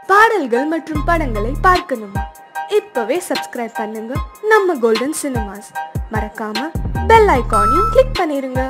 பாடல்கள் மற்றும் படங்களை பார்க்கணுமா இப்பவே சப்ஸ்கிரைப் பண்ணுங்க நம்ம கோல்டன் சினிமாஸ் மறக்காம பெல் ஐகானையும் கிளிக் பண்ணிருங்க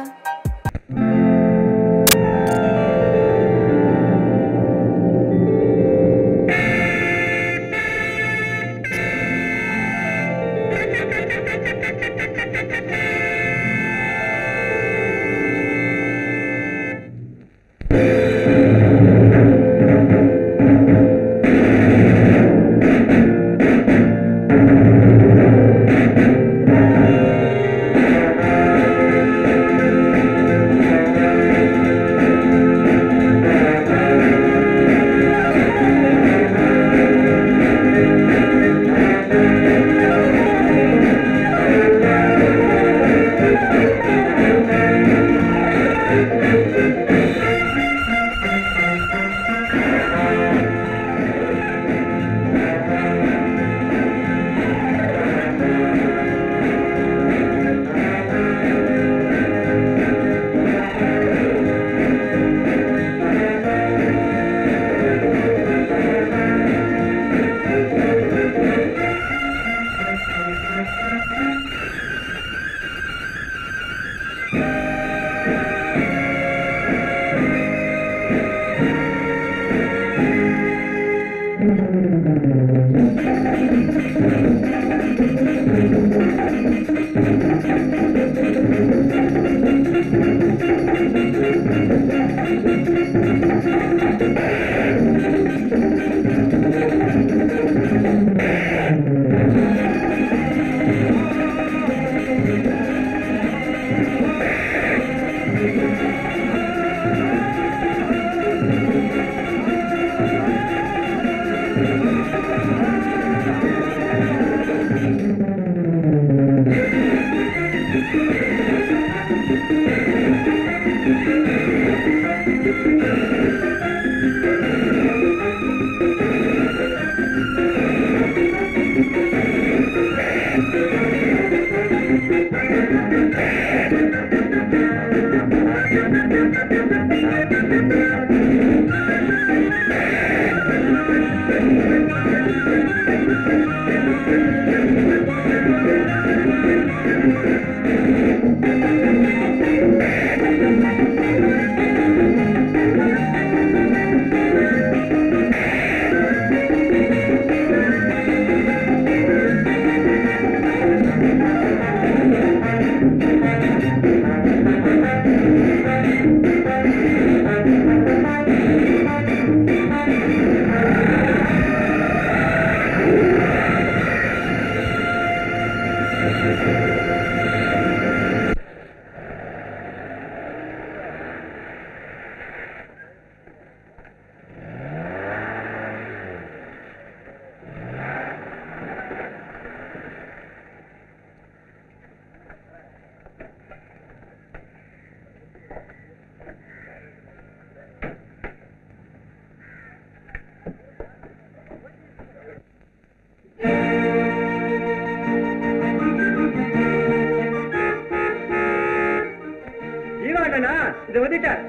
ஈவாண்டனா இது வந்துட்டார்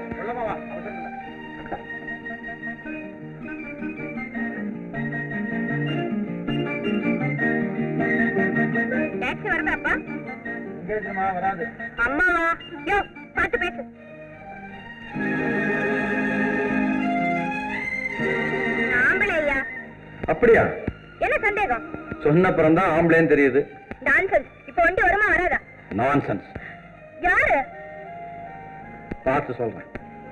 டாக்ஸி வரதாப்பா வராது அம்மாவா யோ பார்த்து பேசு ஆம்பளை ஐயா அப்படியா என்ன சந்தேகம் சொன்னப்புறம் தான் ஆம்பளைன்னு தெரியுது டான்சன்ஸ் இப்போ வண்டி வருமா வராதா நான்சென்ஸ் யாரு பார்த்து சொல்றேன்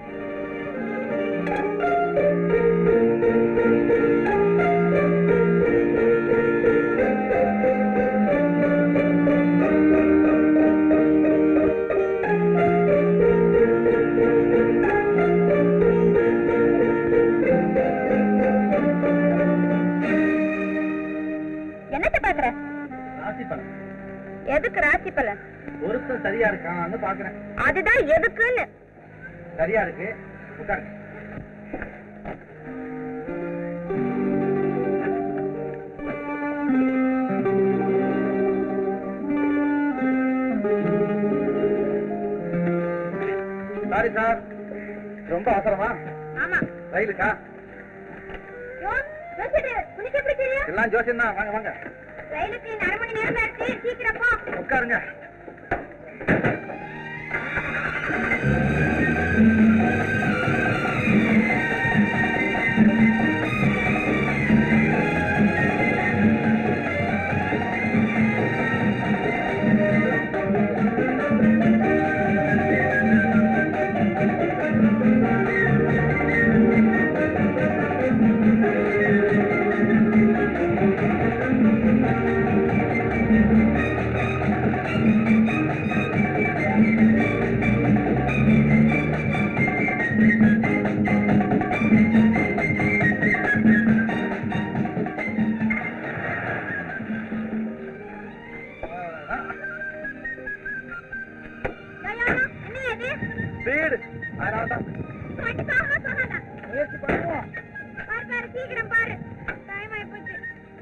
என்னத்த பாக்குற எதுக்கு ராசி பலன் ஒருத்தன் சரியா இருக்கான்னு பாக்குறேன் அதுதான் எதுக்குன்னு சரியா இருக்கு உட்காருங்க சாரி சார் ரொம்ப அவசரமா ஆமா ரயிலுக்கா யோ எல்லாம் ஜோசியம் தான் வாங்க வாங்க ரயிலுக்கு இன்னும் அரை மணி நேரம் ஆச்சு சீக்கிரம் போ உட்காருங்க யோயோயோ, என்ன இது வீடு அதனால தான் வண்டி போகாம போகாதா முயற்சி பண்ணுவோம் பாரு பாரு சீக்கிரம் பாரு டைம் ஆயி போச்சு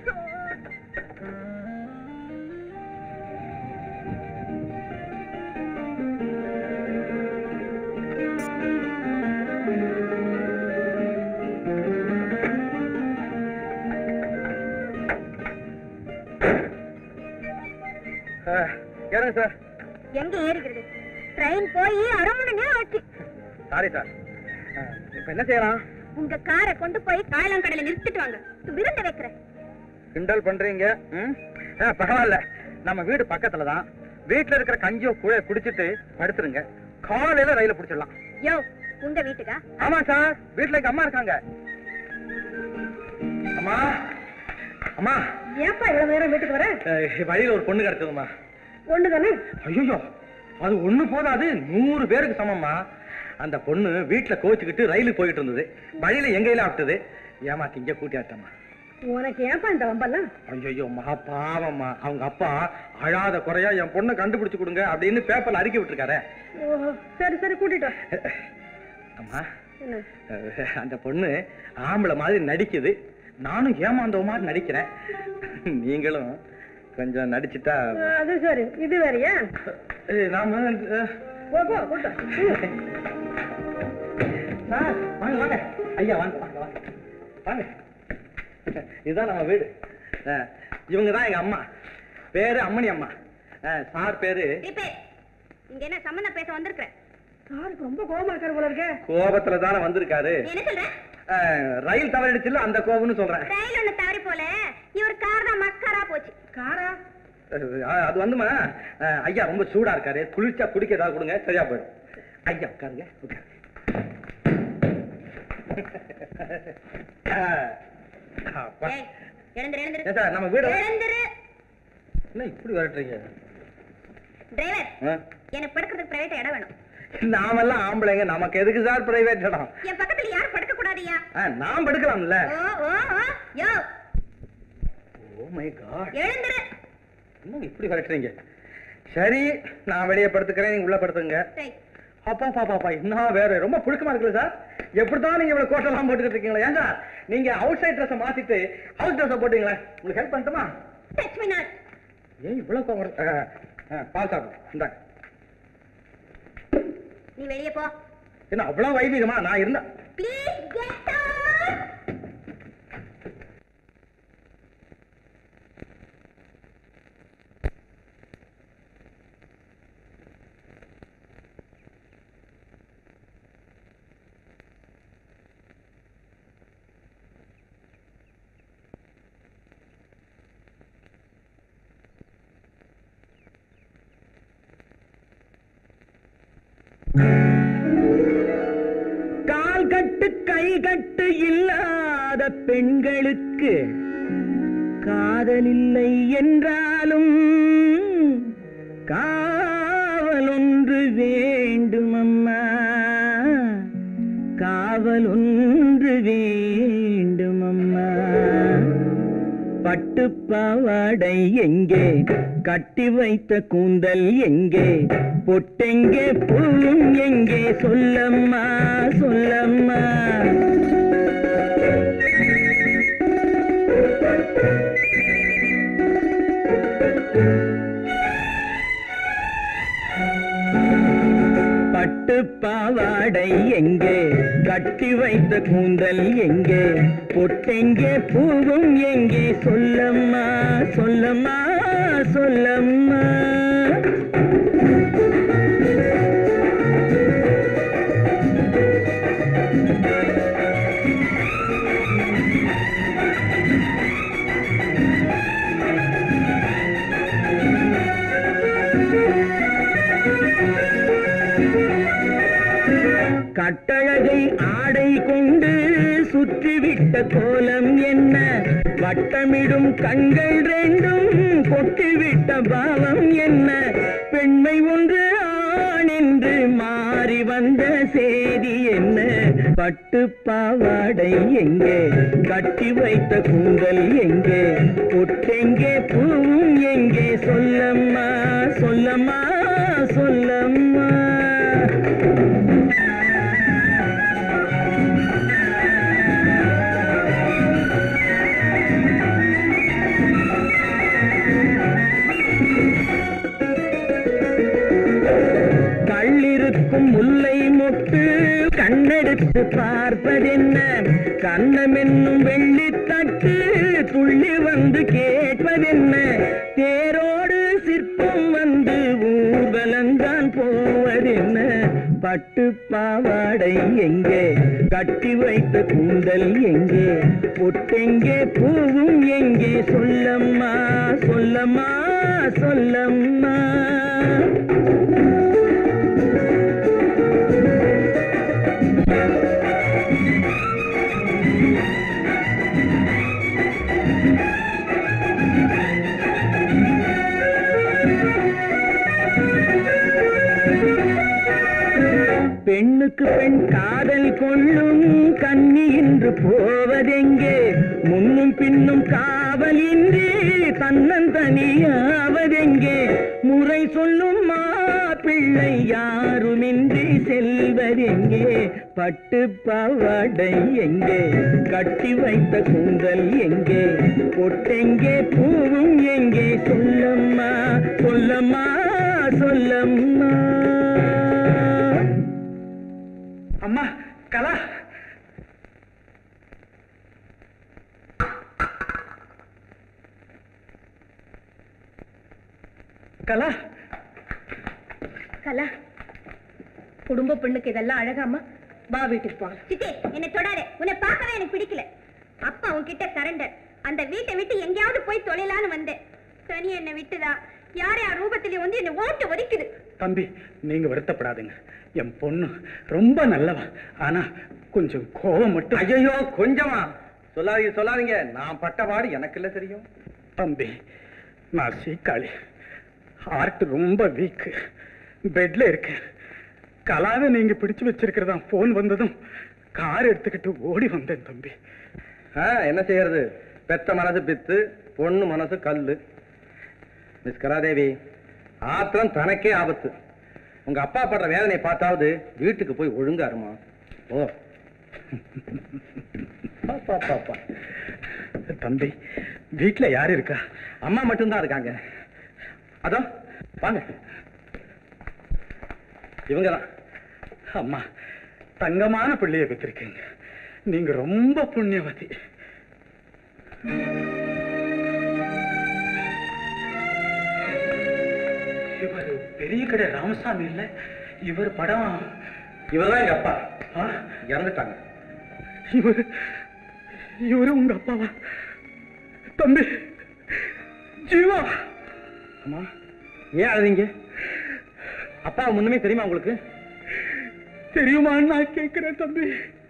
ஏறுங்க சார் எங்க ஏறிக்கிறது ட்ரெயின் போய் அரை மணி நேரம் ஆச்சு சாரி சார் இப்போ என்ன செய்யலாம் உங்க காரை கொண்டு போய் காயலாங்கடையில நிறுத்திட்டு வாங்க விருந்து வைக்கிறேன் கிண்டல் பண்றீங்க ம் ஆ, பரவாயில்ல நம்ம வீடு பக்கத்துல தான் வீட்டுல இருக்கிற கஞ்சியோ குழைய குடிச்சிட்டு படுத்துருங்க காலையில ரயில பிடிச்சிடலாம் யோ உங்க வீட்டுக்கா ஆமா சார் வீட்டுல எங்க அம்மா இருக்காங்க அம்மா அம்மா ஏப்பா இவ்வளவு நேரம் வீட்டுக்கு வர அஹ், வழியில ஒரு பொண்ணு கிடைச்சதுமா ஒண்ணு தானே ஐயோ அது ஒண்ணு போதாது நூறு பேருக்கு சமம்மா அந்த பொண்ணு வீட்டுல கோச்சுக்கிட்டு ரயிலுக்கு போயிட்டு இருந்தது வழியில எங்க கையில ஆட்டுது ஏமாத்தி இங்க கூட்டியாட்டம்மா உனக்கு ஏப்பா இந்த வம்பெல்லாம் ஐயோ மகா பாவம்மா அவங்க அப்பா அழாத குறையா என் பொண்ணை கண்டுபிடிச்சு கொடுங்க அப்படின்னு பேப்பர்ல அறிக்கை விட்டுருக்காரு ஓஹோ சரி சரி கூட்டிட்டு வா அம்மா என்ன அஹ், அந்த பொண்ணு ஆம்பளை மாதிரி நடிக்குது நானும் ஏமாந்தவ மாதிரி நடிக்கிறேன் நீங்களும் கொஞ்சம் நடிச்சுட்டா அது சரி இது வேறயா அஹ், நாம அஹ், போ போ கூட்டம் சார் வாங்க வாங்க ஐயா வாங்க வாங்க வாங்க வாங்க இதுதான் நம்ம வீடு அஹ், இவங்க தான் எங்க அம்மா பேரு அம்மணி அம்மா அஹ், சார் பேரு ரிப்பேர் இங்க என்ன சம்மந்தம் பேச வந்திருக்கிறேன் சாருக்கு ரொம்ப கோபமா இருக்காரு போல இருக்கே கோபத்துல தானே வந்திருக்காரு நீ என்ன சொல்ற அஹ், ரயில் தவறிடுச்சுல அந்த கோபம்னு சொல்றேன் ரயில் ஒண்ணு தவறி போல இவர் கார் தான் மஸ்காரா போச்சு காரா அஹ், அது வந்துமா அஹ், ஐயா ரொம்ப சூடா இருக்காரு குளிர்ச்சா குடிக்க ஏதாவது கொடுங்க சரியா போயிடும் ஐயா உட்காருங்க உட்காருங்க அஹ், அப்பா. ஏய் எழுந்திரு எழுந்திரு ஏன் சார் நம்ம வீடு எழுந்திரு என்ன இப்படி விரட்டுறீங்க டிரைவர் ஆ? எனக்கு படுக்கிறதுக்கு பிரைவேட் இடம் வேணும் நாமெல்லாம் ஆம்பளைங்க நமக்கு எதுக்கு சார் பிரைவேட் இடம் என் பக்கத்துல யாரும் படுக்க கூடாதியா ஆ, நாம் படுக்கலாம்ல ஓ ஓ ஓ யோ ஓ மை காட் எழுந்திரு என்ன இப்படி விரட்டுறீங்க சரி நான் வெளியே படுத்துக்கிறேன் நீங்க உள்ள படுத்துங்க டேய், அப்பா பாப்பா பாப்பா என்ன வேற ரொம்ப புழுக்கமா இருக்குல்ல சார் எப்படிதான் நீங்க இவ்வளவு கோட்டெல்லாம் போட்டுக்கிட்டு இருக்கீங்களா ஏன் சார் நீங்க அவுட் சைட் ட்ரெஸ் மாத்திட்டு ஹவுஸ் ட்ரெஸ் போட்டீங்களா உங்களுக்கு ஹெல்ப் பண்ணட்டுமா touch me not. ஏன் இவ்வளவு கோவம் வருது? ஆ, ஆ, பால் சாப்பிடு இந்தாங்க நீ வெளியே போ என்ன அவ்வளவு வைதிகமா நான் இருந்தேன் ப்ளீஸ் கெட் அவுட் கால் கட்டு கை கட்டு இல்லாத பெண்களுக்கு காதல் இல்லை என்றாலும் காவல் ஒன்று வேண்டும் அம்மா காவல் ஒன்று வேண்டும் அம்மா பட்டு பாவாடை எங்கே கட்டி வைத்த கூந்தல் எங்கே பொட்டெங்கே பூவும் எங்கே சொல்லம்மா சொல்லம்மா பட்டு பாவ பாவாடை எங்கே கட்டி வைத்த கூந்தல் எங்கே பொட்டெங்கே பூவும் எங்கே சொல்லம்மா சொல்லம்மா சொல்லம்மா கட்டழகை ஆடை கொண்டு சுற்றிவிட்ட கோலம் என்ன வட்டமிடும் கண்கள் ரெண்டும் கொட்டிவிட்ட பாவம் என்ன பெண்மை ஒன்று ஆண் என்று மாறி வந்த செய்தி என்ன பட்டு பாவாடை எங்கே கட்டி வைத்த கூந்தல் எங்கே பொட்டெங்கே பூவும் எங்கே சொல்லம்மா சொல்லம்மா சொல்லம்மா கள்ளிருக்கும் முல்லை மொட்டு கண்ணெடுத்து பார்ப்பதென்ன கண்ணம் என்னும் வெள்ளித்தட்டு துள்ளி வந்து கேட்பதென்ன தேரோடு சிற்பம் வந்து ஊர்வலந்தான் போவதென்ன பட்டு பாவாடை எங்கே கட்டி வைத்த கூந்தல் எங்கே பொட்டெங்கே பூவும் எங்கே சொல்லம்மா சொல்லம்மா சொல்லம்மா பெண்ணுக்கு பெண் காதல் கொள்ளும் கன்னி இன்று போவதெங்கே முன்னும் பின்னும் காவலின்றி தன்னந்தனியாவதெங்கே முறை சொல்லும் மாப்பிள்ளை யாருமின்றி செல்வதெங்கே பட்டு பாவாடை எங்கே கட்டி வைத்த கூந்தல் எங்கே பொட்டெங்கே பூவும் எங்கே சொல்லம்மா சொல்லம்மா சொல்லம்மா அம்மா கலா கலா கலா குடும்ப பெண்ணுக்கு இதெல்லாம் அழகாமா வா வீட்டுக்கு போகலாம் சித்தி என்னை தொடாதே உன்னை பார்க்கவே எனக்கு பிடிக்கல அப்பா உன்கிட்ட சரண்டர் அந்த வீட்டை விட்டு எங்கேயாவது போய் தொலைலான்னு வந்தேன் சனி என்னை விட்டுதா யார் யார் ரூபத்திலே வந்து என்னை ஓட்டு ஒதுக்குது தம்பி நீங்க வருத்தப்படாதீங்க என் பொண்ணு ரொம்ப நல்லவா ஆனா கொஞ்சம் கோபம் மட்டும் ஐயோ கொஞ்சமா சொல்லாதீங்க சொல்லாதீங்க நான் பட்ட பாடு எனக்கு இல்ல தெரியும் தம்பி நான் சீக்காளி ஹார்ட் ரொம்ப வீக் பெட்ல இருக்கேன் கலாவை நீங்க பிடிச்சு வச்சிருக்கிறதா போன் வந்ததும் கார் எடுத்துக்கிட்டு ஓடி வந்தேன் தம்பி ஆ, என்ன செய்யறது பெத்த மனசு பித்து பொண்ணு மனசு கல்லு மிஸ் கலாதேவி ஆத்திரம் தனக்கே ஆபத்து உங்க அப்பா படுற வேதனையை பார்த்தாவது வீட்டுக்கு போய் ஒழுங்கா இருமா ஓ பாப்பா பாப்பா தம்பி வீட்ல யார் இருக்கா அம்மா மட்டும்தான் இருக்காங்க அதோ வாங்க இவங்க தான் அம்மா தங்கமான பிள்ளைய பெற்றிருக்கீங்க நீங்க ரொம்ப புண்ணியவதி இவர் பெரிய கடை ராமசாமி இல்ல இவர் படம் இவர் தான் எங்க அப்பா ஆ, இறந்துட்டாங்க இவர் இவரு உங்க அப்பாவா தம்பி ஜீவா அம்மா ஏன் அழுதீங்க அப்பா முன்னுமே தெரியுமா உங்களுக்கு தெரியுமான்னு நான் கேட்கிறேன் தம்பி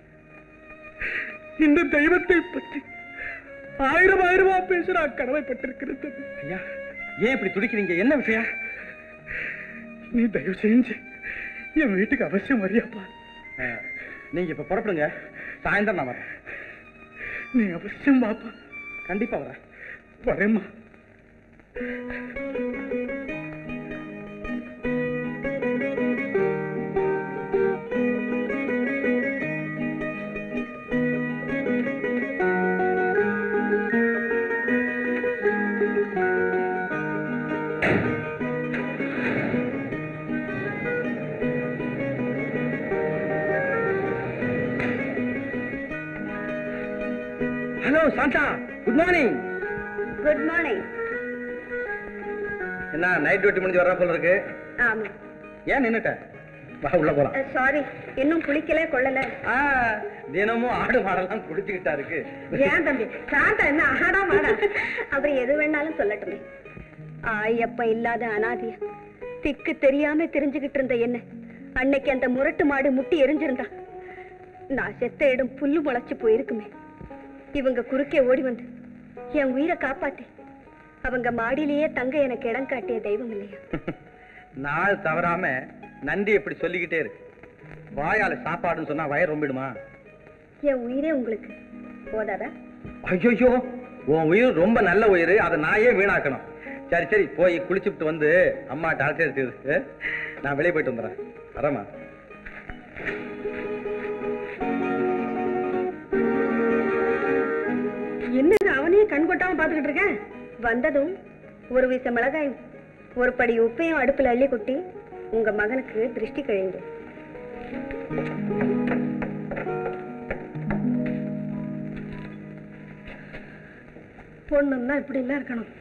இந்த தெய்வத்தை பற்றி ஆயிரம் ஆயிரமா பேச நான் கடமைப்பட்டிருக்கிறேன் தம்பி ஐயா ஏன் இப்படி துடிக்கிறீங்க என்ன விஷயம் நீ தயவு செஞ்சு என் வீட்டுக்கு அவசியம் வரியாப்பா ஆ, நீங்க இப்ப புறப்படுங்க சாயந்தரம் நான் வரேன் நீ அவசியம் வாப்பா கண்டிப்பா வரேன் வரேம்மா hello Shanta good morning good morning என்ன நைட் டியூட்டி முடிஞ்சு வர போல இருக்கு ஆமா ஏன் நின்னுட்ட வா உள்ள போலாம் சாரி இன்னும் குளிக்கல கொள்ளல ஆ, தினமும் ஆடு மாடெல்லாம் குடிச்சுக்கிட்டா இருக்கு ஏன் தம்பி சாந்தா என்ன ஆடா மாடா அவர் எது வேணாலும் சொல்லட்டுமே ஆயப்ப இல்லாத அனாதியா திக்கு தெரியாம தெரிஞ்சுகிட்டு இருந்த என்ன அன்னைக்கு அந்த முரட்டு மாடு முட்டி எரிஞ்சிருந்தா நான் செத்த இடம் புல்லு முளைச்சு போயிருக்குமே இவங்க குறுக்கே ஓடி வந்து என் உயிரை காப்பாத்தி அவங்க மாடியிலேயே தங்க எனக்கு இடம் காட்டிய தெய்வம் இல்லையா நாள் தவறாம நன்றி இப்படி சொல்லிக்கிட்டே இருக்கு வாயால சாப்பாடுன்னு சொன்னா வயிறு ரொம்பிடுமா என் உயிரே உங்களுக்கு போதாதா ஐயோ உன் உயிர் ரொம்ப நல்ல உயிர் அதை நான் ஏன் வீணாக்கணும் சரி சரி போய் குளிச்சுட்டு வந்து அம்மா டாக்டர் எடுத்து நான் வெளியே போயிட்டு வந்துடுறேன் வரேம்மா என்னது அவனையும் கண் கொட்டாம பாத்துக்கிட்டு இருக்கேன் வந்ததும் ஒரு வீச மிளகாயும் ஒரு படி உப்பையும் அடுப்புல அள்ளி கொட்டி உங்க மகனுக்கு திருஷ்டி கழிங்க பொண்ணுன்னா இப்படி எல்லாம் இருக்கணும்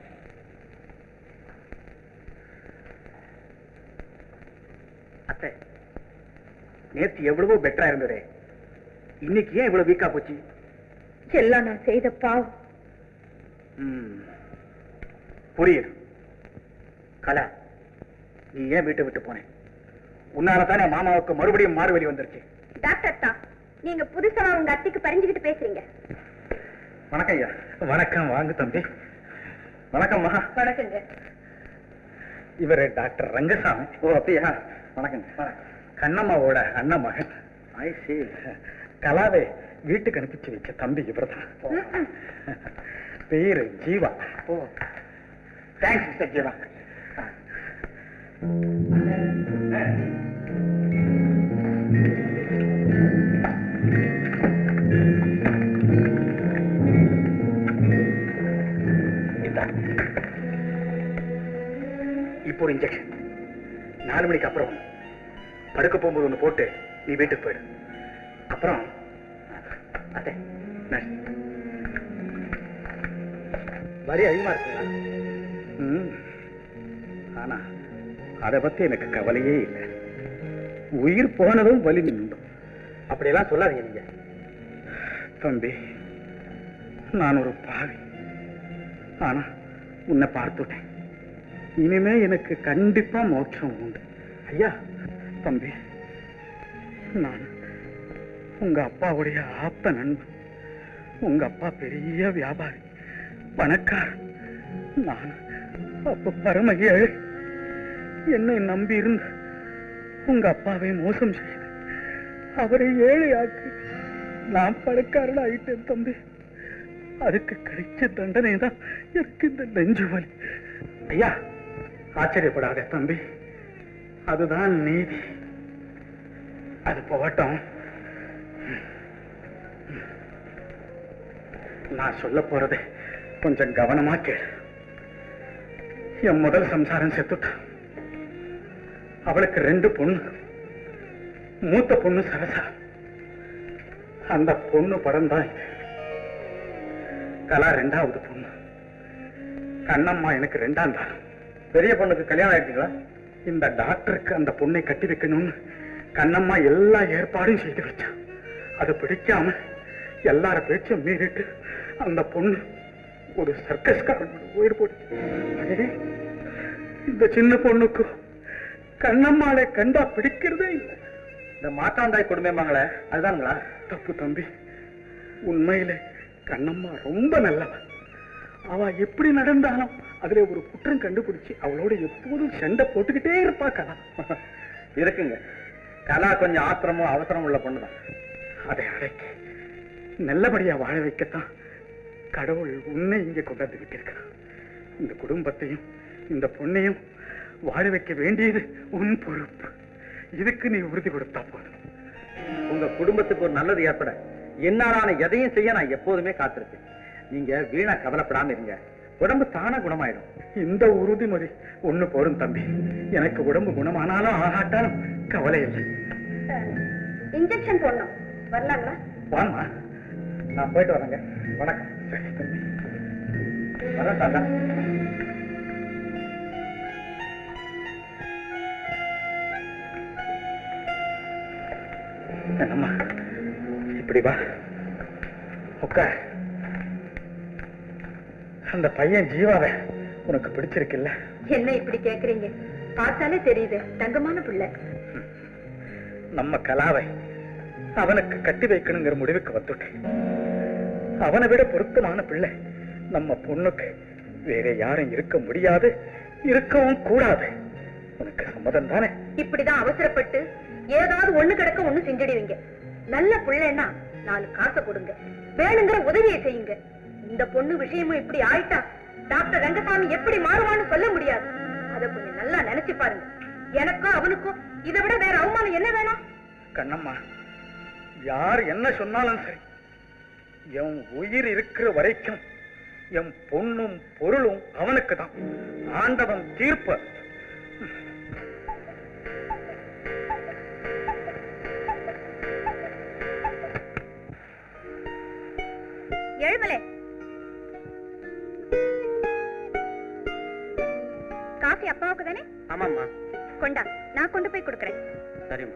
அத்தை நேத்து எவ்வளவோ பெட்டரா இருந்ததே இன்னைக்கு ஏன் இவ்வளவு வீக்கா போச்சு எல்லாம் நான் செய்த பாவம் ம், புரியுது கலா நீ ஏன் வீட்டை விட்டு போனேன் உன்னால தானே மாமாவுக்கு மறுபடியும் மாறுவலி வந்துருச்சு டாக்டர் தான் நீங்க புதுசா உங்க அத்தைக்கு பறிஞ்சுக்கிட்டு பேசுறீங்க வணக்கம் ஐயா வணக்கம் வாங்க தம்பி வணக்கம் மகா வணக்கங்க இவர் டாக்டர் ரங்கசாமி ஓ அப்படியா வணக்கம் கண்ணம்மாவோட அண்ணன் மகன் ஐ சி கலாவை வீட்டுக்கு அனுப்பிச்சு வச்ச தம்பி இவர்தான் பேரு Jeeva oh thanks mister Jeeva இந்தா. இப்போ ஒரு இன்ஜெக்ஷன் நாலு மணிக்கு அப்புறம் படுக்க போகும்போது ஒன்று போட்டு நீ வீட்டுக்கு போயிடு அப்புறம் அத்தை நர்ஸ். வலி அதிகமா இருக்குங்களா ம் ஆனா அதை பத்தி எனக்கு கவலையே இல்லை உயிர் போனதும் வலி நின்றும் அப்படியெல்லாம் சொல்லாதீங்க நீங்க தம்பி நான் ஒரு பாவி ஆனா உன்னை பார்த்துட்டேன் இனிமே எனக்கு கண்டிப்பா மோட்சம் உண்டு ஐயா தம்பி நான் உங்க அப்பாவுடைய ஆப்த நண்பன் உங்க அப்பா பெரிய வியாபாரி பணக்காரன் நான் அப்ப பரம ஏழை என்னை நம்பி இருந்து உங்க அப்பாவை மோசம் செய்து அவரை ஏழையாக்கி நான் பணக்காரன் ஆயிட்டேன் தம்பி அதுக்கு கிடைச்ச தண்டனை தான் எனக்கு இந்த நெஞ்சு வலி ஐயா ஆச்சரியப்படாத தம்பி அதுதான் நீதி அது போகட்டும் நான் சொல்ல போறது கொஞ்சம் கவனமா கேளு என் முதல் சம்சாரம் செத்துட்டான் அவளுக்கு ரெண்டு பொண்ணு மூத்த பொண்ணு சரசா அந்த பொண்ணு படம் தான் இது கலா ரெண்டாவது பொண்ணு கண்ணம்மா எனக்கு ரெண்டாம் தான் பெரிய பொண்ணுக்கு கல்யாணம் ஆயிடுச்சுங்களா இந்த டாக்டருக்கு அந்த பொண்ணை கட்டி வைக்கணும்னு கண்ணம்மா எல்லா ஏற்பாடும் செய்து வச்சான் அது பிடிக்காம எல்லார பேச்சும் மீறிட்டு அந்த பொண்ணு ஒரு சர்க்கஸ்காரன் உயிர் போட்டு அடே, இந்த சின்ன பொண்ணுக்கு கண்ணம்மாளை கண்டா பிடிக்கிறதே இல்லை இந்த மாட்டாந்தாய் குடும்பமாங்களே அதுதானுங்களா தப்பு தம்பி உண்மையிலே கண்ணம்மா ரொம்ப நல்லவ அவ எப்படி நடந்தாலும் அதுல ஒரு குற்றம் கண்டுபிடிச்சு அவளோட எப்போதும் சண்டை போட்டுக்கிட்டே இருப்பா கலா இருக்குங்க கலா கொஞ்சம் ஆத்திரமும் அவசரம் உள்ள பொண்ணுதான் அதை அடைக்க நல்லபடியா வாழ வைக்கத்தான் கடவுள் உன்னை இங்கே கொண்டாந்து விட்டிருக்கிறான் இந்த குடும்பத்தையும் இந்த பொண்ணையும் வாழ வைக்க வேண்டியது உன் பொறுப்பு இதுக்கு நீ உறுதி கொடுத்தா போதும் உங்க குடும்பத்துக்கு ஒரு நல்லது ஏற்பட என்னாலான எதையும் செய்ய நான் எப்போதுமே காத்திருக்கேன் நீங்க வீணா கவலைப்படாம இருங்க உடம்பு தானா குணமாயிடும் இந்த உறுதிமொழி ஒண்ணு போடும் தம்பி எனக்கு உடம்பு குணமானாலும் ஆகாட்டாலும் கவலை இல்லை இன்ஜெக்ஷன் போடணும் வரலாங்களா வாமா நான் போயிட்டு வரேங்க வணக்கம் வரேன் தாத்தா என்னம்மா இப்படி வா உட்கார் அந்த பையன் ஜீவாவை உனக்கு பிடிச்சிருக்குல்ல என்ன இப்படி கேக்குறீங்க பார்த்தாலே தெரியுது தங்கமான பிள்ளை நம்ம கலாவை அவனுக்கு கட்டி வைக்கணுங்கிற முடிவுக்கு வந்துட்டேன் அவனை விட பொருத்தமான பிள்ளை நம்ம பொண்ணுக்கு வேற யாரும் இருக்க முடியாது இருக்கவும் கூடாது உனக்கு சம்மதம் தானே இப்படிதான் அவசரப்பட்டு ஏதாவது ஒண்ணு கிடக்க ஒண்ணு செஞ்சிடுவீங்க நல்ல பிள்ளைன்னா நாலு காசை கொடுங்க வேணுங்கிற உதவியை செய்யுங்க இந்த பொண்ணு விஷயமும் இப்படி ஆயிட்டா டாக்டர் ரங்கசாமி எப்படி மாறுவான்னு சொல்ல முடியாது அத கொஞ்சம் நல்லா நினைச்சு பாருங்க எனக்கும் அவனுக்கும் இதை விட வேற அவமானம் என்ன வேணும் கண்ணம்மா யார் என்ன சொன்னாலும் சரி என் உயிர் இருக்கிற வரைக்கும் என் பொண்ணும் பொருளும் அவனுக்கு தான் ஆண்டவன் தீர்ப்பு எழுமலே காஃபி அப்பாவுக்கு தானே ஆமாம்மா கொண்டா நான் கொண்டு போய் கொடுக்கறேன் சரிம்மா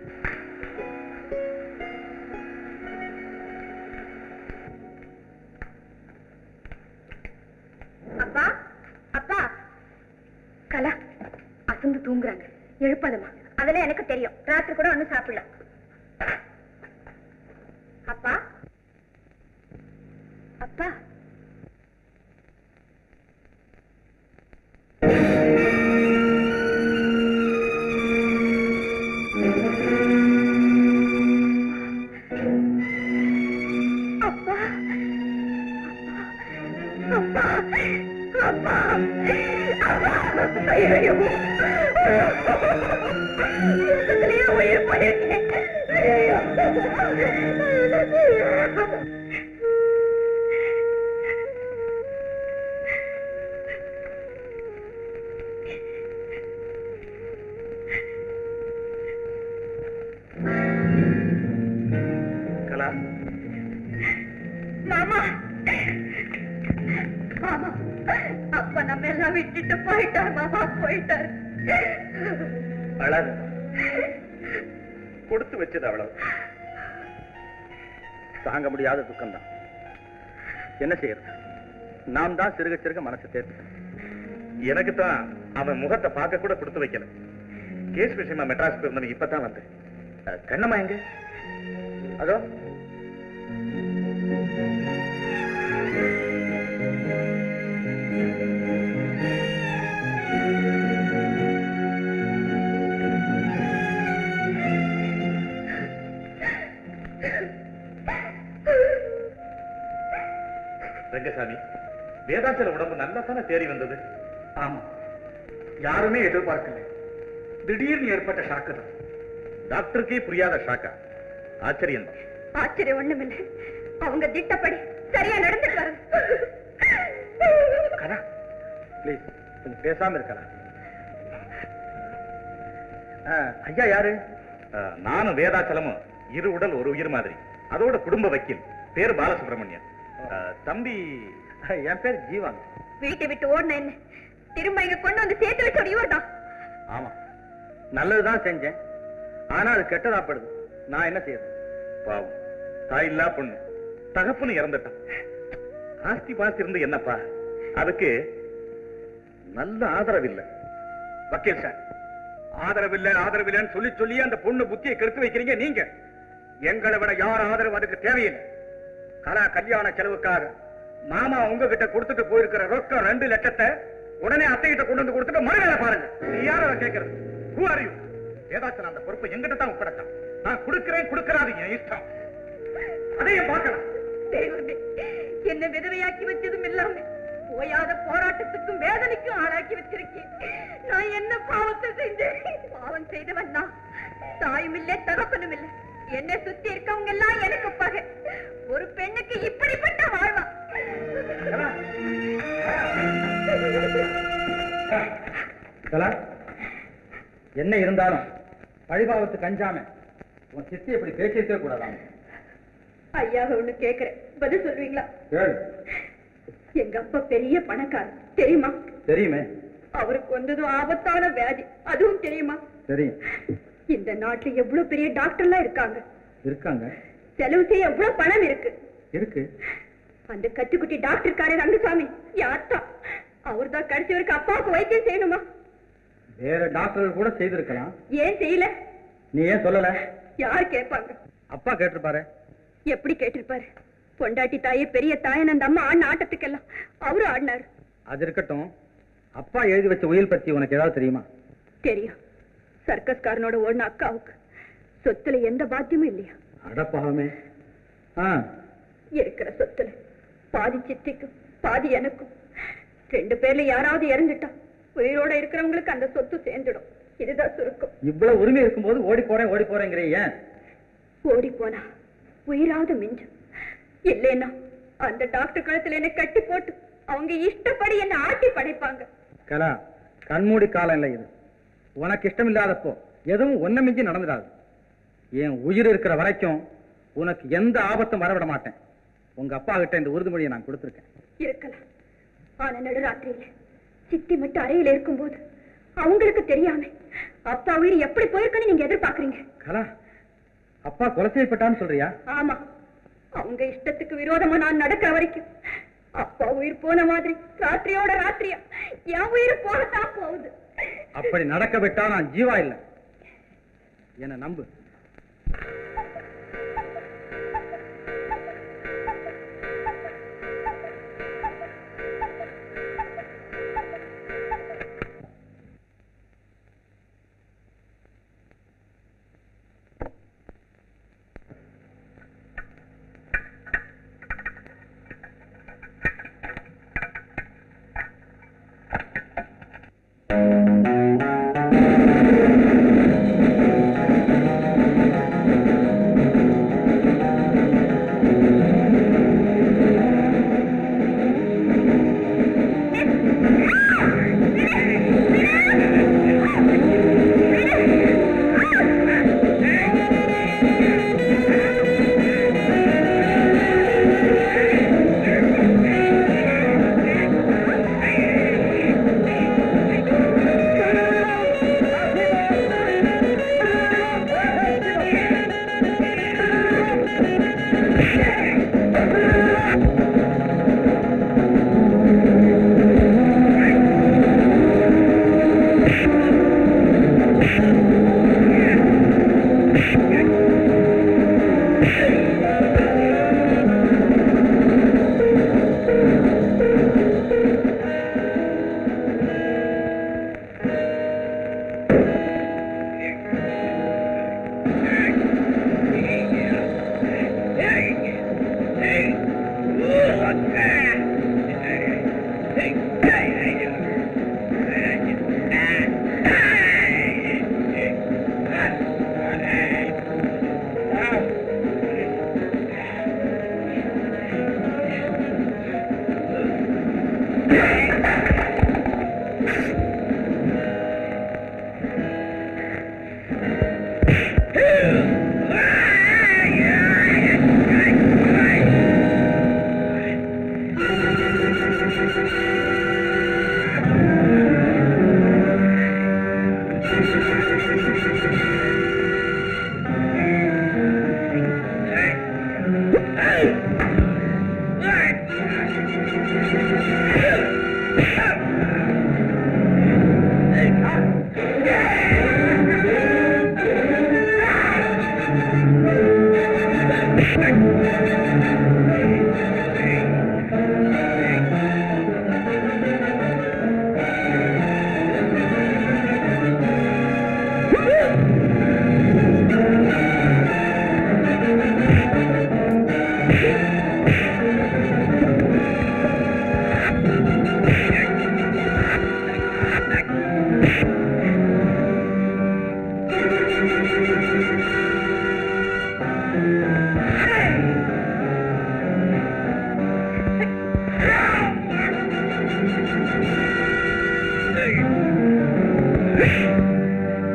அப்பா அப்பா கலா அசந்து தூங்குறாங்க எழுப்பாதம்மா அதெல்லாம் எனக்கு தெரியும் ராத்திரி கூட ஒண்ணும் சாப்பிடல அப்பா அப்பா அப்பா அப்பா அப்பா அப்பா ஐயோ இதுலயே உயிர் போயிருக்கேன் ஐயோ கலா மாமா மாமா அப்பா நம்ம எல்லாம் விட்டுட்டு போயிட்டார் மாமா போயிட்டார் அழகு கொடுத்து வச்சது அவ்வளவு தாங்க முடியாத துக்கம்தான் என்ன செய்யறது நாம் தான் சிறுக சிறுக மனசை தேர்த்து எனக்கு தான் அவன் முகத்தை பார்க்க கூட கொடுத்து வைக்கல கேஸ் விஷயமா மெட்ராஸ் போயிருந்தவன் இப்பதான் வந்தேன் அஹ், கண்ணம்மா எங்க அதோ ரங்கசாமி வேதாச்சல உடம்பு நல்லா தானே தேறி வந்தது ஆமா யாருமே எதிர்பார்க்கல திடீர்னு ஏற்பட்ட ஷாக்கு தான் டாக்டருக்கே புரியாத ஷாக்கா ஆச்சரியம் தான் ஆச்சரியம் ஒண்ணுமில்லை அவங்க திட்டப்படி சரியா நடந்துட்டு கலா ப்ளீஸ் கொஞ்சம் பேசாம இருக்கலாம் ஐயா யாரு நானும் வேதாச்சலமும் இரு உடல் ஒரு உயிர் மாதிரி அதோட குடும்ப வக்கீல் பேர் பாலசுப்ரமணியன் அஹ், தம்பி என் பேர் ஜீவான் வீட்டை விட்டு ஓடின என்ன திரும்ப இங்க கொண்டு வந்து சேர்த்து வச்ச இவர் தான் ஆமா நல்லதுதான் செஞ்சேன் ஆனா அது கெட்டதாப்படுது நான் என்ன செய்யறது பாவம் தாய் இல்லா பொண்ணு தகப்புன்னு இறந்துட்டான் ஆஸ்தி பாஸ்தி இருந்து என்னப்பா அதுக்கு நல்ல ஆதரவு இல்ல வக்கீல் சார் ஆதரவு இல்ல ஆதரவு இல்லைன்னு சொல்லி சொல்லி அந்த பொண்ணு புத்தியை கெடுத்து வைக்கிறீங்க நீங்க எங்களை விட யார் ஆதரவு அதுக்கு தேவையில்லை கலா கல்யாண செலவுக்காக மாமா உங்ககிட்ட கொடுத்துட்டு போயிருக்கிற ரொக்கம் ரெண்டு லட்சத்தை உடனே அத்தை கிட்ட கொண்டு வந்து கொடுத்துட்டு மறுவேளை பாருங்க நீ யார கேட்கறது ஹூ ஆர் யூ ஏதாச்சும் அந்த பொறுப்பை எங்கிட்ட தான் ஒப்படைச்சான் நான் கொடுக்கிறேன் கொடுக்கறாது என் இஷ்டம் அதையும் பார்க்கலாம் தெய்வமே என்ன விதவையாக்கி வச்சதும் இல்லாம போயாத போராட்டத்துக்கும் வேதனைக்கும் ஆளாக்கி வச்சிருக்கேன் நான் என்ன பாவத்தை செஞ்சேன் பாவம் செய்தவன் நான் தாயும் இல்ல தகப்பனும் இல்ல என்னை சுத்தி இருக்கவங்க எல்லாம் எனக்கு பகை ஒரு பெண்ணுக்கு இப்படிப்பட்ட வாழ்வா கலா என்ன இருந்தாலும் பழிபாவத்துக்கு அஞ்சாம உன் சித்தி இப்படி பேசியிருக்கவே கூடாதாம் ஐயாவை ஒண்ணு கேக்குறேன் பதில் சொல்வீங்களா கேளு எங்க அப்பா பெரிய பணக்காரர் தெரியுமா தெரியுமே அவருக்கு வந்ததும் ஆபத்தான வியாதி அதுவும் தெரியுமா தெரியும் இந்த நாட்டுல எவ்வளவு பெரிய டாக்டர்லாம் இருக்காங்க இருக்காங்க செலவு செய்ய எவ்வளவு பணம் இருக்கு இருக்கு அந்த கத்துக்குட்டி டாக்டர் ரங்கசாமி யாத்தா அவர் தான் கடைசி வரைக்கும் அப்பாவுக்கு வைத்தியம் செய்யணுமா வேற டாக்டர்கள் கூட செய்திருக்கலாம் ஏன் செய்யல நீ ஏன் சொல்லல யார் கேட்பாங்க அப்பா கேட்டிருப்பாரு எப்படி கேட்டிருப்பாரு பொண்டாட்டி தாயே பெரிய தாயன் அந்த அம்மா ஆடின ஆட்டத்துக்கெல்லாம் அவரும் ஆடினாரு அது இருக்கட்டும் அப்பா எழுதி வச்ச உயில் பத்தி உனக்கு ஏதாவது தெரியுமா தெரியும் சர்க்கஸ்காரனோட ஓடின அக்காவுக்கு சொத்துல எந்த பாத்தியமும் இல்லையா அடப்பாவமே ஆ இருக்கிற சொத்துல பாதி சித்திக்கும் பாதி எனக்கும் ரெண்டு பேர்ல யாராவது இறந்துட்டா உயிரோட இருக்கிறவங்களுக்கு அந்த சொத்து சேர்ந்துடும் இதுதான் சுருக்கம் இவ்வளவு உரிமை இருக்கும்போது ஓடி போறேன் ஓடி போறேங்கிறீ ஏன் ஓடி போனா உயிராவது மிஞ்சும் இல்லைன்னா அந்த டாக்டர் கழுத்துல என்ன கட்டி போட்டு அவங்க இஷ்டப்படி என்ன ஆட்டி படைப்பாங்க கலா கண்மூடி காலம் இல்லை இது உனக்கு இஷ்டம் இல்லாதப்போ எதுவும் ஒன்ன மிஞ்சி நடந்துடாது என் உயிர் இருக்கிற வரைக்கும் உனக்கு எந்த ஆபத்தும் வரவிட மாட்டேன் உங்க அப்பா கிட்ட இந்த உறுதிமொழியை நான் கொடுத்துருக்கேன் இருக்கலாம் ஆனா நடுராத்திரியில சித்தி மட்டும் அறையில இருக்கும்போது அவங்களுக்கு தெரியாம அப்பா உயிர் எப்படி போயிருக்குன்னு நீங்க எதிர்பார்க்கறீங்க கலா அப்பா கொலை செய்யப்பட்டான்னு சொல்றியா ஆமா அவங்க இஷ்டத்துக்கு விரோதமா நான் நடக்கிற வரைக்கும் அப்பா உயிர் போன மாதிரி ராத்திரியோட ராத்திரியா என் உயிர் போகத்தான் போகுது அப்படி நடக்க விட்டா நான் ஜீவா இல்லை என்ன நம்பு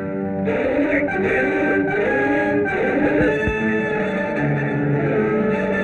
ஆ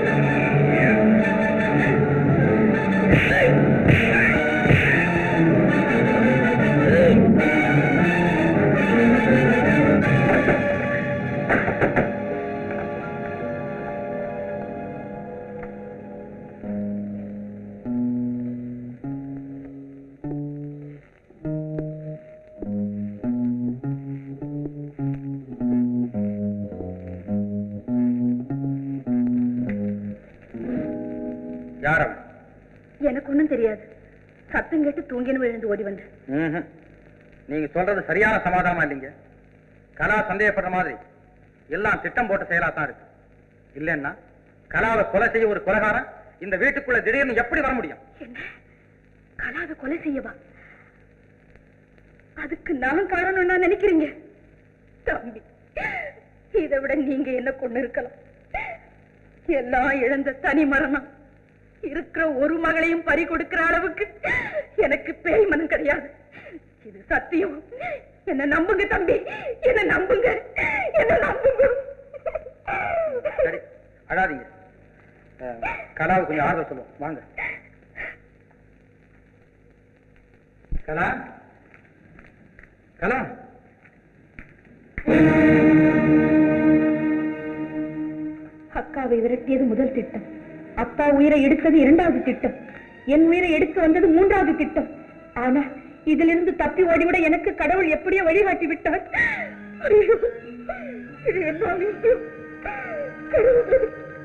எனக்கு ஒண்ணும் தெரியாது சத்தம் கேட்டு தூங்கின்னு விழுந்து ஓடி வந்தேன் ம்ஹும். நீங்க சொல்றது சரியான சமாதானமா இல்லைங்க கலா சந்தேகப்படுற மாதிரி எல்லாம் திட்டம் போட்ட செயலா தான் இருக்கு இல்லைன்னா கலாவை கொலை செய்ய ஒரு கொலைகாரன் இந்த வீட்டுக்குள்ள திடீர்னு எப்படி வர முடியும் என்ன கலாவை கொலை செய்யவா அதுக்கு நான் காரணம் நினைக்கிறீங்க தம்பி இதை விட நீங்க என்ன கொண்டு இருக்கலாம் எல்லாம் இழந்த தனி மரணம் இருக்கிற ஒரு மகளையும் பறி கொடுக்கிற அளவுக்கு எனக்கு பேய் மனம் கிடையாது இது சத்தியம் என்ன நம்புங்க தம்பி என்ன நம்புங்க என்ன நம்புங்க சரி அழாதீங்க அஹ், கலாவுக்கு கொஞ்சம் ஆறுதல் சொல்லுவோம் வாங்க கலா கலா அக்காவை விரட்டியது முதல் திட்டம் அப்பா உயிரை எடுத்தது இரண்டாவது திட்டம் என் உயிரை எடுத்து வந்தது மூன்றாவது திட்டம் ஆனா இதிலிருந்து தப்பி ஓடிவிட எனக்கு கடவுள் எப்படியோ வழிகாட்டி விட்டார் ஐயோ, இது என்ன அநியாயம். கடவுளே.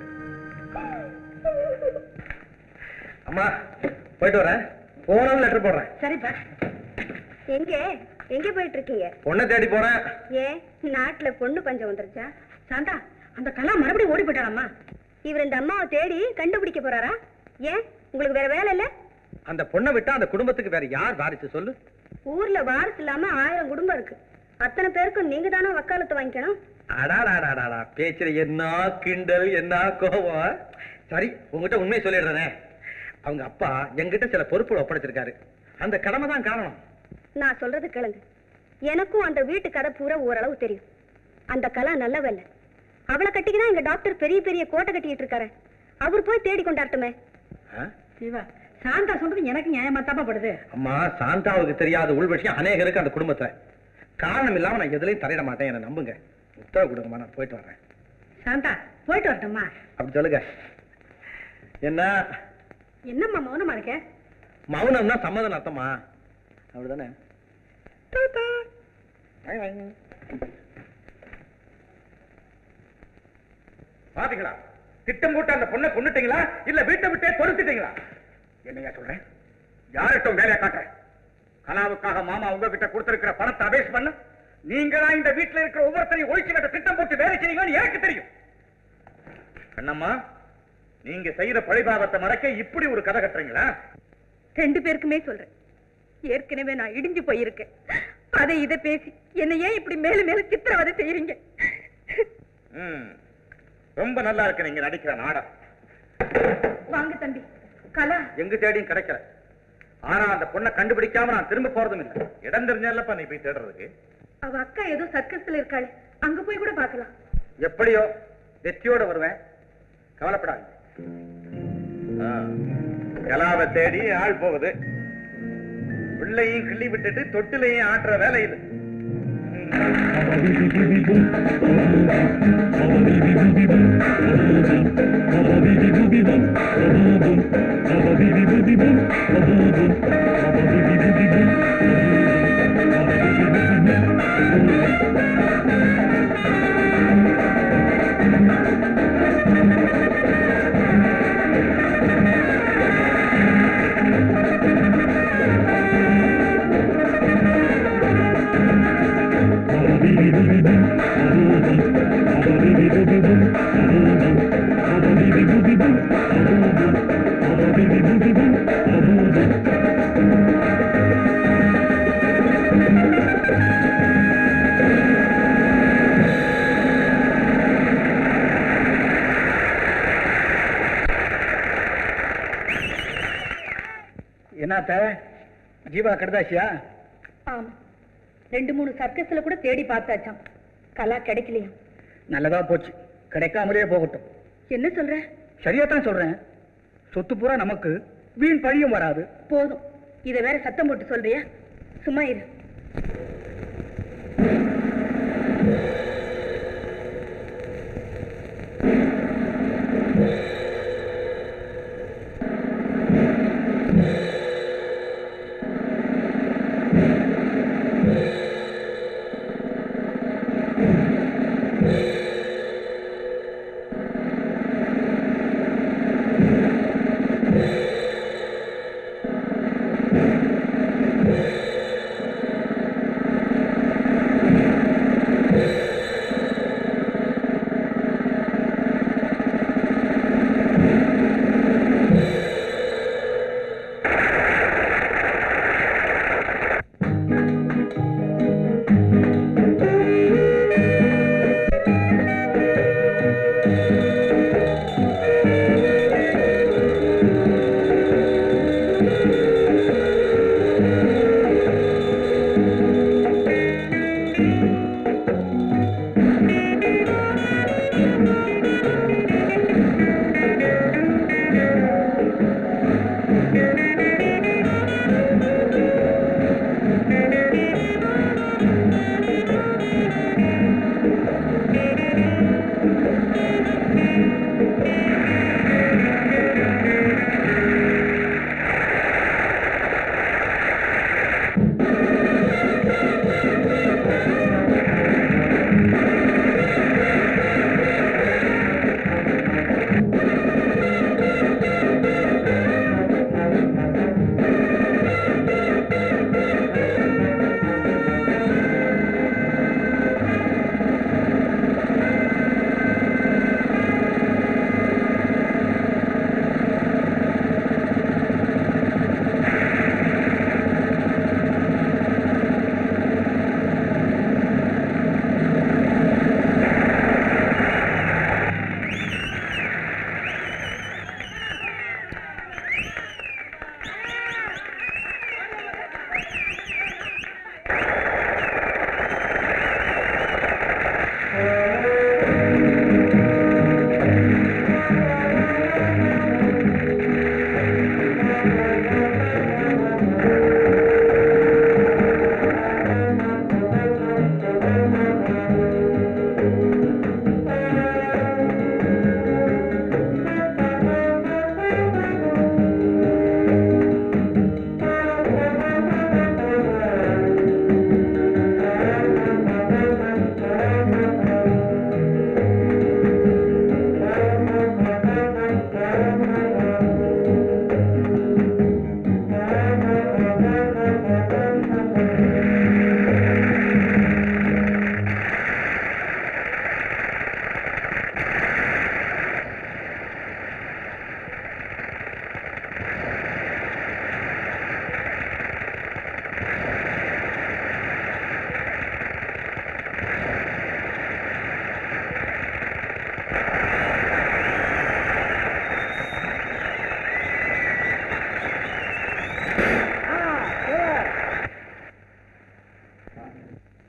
அம்மா போயிட்டு வரேன் போனாலும் லெட்டர் போடுறேன் சரிப்பா எங்க எங்க போயிட்டு இருக்கீங்க பொண்ணை தேடி போறேன் ஏன் நாட்டுல பொண்ணு பஞ்சம் வந்துருச்சா சாந்தா அந்த கலா மறுபடியும் ஓடி போயிட்டாராமா இவர் இந்த அம்மாவை தேடி கண்டுபிடிக்க போறாரா ஏன் உங்களுக்கு வேற வேலை இல்ல அந்த பொண்ணை விட்டா அந்த குடும்பத்துக்கு வேற யார் வாரிசு சொல்லு ஊர்ல வாரிசு இல்லாம ஆயிரம் குடும்பம் இருக்கு அத்தனை பேருக்கும் நீங்க தானே வக்காலத்து வாங்கிக்கணும் அடாடாடாடாடா பேச்சுல என்ன கிண்டல் என்ன கோபம் சரி உங்ககிட்ட உண்மையை சொல்லிடுறேனே அவங்க அப்பா என்கிட்ட சில பொறுப்புகள் ஒப்படைச்சிருக்காரு அந்த கடமை தான் காரணம் நான் சொல்றது கேளுங்க எனக்கும் அந்த வீட்டு கதை பூரா ஓரளவு தெரியும் அந்த கலா நல்லவல்ல அவளை கட்டிக்கிதான் எங்க டாக்டர் பெரிய பெரிய கோட்டை கட்டிக்கிட்டு இருக்காரு அவர் போய் தேடி கொண்டாட்டுமே ஆ? சிவா சாந்தா சொல்றது எனக்கு நியாயமா தப்பப்படுது அம்மா சாந்தாவுக்கு தெரியாத உள் விஷயம் அநேகருக்கு அந்த குடும்பத்துல காரணம் இல்லாம நான் எதுலயும் தலையிட மாட்டேன் என்ன நம்புங்க உத்தரவு கொடுங்கம்மா நான் போயிட்டு வரேன் சாந்தா போயிட்டு வரட்டும்மா அப்படி சொல்லுங்க என்ன என்னம்மா மௌனமா இருக்க மௌனம்னா சம்மதம் அர்த்தமா அப்படிதானே டாடா. By, by. பாத்தீங்களா திட்டம் போட்டு அந்த பொண்ணை கொண்டுட்டீங்களா இல்ல வீட்டை விட்டே தொலைச்சிட்டீங்களா என்னையா சொல்றேன் யார்கிட்டும் வேலையை காட்டுறேன் கலாவுக்காக மாமா உங்ககிட்ட கொடுத்திருக்கிற பணத்தை அபேஸ் பண்ண நீங்களா இந்த வீட்டுல இருக்கிற ஒவ்வொருத்தரையும் ஒழிச்சு கட்ட திட்டம் போட்டு வேலை செய்வீங்கன்னு எனக்கு தெரியும் கண்ணம்மா நீங்க செய்யற பழிபாவத்தை மறைக்க இப்படி ஒரு கதை கட்டுறீங்களா ரெண்டு பேருக்குமே சொல்றேன் ஏற்கனவே நான் இடிஞ்சு போயிருக்கேன் அதை இதை பேசி என்னை ஏன் இப்படி மேலும் மேலும் சித்திரவதை செய்யறீங்க ம். ரொம்ப நல்லா இருக்கு நீங்க நடிக்கிற நாடகம் வாங்க தம்பி கலா எங்க தேடியும் கிடைக்கல ஆனா அந்த பொண்ணை கண்டுபிடிக்காம நான் திரும்ப போறதும் இல்லை இடம் தெரிஞ்சல்லப்பா நீ போய் தேடுறதுக்கு அவ அக்கா ஏதோ சர்க்கஸ்ல இருக்காளே அங்க போய் கூட பார்க்கலாம் எப்படியோ வெற்றியோட வருவேன் கவலைப்படாது கலாவை தேடி ஆள் போகுது பிள்ளையும் கிள்ளி விட்டுட்டு தொட்டிலையும் ஆட்டுற வேலை இது என்னத்த ஜீவா கடுதாச்சியா ஆமா ரெண்டு மூணு சர்க்கஸ்ல கூட தேடி பார்த்தாச்சாம் கலா கிடைக்கலையா நல்லதா போச்சு கிடைக்காமலே போகட்டும் என்ன சொல்ற சரியா தான் சொல்றேன் சொத்து பூரா நமக்கு வீண் பழியும் வராது போதும் இத வேற சத்தம் போட்டு சொல்றியா சும்மா இரு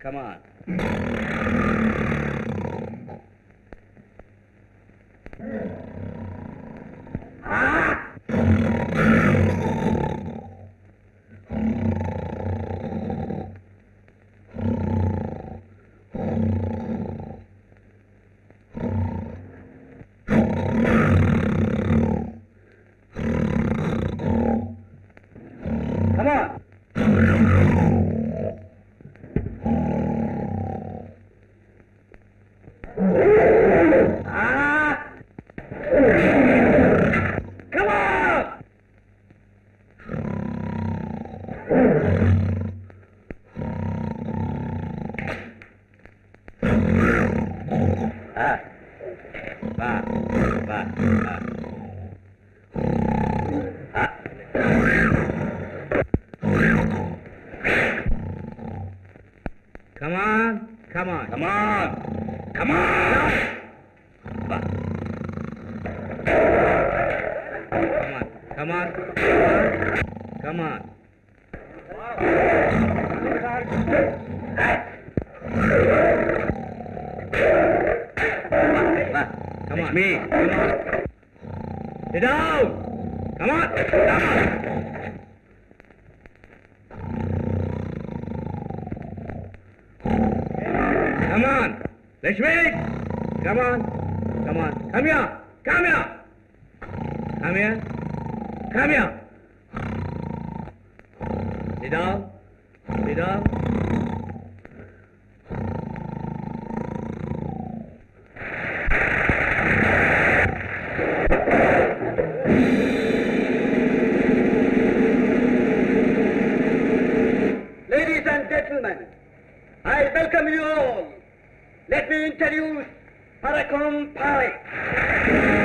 கமான் கமான் வா வா வா Come on, come on, come on, come on. Va. Come on, come on, come on. Va. Come on. Me. Come on. Sit down. Come on. Come on. Come on. Lakshmi. Come on. Come on. Come here. Come here. Come here. Come here. Sit down. Sit down. Ladies and gentlemen, I welcome you all. Let me introduce Parakom Parekh.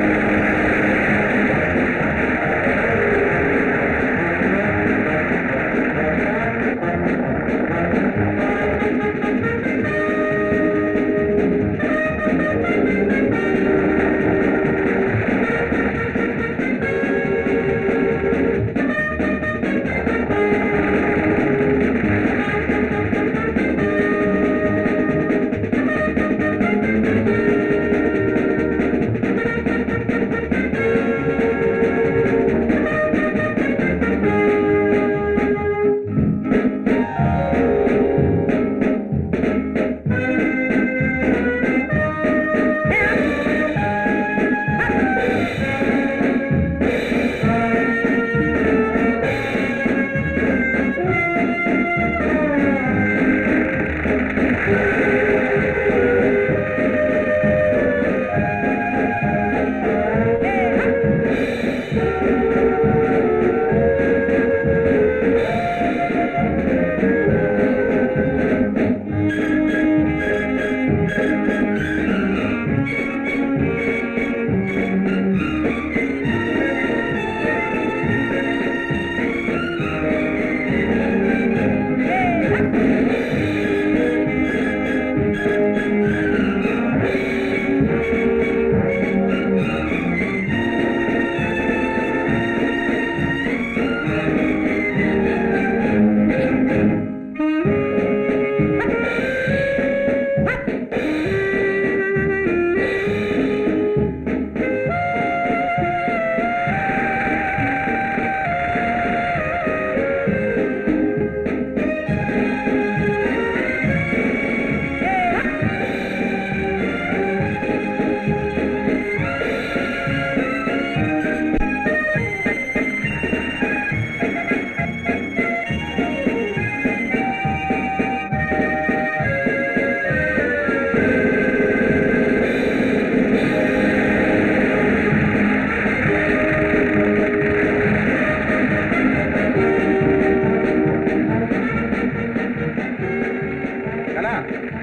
கலா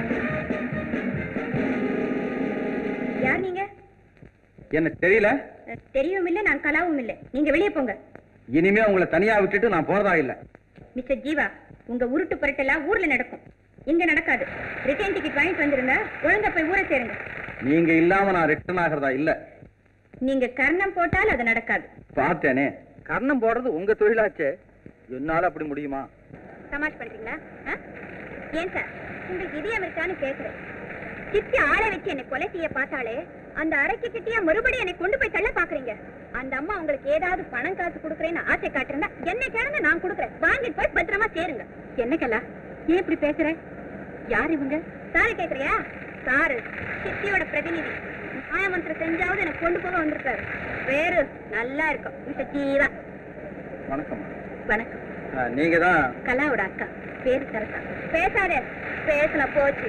யார் நீங்க எனக்கு தெரியல அஹ், தெரியவும் இல்லை நான் கலாவும் இல்லை நீங்க வெளியே போங்க இனிமே உங்களை தனியா விட்டுட்டு நான் போறதா இல்ல மிஸ்டர் ஜீவா உங்க உருட்டு புரட்டெல்லாம் ஊர்ல நடக்கும் இங்க நடக்காது ரிட்டர்ன் டிக்கெட் வாங்கிட்டு வந்துருங்க ஒழுங்கா போய் ஊரை சேருங்க நீங்க இல்லாம நான் ரிட்டர்ன் ஆகிறதா இல்ல நீங்க கர்ணம் போட்டால் அது நடக்காது பார்த்தேனே கர்ணம் போடுறது உங்க தொழிலாச்சே என்னால அப்படி முடியுமா தமாஷ் பண்றீங்களா ஆ? ஏன் சார் உங்களுக்கு இதயம் இருக்கான்னு கேக்குறேன் சித்தி ஆளை வச்சு என்னை கொலை செய்ய பார்த்தாலே அந்த அரைக்கு கிட்டியா மறுபடியும் என்னை கொண்டு போய் தள்ள பாக்குறீங்க அந்த அம்மா உங்களுக்கு ஏதாவது பணம் காசு கொடுக்குறேன்னு ஆசை காட்டுறா என்ன கேளுங்க நான் கொடுக்குறேன் வாங்கிட்டு போய் பத்திரமா சேருங்க என்ன கலா ஏன் இப்படி பேசுற யார் இவங்க சாரு கேக்குறியா சாரு சித்தியோட பிரதிநிதி மாயமந்திரம் செஞ்சாவது எனக்கு கொண்டு போக வந்திருக்காரு பேரு நல்லா இருக்கும் மிஸ்டர் ஜீவா வணக்கம் வணக்கம் நீங்க தான் கலாவோட அக்கா பேரு சரசா பேசாதே பேசுன போச்சு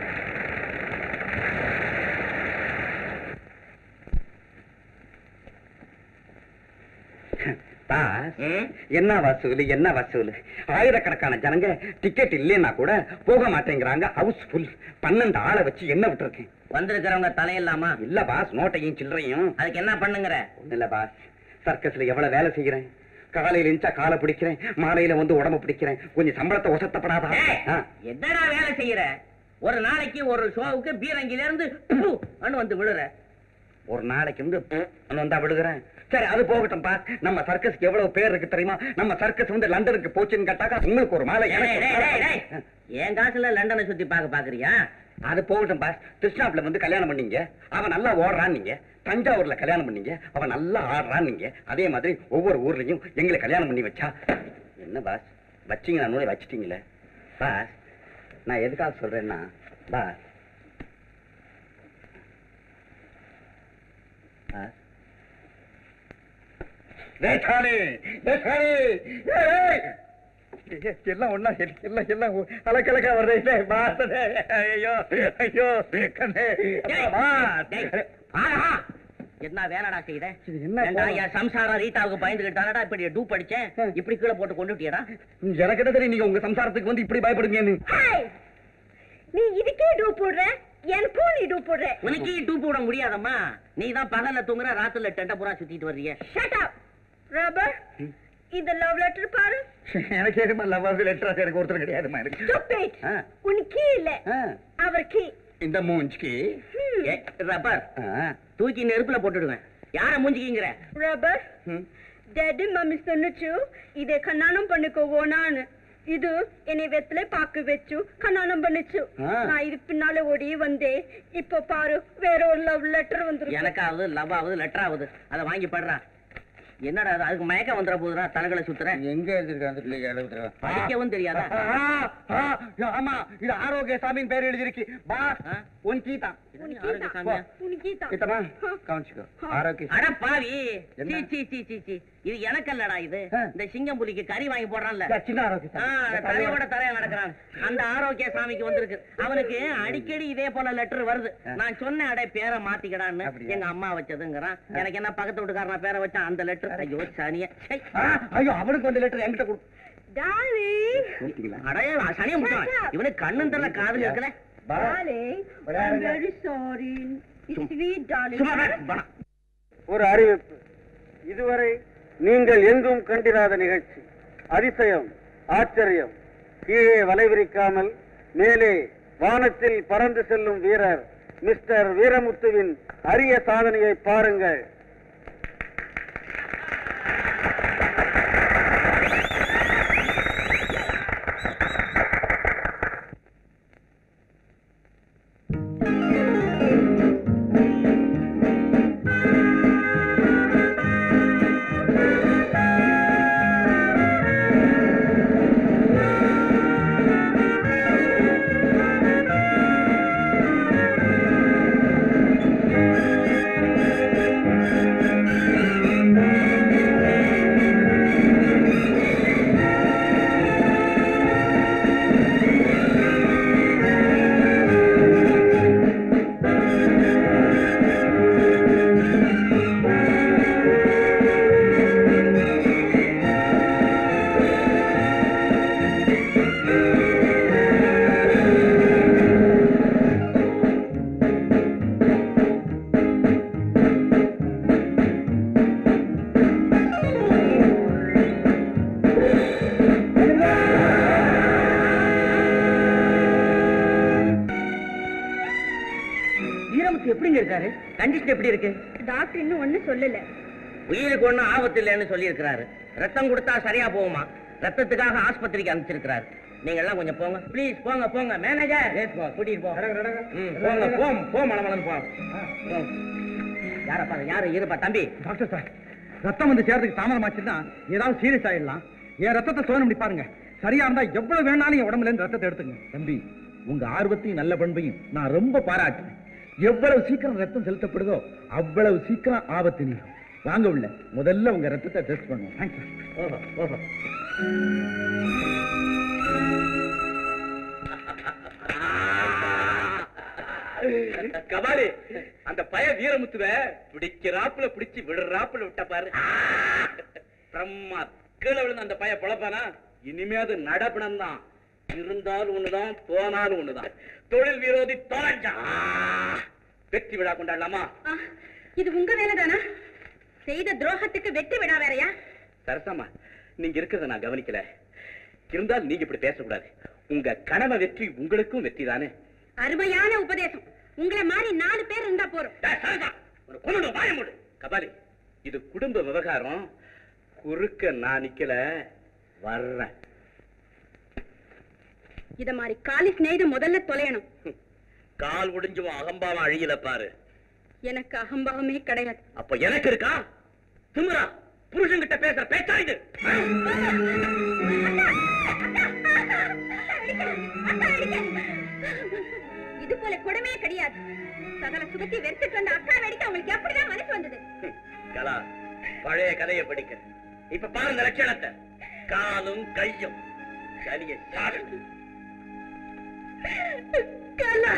பாஸ் என்ன வசூல் என்ன வசூல் ஆயிரக்கணக்கான ஜனங்க டிக்கெட் இல்லைன்னா கூட போக மாட்டேங்கிறாங்க ஹவுஸ் ஃபுல் பன்னெண்டு ஆளை வச்சு என்ன விட்டுருக்கேன் வந்திருக்கிறவங்க தலையில்லாமா இல்ல பாஸ் நோட்டையும் சில்லறையும் அதுக்கு என்ன பண்ணுங்கிற ஒண்ணு இல்ல பாஸ் சர்க்கஸ்ல எவ்வளவு வேலை செய்கிறேன் காலையில இருந்துச்சா காலை பிடிக்கிறேன் மாலையில வந்து உடம்ப பிடிக்கிறேன் கொஞ்சம் சம்பளத்தை ஒசத்தப்படாதா ஏய், ஆ. என்னடா வேலை செய்யற ஒரு நாளைக்கு ஒரு ஷோவுக்கு பீரங்கில இருந்து ப்பு ன்னு வந்து விழுற ஒரு நாளைக்கு வந்து ப்பு ன்னு வந்தா விடுகிறேன் சரி அது போகட்டும் பா நம்ம சர்க்கஸ்க்கு எவ்வளவு பேர் இருக்கு தெரியுமா நம்ம சர்க்கஸ் வந்து லண்டனுக்கு போச்சுன்னு கேட்டாக்கா உங்களுக்கு ஒரு மாலை எனக்கு டேய், ஒரு டேய், மாலை. டேய், டேய். என் காசுல லண்டனை சுத்தி பார்க்க பாக்குறியா அது போகட்டும் பாஸ் கிருஷ்ணாப்ல வந்து கல்யாணம் பண்ணீங்க அவன் நல்லா ஓடுறான் நீங்க தஞ்சாவூர்ல கல்யாணம் பண்ணீங்க அவன் நல்லா ஆடுறான் நீங்க அதே மாதிரி ஒவ்வொரு ஊர்லயும் எங்களை கல்யாணம் பண்ணி வச்சா என்ன பாஸ் வச்சீங்க நான் வச்சிட்டீங்களே பாஸ் நான் எதுக்காக சொல்றேன்னா பாஸ் பாஸ் ரேஷானி ரேஷானி ஏய், ஏய். எல்லாம் ஒண்ணா எல்லாம் எல்லாம் அலக்கலக்கா வருது இல்லை, பாசனே. ஐயோ ஐயோ கண்ணே டேய், அப்பா, டேய், பாஸ். ஆஹா. என்ன வேலைடா செய்யற இது என்ன ஏண்டா, கோலம்? என் சம்சாரம் ரீட்டாவுக்கு பயந்துகிட்டானடா இப்படி டூப் அடிச்சேன் இப்படி கீழே போட்டு கொண்டுட்டியடா எனக்கு என்ன தெரியும் நீங்க உங்க சம்சாரத்துக்கு வந்து இப்படி பயப்படுங்கன்னு ஹேய் நீ இதுக்கே டூ போடுற எனக்கும் நீ டூ போடுற உனக்கு டூப் விட முடியாதம்மா நீ தான் பகல்ல தூங்குற ராத்துல டெண்ட பூரா சுத்திட்டு வர்றிய ஷட் அப் ரப்பர் இந்த லவ் லெட்டர் பாரு எனக்கு எதுமா லவ் லெட்டர் எனக்கு ஒருத்தர் கிடையாதுமா எனக்கு ஸ்டூபிட் ஆ. உன் கீ இல்ல ஆ, அவர் கீ இந்த மூஞ்சிக்கு ஏ, ரப்பர் ஆ, தூக்கி நெருப்புல போட்டுடுவேன் யார மூஞ்சிக்கிங்கிற ரப்பர் ம். డాడీ మమ్మీ సొన్నచ్చు ఇదే కన్నానం పండుకోవోనాను இது என்னை வெத்தில பாக்கு வச்சு கல்யாணம் பண்ணிச்சு ஆ. நான் இது பின்னால ஓடி வந்தேன் இப்ப பாரு வேற ஒரு லவ் லெட்டர் வந்துருக்கு எனக்காவது லவ் ஆகுது லெட்டர் ஆகுது அதை வாங்கி படுறா என்னடா அது அதுக்கு மயக்கம் வந்துட போதுடா தலைகளை சுத்துறேன் எங்க எழுதிருக்க அந்த பிள்ளைக்கு எழுதுறா படிக்கவும் தெரியாதா ஆ, ஆ, ஆமா இது ஆரோக்கிய சாமியின் பேர் எழுதிருக்கு பா ஆ? உன் கீதா ஆரோக்கியசாமியா? உனக்கீதா கீதமா கவனிச்சுக்கோ ஆரோக்கிய அட பாவி என்ன? சீ, சீ, சீ, சீ, சீ. இது எனக்கல்லடா இது ஆ. இந்த சிங்கம் புலிக்கு கறி வாங்கி போடுறான்ல சாமி. சின்ன ஆரோக்கிய ஆ, அந்த தலையோட தலையா நடக்கிறான் அந்த ஆரோக்கிய சாமிக்கு வந்திருக்கு அவனுக்கு அடிக்கடி இதே போல லெட்டர் வருது நான் சொன்னேன் அடே பேரை மாத்திக்கடான்னு அப்படியா? எங்க அம்மா வச்சதுங்கிறான் எனக்கு என்ன பக்கத்து வீட்டுக்காரனா பேரை வச்சான் அந்த லெட்டர் ஐயோ சனிய சை. ஐயோ அவனுக்கு வந்து லெட்டர் என்கிட்ட கொடு டார்லிங் கொடுத்தீங்களா அடைய சனிய முட்டான் இவனுக்கு கண்ணும் தெரியல காதல் இருக்கல பா. டார்லிங் ஐ விளையாடுங்க. வெரி சாரி ஸ்வீட் டார்லிங் சும்மா வே, வேணாம். ஒரு அறிவிப்பு இதுவரை நீங்கள் எங்கும் கண்டிராத நிகழ்ச்சி அதிசயம் ஆச்சரியம் கீழே வலைவிரிக்காமல் மேலே வானத்தில் பறந்து செல்லும் வீரர் மிஸ்டர் வீரமுத்துவின் அரிய சாதனையை பாருங்கள் வீரமுத்து எப்படிங்க இருக்காரு கண்டிஷன் எப்படி இருக்கு டாக்டர் இன்னும் ஒண்ணும் சொல்லல உயிருக்கு ஒண்ணும் ஆபத்து இல்லைன்னு சொல்லி இருக்கிறாரு ரத்தம் கொடுத்தா சரியா போகுமா ரத்தத்துக்காக ஆஸ்பத்திரிக்கு அனுப்பிச்சிருக்கிறாரு நீங்க எல்லாம் கொஞ்சம் போங்க ப்ளீஸ் போங்க போங்க மேனேஜர் கூட்டிட்டு போ ம், போங்க போ போ மலமலன்னு போ போ. யாரப்பா அது? யாரு இருப்பா தம்பி டாக்டர் சார் ரத்தம் வந்து சேர்றதுக்கு தாமதமாச்சுன்னா ஏதாவது சீரியஸ் ஆயிடலாம் என் ரத்தத்தை சோதனை பண்ணி பாருங்க சரியா இருந்தா எவ்வளவு வேணாலும் என் உடம்புல இருந்து ரத்தத்தை எடுத்துங்க தம்பி உங்க ஆர்வத்தையும் நல்ல பண்பையும் நான் ரொம்ப பாராட்டுறேன் எவ்வளவு சீக்கிரம் ரத்தம் செலுத்தப்படுதோ அவ்வளவு சீக்கிரம் ஆபத்து நீங்கும் வாங்க உள்ள முதல்ல உங்க ரத்தத்தை டெஸ்ட் பண்ணுவோம் தேங்க்ஸ் ஓஹோ ஓஹோ கபாலி அந்த பய வீரமுத்துவ பிடிக்கிறாப்புல பிடிச்சு விடுறாப்புல விட்ட பாரு பிரம்மா கீழே விழுந்த அந்த பய பொழப்பானா இனிமே அது நடப்பணம் தான் இருந்தாலும் ஒண்ணுதான் போனாலும் ஒண்ணுதான் தொழில் விரோதி தொலைஞ்சா வெற்றி விழா கொண்டாடலாமா ஆ, இது உங்க வேலைதானா செய்த துரோகத்துக்கு வெற்றி விடா வேறையா சரசம்மா நீங்க இருக்கிறத நான் கவனிக்கல இருந்தாலும் நீங்க இப்படி பேசக்கூடாது உங்க கனவு வெற்றி உங்களுக்கும் வெற்றி தானே அருமையான உபதேசம் உங்களை மாதிரி நாலு பேர் இருந்தா போறோம் ஒரு கொண்டு வாய மூடு கபாலி இது குடும்ப விவகாரம் குறுக்க நான் நிக்கல வர்றேன் இத மாதிரி காலி சிநேகிதம் முதல்ல தொலையணும் கால் ஒடிஞ்சும் அகம்பாவம் அழியல பாரு எனக்கு அகம்பாவமே கிடையாது அப்ப எனக்கு இருக்கா திமிரா புருஷன்கிட்ட பேசுற பேச்சா இது இது போல கொடுமையே கிடையாது சகல சுகத்தை வெறுத்துட்டு வந்த அக்கா வெடிக்க அவங்களுக்கு எப்படிதான் மனசு வந்தது ஹம், கலா பழைய கதையை படிக்க இப்ப பாருங்க லட்சணத்தை காலும் கையும் சனியை சாடு கலா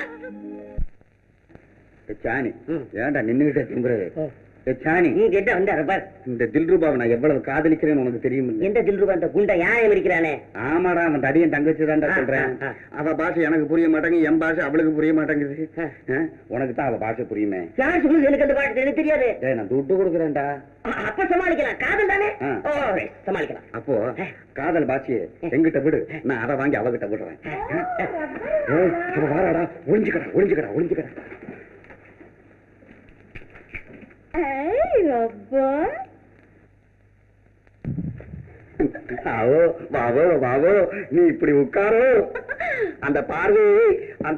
சாணி ஏன்டா நின்னுகிட்டே திம்புறது சாணி நீ கிட்ட வந்தாரு பார் இந்த தில்ரூபாவை நான் எவ்வளவு காதலிக்கிறேன்னு உனக்கு தெரியும் எந்த தில்ருபா அந்த குண்டை யாயம் இருக்கிறானே ஆமாடா அவன் தடியன் தங்கச்சி தான்டா ஆ, சொல்றேன் ஆ, ஆ. அவ பாஷை எனக்கு புரிய மாட்டேங்குது என் பாஷை அவளுக்கு புரிய மாட்டேங்குது ஆ, உனக்கு தான் அவ பாஷை புரியுமே யார் சொல்லுது எனக்கு அந்த பாட்டு எனக்கு தெரியாது ஏய் நான் துட்டு கொடுக்குறேன்டா அ- அப்ப சமாளிக்கலாம் காதல் தானே ஆ. ஓ right, சமாளிக்கலாம் அப்போ காதல் பாஷையை எங்கிட்ட விடு நான் அதை வாங்கி அவகிட்ட விடுறேன் ஏய், அவ வாராடா ஒளிஞ்சுக்கடா ஒளிஞ்சுக்கடா ஒளிஞ்சுக்கடா ஆவோ வாவோ வாவோ நீ இப்படி உட்காரோ அந்த பார்வை அந்த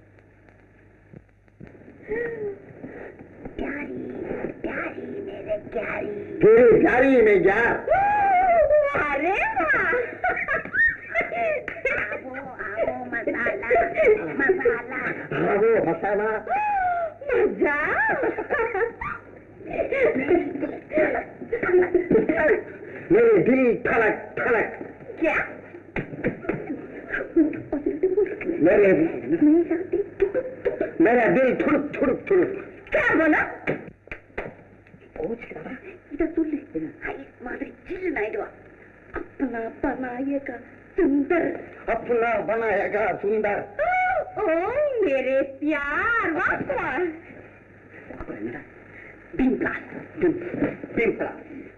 तेरे प्यारी में क्या अरे वो मसाला मेरे दिल ठलक ठलक क्या मेरे मेरा दिल ठुड़क ठुड़क ठुड़क क्या बोला இத சொல்லு ஐஸ் மாதிரி சில்லுன்னு ஆயிடுவா அப்பனா அப்பா நாயகா சுந்தர் अपना बनाएगा सुंदर ओ मेरे प्यार वाह அப்புறம் என்னடா பிம்பிளா பிம்பிளா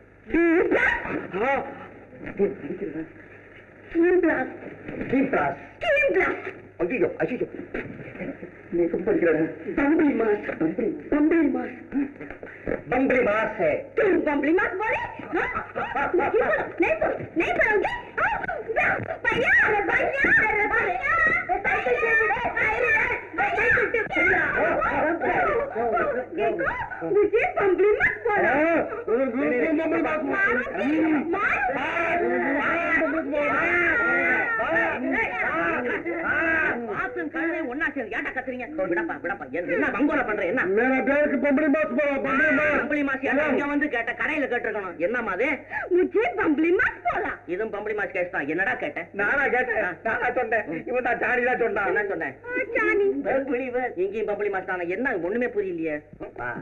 பிம்பிளா பிம்பிளா பிம்பிளா ஐயோ ஐயோ நீ ரொம்ப படிக்கிறடா பம்பளி மாஸ் பம்பளி மாஸ் बम्बरी मास है तुम बम्बली मत बोले हाँ? नहीं बोलो, नहीं बोलो, नहीं बोलोगे हाँ? भैया अरे भैया अरे भैया साइकिल से मुड़े, साइकिल से मुड़े। देखो मुझे बम्बली मत बोलो ஆத்தும் கழுதை ஒண்ணா சேர்ந்து ஏன்டா கத்துறீங்க விடப்பா விடப்பா என்ன என்ன வங்கோல பண்ற என்ன मेरा பேருக்கு बम्बरी मास बोला बम्बरी मास பம்பளி மாசி எல்லாம் இங்க வந்து கேட்ட கடையில கேட்டிருக்கணும் என்னம்மா அது मुझे बम्बली मत बोला இதுவும் பம்பளி மாசி கேஸ் தான் என்னடா கேட்ட நானா கேட்டேன் நானா சொன்னேன் இவன் தான் சாணி தான் சொன்னான் என்ன சொன்னேன் जानी இங்கேயும் பம்பளி மாசி தானே என்ன ஒண்ணுமே புரியலையே வா.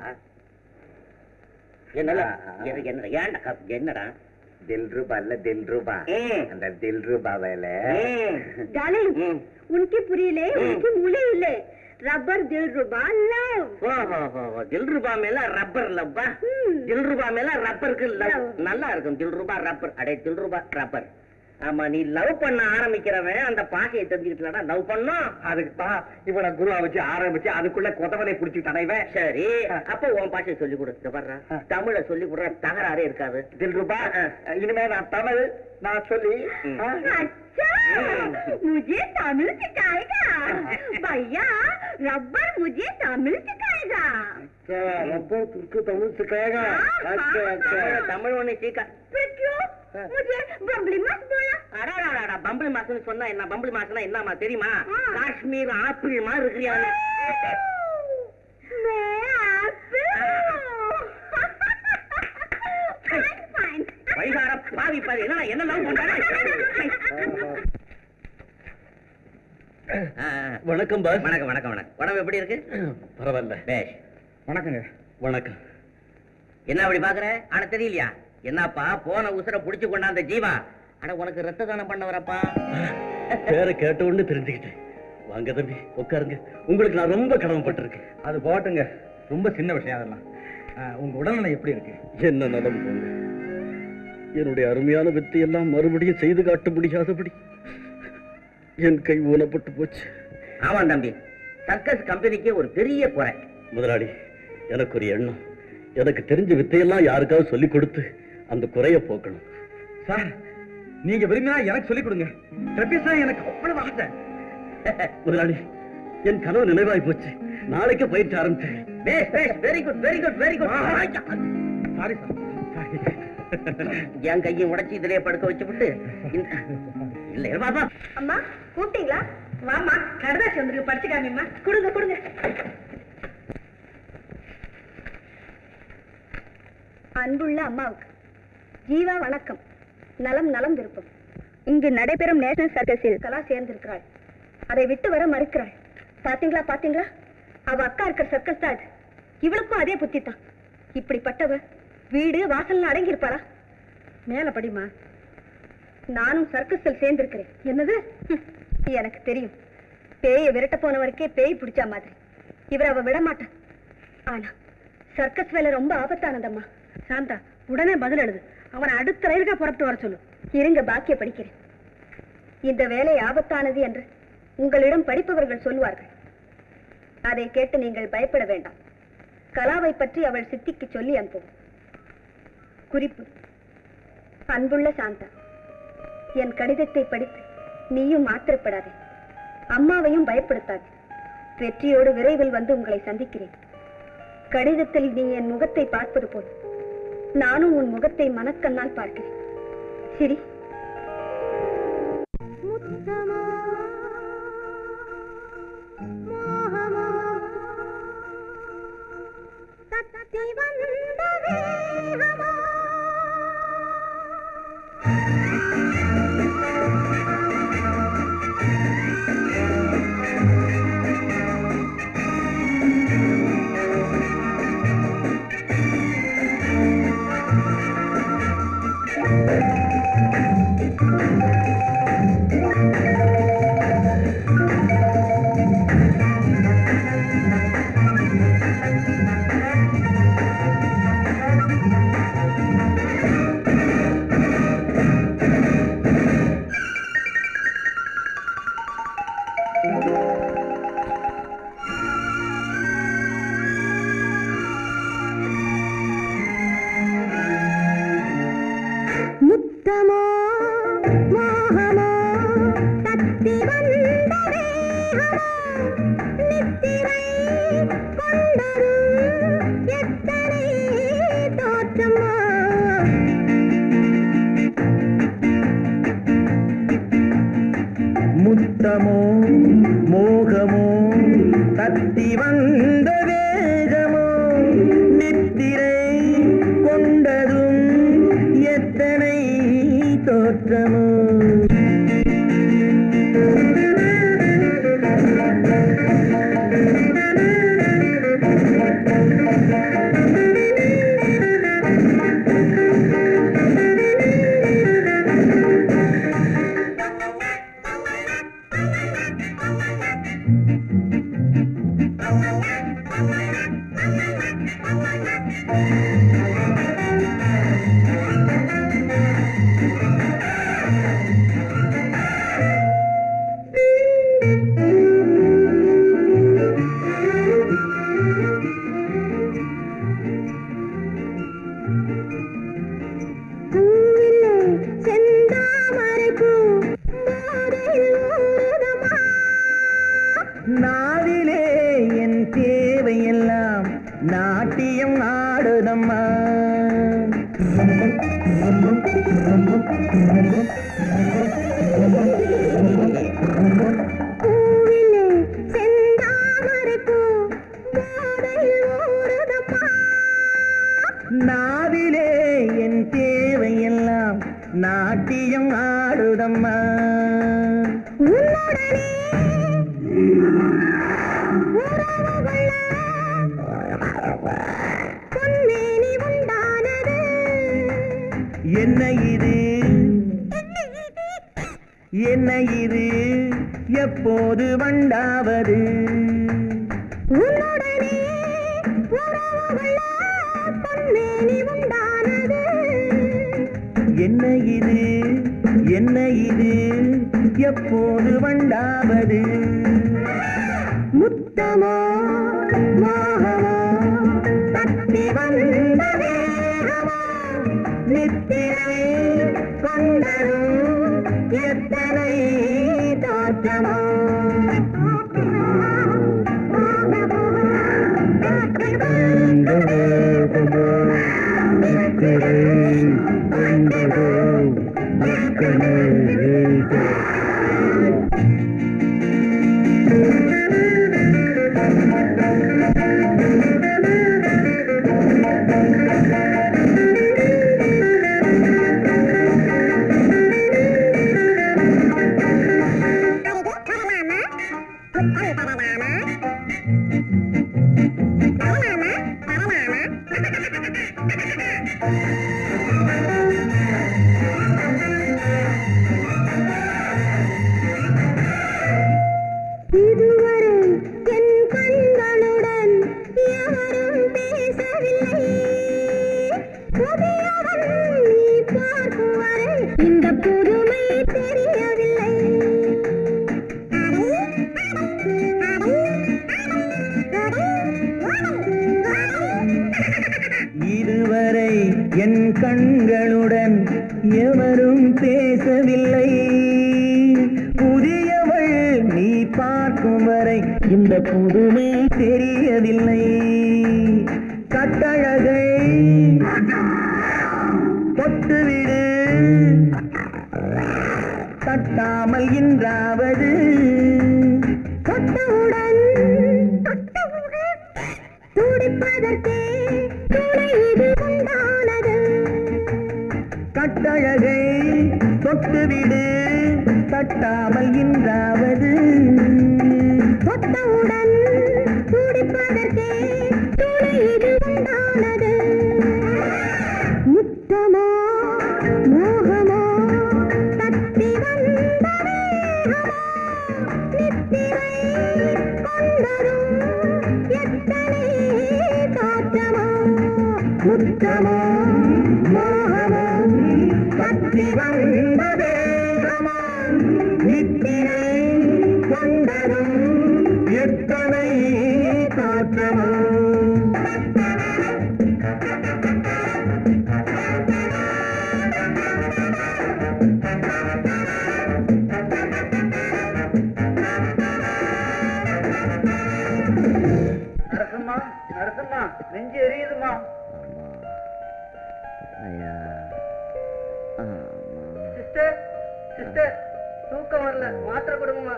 என்னல எனக்கு என்ன ஏன்டா கப்- என்னடா தில் ரூபா இல்ல தில் ரூபா ம். அந்த தில் ரூபாவில ம். डार्लिंग ம். उनकी पुरीले हम्म। उनकी मुले इले रबर दिल रुबा लव ஓ, ஓ, ஓ, ஓ. தில்ருபா மேல ரப்பர் லவ்வா ம். தில்ருபா மேல ரப்பருக்கு லவ் Love. நல்லா இருக்கும் தில்ருபா ரப்பர் அடே தில்ருபா ரப்பர் ஆமா நீ லவ் பண்ண ஆரம்பிக்கிறவன் அந்த பாஷையை தெரிஞ்சுக்கிட்டா லவ் பண்ணும் அதுக்கு தான் இவனை குருவா வச்சு ஆரம்பிச்சு அதுக்குள்ள கொதவலை புடிச்சுட்டான இவன் சரி அப்ப உன் பாஷையை சொல்லி கொடு இங்க பாருடா தமிழ சொல்லி கொடுற தகராறே இருக்காது தில் ரூபா இனிமே நான் தமிழ் நான் சொல்லி ம். ஆ, अच्छा मुझे तमिल सिखाएगा भैया रबर मुझे तमिल सिखाएगा रबर तुमको तमिल सिखाएगा हाँ, अच्छा, अच्छा। தமிழ் ஒண்ணு சீக்கா फिर क्यों मुझे बम्बली मत बोला அடாடாடா பம்பிள் மாசுன்னு சொன்னா என்ன பம்பிள் மாசுனா என்னமா தெரியுமா ஆ. காஷ்மீர் ஆப்பிள் மாதிரி இருக்கிறியா मैं आपसे फाइन फाइन வைகார பாவி பாவி என்ன என்ன லவ் பண்றாங்க வணக்கம் பாஸ் வணக்கம் வணக்கம் வணக்கம் உடம்பு எப்படி இருக்கு பரவாயில்ல பேஷ் வணக்கங்க வணக்கம் என்ன அப்படி பாக்குற ஆனா தெரியலையா என்னப்பா போன உசுர புடிச்சு கொண்டாந்த ஜீவா அட உனக்கு ரத்த தானம் பண்ண வரப்பா பேரை கேட்ட உடனே தெரிஞ்சுக்கிட்டேன் வாங்க தம்பி உட்காருங்க உங்களுக்கு நான் ரொம்ப கடமைப்பட்டிருக்கேன் அது போட்டுங்க ரொம்ப சின்ன விஷயம் அதெல்லாம் ஆ, உங்க உடல்நிலை எப்படி இருக்கு என்ன நலம் போங்க என்னுடைய அருமையான வித்தை எல்லாம் மறுபடியும் செய்து காட்ட முடியாதபடி என் கை ஊனப்பட்டு போச்சு ஆமாம் தம்பி சர்க்கஸ் கம்பெனிக்கு ஒரு பெரிய குறை முதலாளி எனக்கு ஒரு எண்ணம் எனக்கு தெரிஞ்ச வித்தையெல்லாம் யாருக்காவது சொல்லிக் கொடுத்து அந்த குறைய போக்கணும் சார் நீங்க விரும்பினா எனக்கு சொல்லிக் கொடுங்க ட்ரெப்பிஸா எனக்கு அவ்வளவு ஆசை முதலாளி என் கனவு நினைவாய் போச்சு நாளைக்கே பயிற்சி ஆரம்பிச்சேன் பேஷ் பேஷ் very good very good very good sorry sir sorry என் கையை உடைச்சு இதிலே படுக்க வச்சு விட்டு இந்த- இல்ல பாப்பா அம்மா கூப்பிட்டீங்களா வாம்மா கடதாசி வந்துருக்கு படிச்சுக்காமம்மா கொடுங்க கொடுங்க அன்புள்ள அம்மாவுக்கு ஜீவா வணக்கம் நலம் நலம் விருப்பம் இங்கு நடைபெறும் நேஷனல் சர்க்கஸில் கலா சேர்ந்திருக்கிறாள் அதை விட்டு வர மறுக்கிறாள் பாத்தீங்களா பாத்தீங்களா அவ அக்கா இருக்கிற சர்க்கஸ் தான் அது இவளுக்கும் அதே புத்தி தான் இப்படிப்பட்டவ வீடு வாசல்னு அடங்கி இருப்பாளா மேல படிமா நானும் சர்க்கஸில் சேர்ந்திருக்கிறேன் என்னது ஹம், எனக்கு தெரியும் பேயை விரட்ட போனவருக்கே பேய் பிடிச்ச மாதிரி இவர் அவ விட மாட்டான் ஆனா சர்க்கஸ் வேலை ரொம்ப ஆபத்தானதம்மா சாந்தா உடனே பதில் எழுது அவனை அடுத்த ரயிலுக்கா புறப்பட்டு வர சொல்லு இருங்க பாக்கிய படிக்கிறேன் இந்த வேலை ஆபத்தானது என்று உங்களிடம் படிப்பவர்கள் சொல்லுவார்கள் அதை கேட்டு நீங்கள் பயப்பட வேண்டாம் கலாவை பற்றி அவள் சித்திக்கு சொல்லி அனுப்பும் குறிப்பு அன்புள்ள சாந்தா என் கடிதத்தை படித்து நீயும் ஆத்திரப்படாதே அம்மாவையும் பயப்படுத்தாது வெற்றியோடு விரைவில் வந்து உங்களை சந்திக்கிறேன் கடிதத்தில் நீ என் முகத்தை பார்ப்பது போல் நானும் உன் முகத்தை மனக்கண்ணால் பார்க்கிறேன் சரி முத்தமோ மோகமோ தத்தி வந்த வேகமோ நித்திரை கொண்டரும் எத்தனை தோற்றமோ முத்தமோ மோகமோ தத்தி வந்த வேகமோ நித்திரை கொண்டதும் எத்தனை தோற்றமோ பூவிலே செந்தாமரைப்பூ போதையில் ஊறுதம்மா நாவிலே என் தேவையெல்லாம் நாட்டியம் ஆடுதம்மா உன்னுடனே பொன்மேனி உண்டானது என்ன இது என்ன இது எப்போது வண்டாவது உன்னுடனே உறவுகள பொன்மேனி உண்டானது என்ன இது என்ன இது எப்போது வண்டாவது முத்தமோ மோகமோ தப்பி வந்த வேகமோ நித்திரை கொண்டரும் எத்தனை தோற்றமோ இதுவரை என் கண்களுடன் எவரும் பேசவில்லை புதியவன் நீ பார்க்கும் வரை இந்த புதுமை தெரியவில்லை இதுவரை என் கண்களுடன் எவரும் பேசவில்லை புதியவள் நீ பார்க்கும் வரை இந்த புதுமை தெரியவில்லை கட்டழகை தொட்டுவிடு தட்டாமல் இன்றாவது தொட்டவுடன் துடிப்பதற்கே துணை இது உண்டானது கட்டழகை தொட்டுவிடு தட்டாமல் இன்றாவது தொட்டவுடன் துடிப்பதற்கே துணை இது உண்டானது முத்தமோ மோகமோ தத்தி வந்த வேகமோ நித்திரை கொண்டரும் எத்தனை தோற்றமோ முத்தமோ மோகமோ தத்தி வந்த வேகமோ நித்திரை கொண்டரும் எத்தனை தோற்றமோ நரசம்மா நரசம்மா நெஞ்சு எரியுதுமா சிஸ்டர் சிஸ்டர் தூக்கம் வரல மாத்திரை கொடுங்கம்மா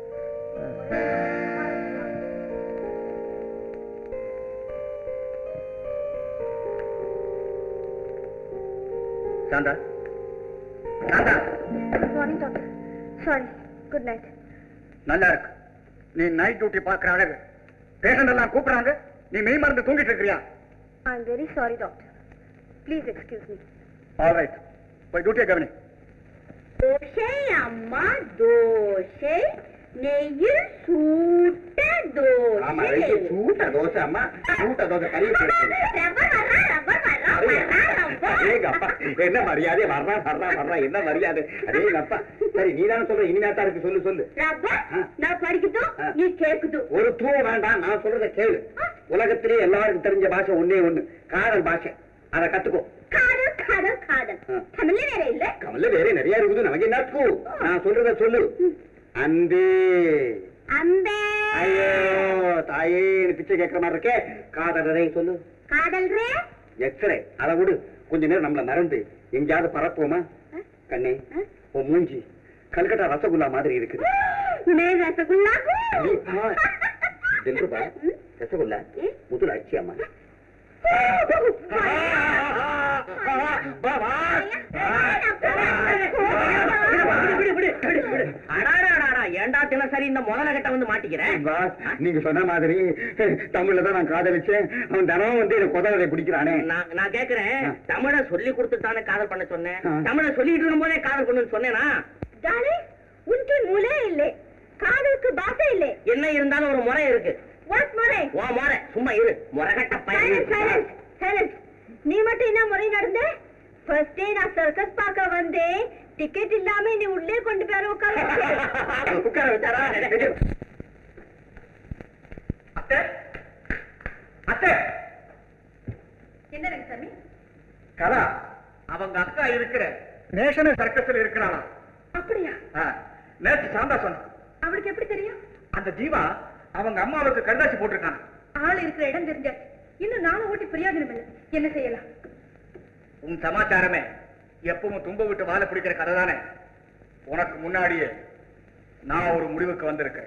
Shanta Shanta good morning doctor sorry good night நல்லா இருக்கு நீ நைட் டியூட்டி பார்க்குற அழகு பேஷண்ட் எல்லாம் கூப்பிடுறாங்க நீ மெய் மருந்து தூங்கிட்டு இருக்கிறியா I am very sorry doctor please excuse me all right போய் டியூட்டியை கவனி தோசை அம்மா தோசை நெய்யில் சூட்ட ஆமா தோசை ரெண்டு சூட்ட தோசை அம்மா சூட்ட தோசை கறி போட்டு ரப்பர் வர்றா ரப்பர் வர்றா வர்றா ரப்பர் அதேங்க அப்பா என்ன மரியாதை வர்றா வர்றா வர்றா என்ன மரியாதை அதேங்க அப்பா சரி நீ தானே சொல்ற இனிமே தான் இருக்கு சொல்லு சொல்லு ரப்பர் ஆ. நான் படிக்கட்டும் ஆ. நீ கேட்கட்டும் ஒரு தூவ வேண்டாம் நான் சொல்றத கேளு உலகத்திலே எல்லாருக்கும் தெரிஞ்ச பாஷை ஒண்ணே ஒண்ணு காதல் பாஷை அதை கத்துக்கோ காதல் காதல் காதல் ஆ. தமிழ்ல வேற இல்ல கமல்ல வேற நிறைய இருக்குது நமக்கு என்ன இருக்கும் நான் சொல்றத சொல்லு அன்பே அந்த ஐயோ தாயே பிச்சை கேட்கிற மாதிரி இருக்கே காதலரை சொல்லு காதல் ரே எக்ஸ்ரே அதை விடு கொஞ்ச நேரம் நம்மள மறந்து எங்கேயாவது பறப்போமா கண்ணே உன் மூஞ்சி கல்கட்டா ரசகுல்லா மாதிரி இருக்குது மே ரசகுல்லா தில்ருபா ரசகுல்லா முதல் அடிச்சி அம்மா ஏண்டா தினசரி இந்த முதல கிட்ட வந்து மாட்டிக்கிறேன் பாஸ் நீங்க சொன்ன மாதிரி தமிழ்ல தான் நான் காதலிச்சேன் அவன் தினமும் வந்து எனக்கு குதவதை பிடிக்கிறானே நான் நான் கேக்குறேன் தமிழ சொல்லி கொடுத்துட்டானே காதல் பண்ண சொன்னேன் ஆ. தமிழ சொல்லிட்டு இருக்கும் போதே காதல் பண்ணுன்னு சொன்னேனா ஜானே உனக்கு மூளை இல்லை காதலுக்கு பாசை இல்லை என்ன இருந்தாலும் ஒரு முறை இருக்கு வாட் முறை வா முறை சும்மா இரு முறைகட்ட சைலன்ஸ் பையன் சைலன்ஸ் சைலன்ஸ் நீ மட்டும் என்ன முறை நடந்த ஃபர்ஸ்ட் டே நான் சர்க்கஸ் பார்க்க வந்தேன் டிக்கெட் இல்லாம நீ உள்ளே கொண்டு போய் உட்கார உட்கார வச்சாரா அத்தை அத்தை என்ன ரங்கசாமி கலா அவங்க அக்கா இருக்கிற நேஷனல் சர்க்கஸ்ல இருக்கிறானா அப்படியா நேற்று சாந்தா சொன்ன அவளுக்கு எப்படி தெரியும் அந்த ஜீவா அவங்க அம்மாவுக்கு கடுதாசி போட்டிருக்கான் ஆள் இருக்கிற இடம் தெரிஞ்சாச்சு இன்னும் நானும் ஓட்டி பிரயோஜனம் இல்லை என்ன செய்யலாம் உன் சமாச்சாரமே எப்பவும் தும்ப விட்டு வாழ பிடிக்கிற கதை தானே உனக்கு முன்னாடியே நான் ஒரு முடிவுக்கு வந்திருக்கேன்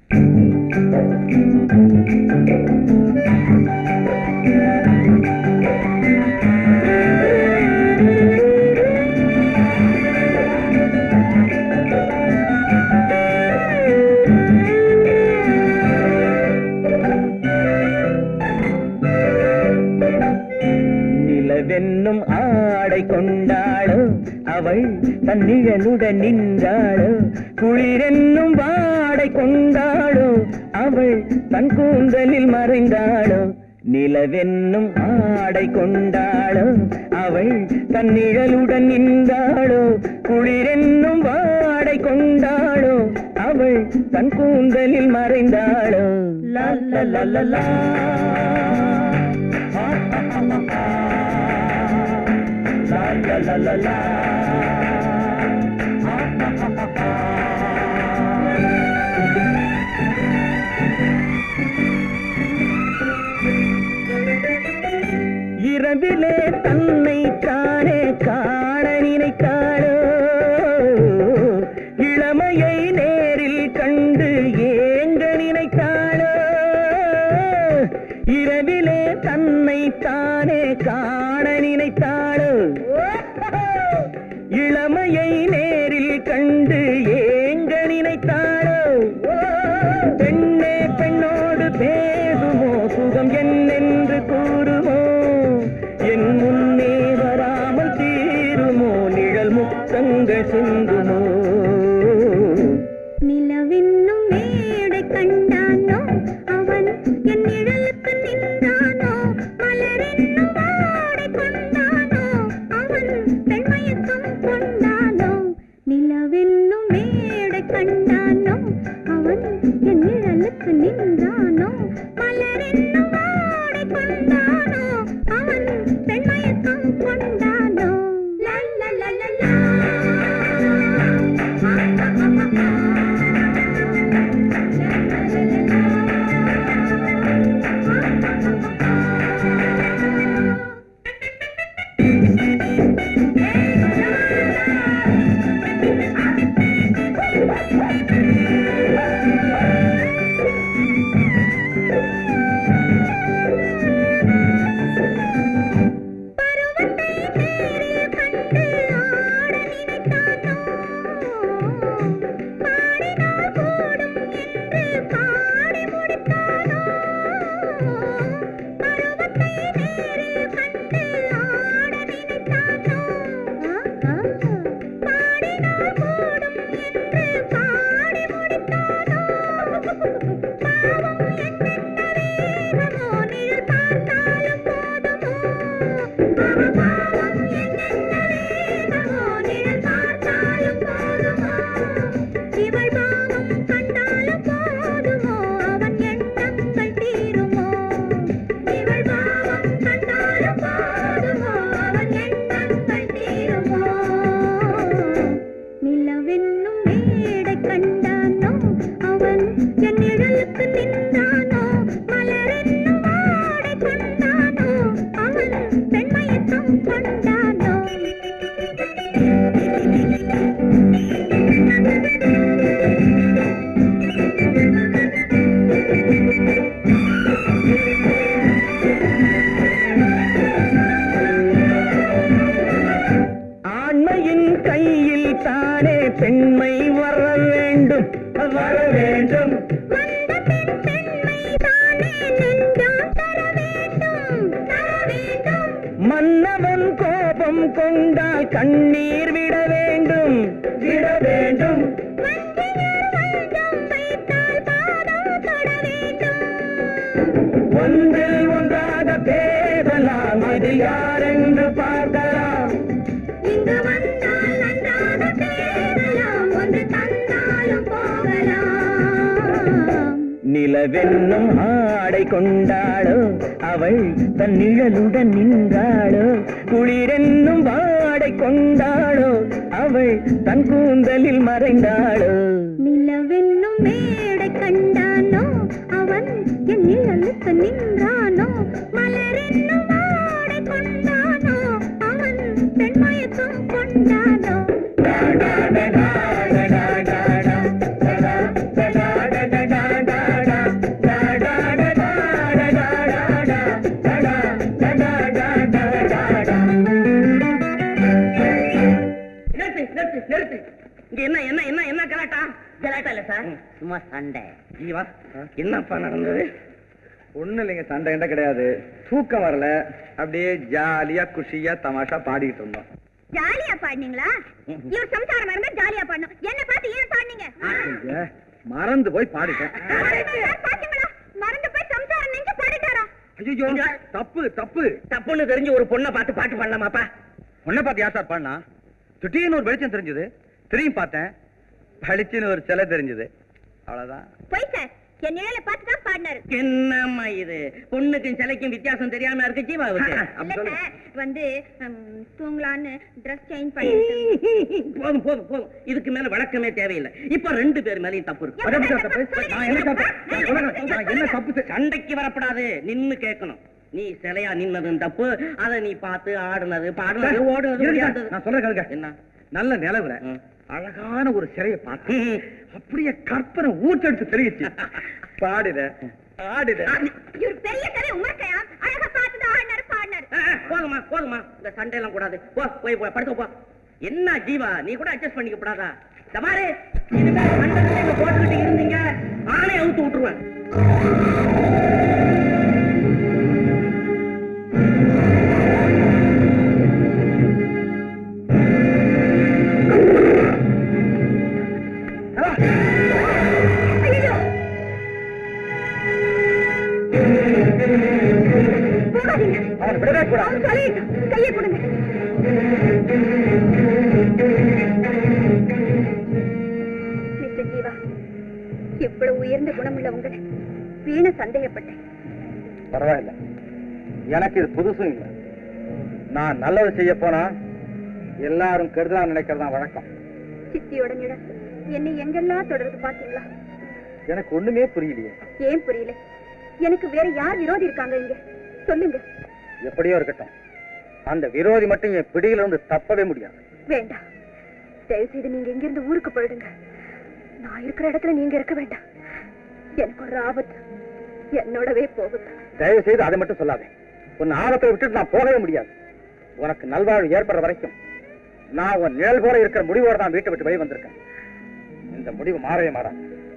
நிலவென்னும் ஆடை கொண்டாளோ அவள் தன் நிழலுடன் நின்றாளோ குளிரென்னும் வாடை கொண்டாளோ அவள் தன் கூந்தலில் மறைந்தாளோ நிலவென்னும் ஆடை கொண்டாளோ அவள் தன் நிழலுடன் நின்றாளோ குளிரென்னும் வாடை கொண்டாளோ அவள் தன் கூந்தலில் மறைந்தாளோ லா லா லா லா லா La la la la la. இரவிலே தன்னை காணே காண நினைத்தாளோ இளமையை நேரில் கண்டு ஏங்க நினைத்தாளோ இரவிலே தன்னை தானே காண நினைத்தாளோ இளமையை நேரில் கண்டு ஏங்க நினைத்தாளோ பெண்ணே பெண்ணோடு பேசுமோ சுகம் என்னென்று கூறுமோ என் முன்னே வராமல் தீருமோ நிழல் முத்தங்கள் சிந்துமோ நிலவென்னும் மேடை கண்டானோ அவன் என் நிழலுக்கு நின்றானோ மலரென்னும் வாடை கொண்டானோ அவன் பெண்மயக்கம் கொண்டானோ நிலவென்னும் மேடை கண்டானோ அவன் என் நிழலுக்கு நின்றானோ மலரென்னும் வாடை கொண்டானோ அவன் பெண்மயக்கம் கொண்டானோ லா லா லா லா லா இவள் பாவம் கண்டாலும் போதுமோ அவன் எண்ணங்கள் தீருமோ இவள் பாவம் கண்டாலும் போதுமோ அவன் எண்ணங்கள் தீருமோ நிலவென்னும் மேடை கண்டானோ அவன் என் நிழலுக்கு நின்றானோ மலரென்னும் வாடை கொண்டானோ அவன் பெண்மயக்கம் கொண்டானோ பெண்மை வர வேண்டும் வர வேண்டும் வந்த பெண் பெண்மை தானே நெஞ்சம் தர வேண்டும் தர வேண்டும் மன்னவன் கோபம் கொண்டால் கண்ணீர் விட வேண்டும் விட வேண்டும் வஞ்சியர் வஞ்சம் வைத்தால் பாதம் தொட வேண்டும் ஒன்றில் ஒன்றாக பேசலாம் அது யாரென்று பார்க்கலாம் இங்கு வந்தால் நன்றாக பேசலாம் ஒன்று தந்தாலும் போகலாம் நிலவென்னும் ஆடை கொண்டாளோ அவள் தன் நிழலுடன் நின்றாளோ குளிரென்னும் வாடை கொண்டாளோ அவள் தன் கூந்தலில் மறைந்தாளோ நிலவென்னும் மேடை கண்டானோ அவன் என் நிழலுக்கு நின்றானோ மலரென்னும் வாடை கொண்டானோ அவன் பெண்மயக்கம் கொண்டானோ நிறுத்து நிறுத்து நிறுத்து இங்க என்ன என்ன என்ன என்ன கலாட்டா கலாட்டா இல்ல சார் சும்மா சண்டை ஜீவா என்னப்பா நடந்தது ஒண்ணும் இல்லைங்க சண்டை கிண்ட கிடையாது தூக்கம் வரல அப்படியே ஜாலியா குஷியா தமாஷா பாடிக்கிட்டு இருந்தோம் ஜாலியா பாடினீங்களா இவர் சம்சாரம் இருந்தா ஜாலியா பாடணும் என்ன பார்த்து ஏன் பாடுனீங்க ஐயா, மறந்து போய் பாடிட்டேன் பாத்தீங்களா மறந்து போய் சம்சாரம் நெஞ்சு பாடிட்டாரா ஐயோ தப்பு தப்பு தப்புன்னு தெரிஞ்சு ஒரு பொண்ணை பார்த்து பாட்டு பண்ணலாமாப்பா உன்னை பார்த்து யார் சார் பாடினா திடீர்னு ஒரு வெளிச்சம் தெரிஞ்சது திரும்பி பார்த்தேன் பளிச்சுன்னு ஒரு சிலை தெரிஞ்சது அவ்வளவுதான் போய் சார் என் நிழலை பார்த்து தான் பாடினாரு என்னம்மா இது பொண்ணுக்கும் சிலைக்கும் வித்தியாசம் தெரியாம இருக்கு ஜீவாவுக்கு இல்ல சார் வந்து ஹம், தூங்கலான்னு ட்ரெஸ் சேஞ்ச் பண்ணிட்டு போதும் போதும் போதும் இதுக்கு மேல விளக்கமே தேவையில்லை இப்ப ரெண்டு பேர் மேலயும் தப்பு இருக்கு அது எப்படி சார் தப்பு? நான் என்ன தப்பு? நான் சொல்லுங்க, நான் என்ன தப்பு செ- சண்டைக்கு வரப்படாது நின்னு கேட்கணும் நீ சிலையா நின்னதும் தப்பு அதை நீ பார்த்து ஆடுனது பாடுனது ஓடுனது இருங்க, விளையாடுனது. நான் சொல்றேன் கேளுங்க. என்ன நல்ல நிலவுல ம். அழகான ஒரு சிலையை பார்த்தேன் அப்படியே கற்பனை ஊற்றெடுத்து தெரிவிச்சு பாடிட ஆடிட இவர் பெரிய கதை உமர்க்கையா அழகா பார்த்து தான் ஆடினாரு பாடினாரு ஆ, ஆ, போதுமா போதுமா இந்த சண்டை எல்லாம் கூடாது போ போய் போ படுக்க போ என்ன ஜீவா நீ கூட அட்ஜஸ்ட் பண்ணிக்க கூடாதா தமாரு இனிமே சண்டை இங்க போட்டுக்கிட்டு இருந்தீங்க ஆனே அவுத்து விட்டுருவேன் போகாதீங்க அவனை விடவே கூடாது அவன் சொல்லிட்டான் கையை கொடுங்க மிஸ்டர் ஜீவா இவ்வளவு உயர்ந்த குணமுள்ள உங்களை வீண சந்தேகப்பட்டேன் பரவாயில்ல எனக்கு இது புதுசும் இல்லை நான் நல்லது செய்ய போனா எல்லாரும் கெடுதலா நினைக்கிறதா வழக்கம் சித்தியோட நிழல் என்னை எங்கெல்லாம் தொடர்ந்து பாத்தீங்களா எனக்கு ஒண்ணுமே புரியலையே ஏன் புரியல எனக்கு வேற யார் விரோதி இருக்காங்க இங்க சொல்லுங்க எப்படியோ இருக்கட்டும் அந்த விரோதி மட்டும் என் பிடியில இருந்து தப்பவே முடியாது வேண்டாம் தயவு செய்து நீங்க இங்கிருந்து ஊருக்கு போயிடுங்க நான் இருக்கிற இடத்துல நீங்க இருக்க வேண்டாம் எனக்கு ஒரு ஆபத்து என்னோடவே போகுது தயவு செய்து அதை மட்டும் சொல்லாதே உன் ஆபத்தை விட்டுட்டு நான் போகவே முடியாது உனக்கு நல்வாழ்வு ஏற்படுற வரைக்கும் நான் உன் நிழல் போல இருக்கிற முடிவோட தான் வீட்டை விட்டு வெளியே வந்திருக்கேன் இந்த முடிவு மாறவே மாறாது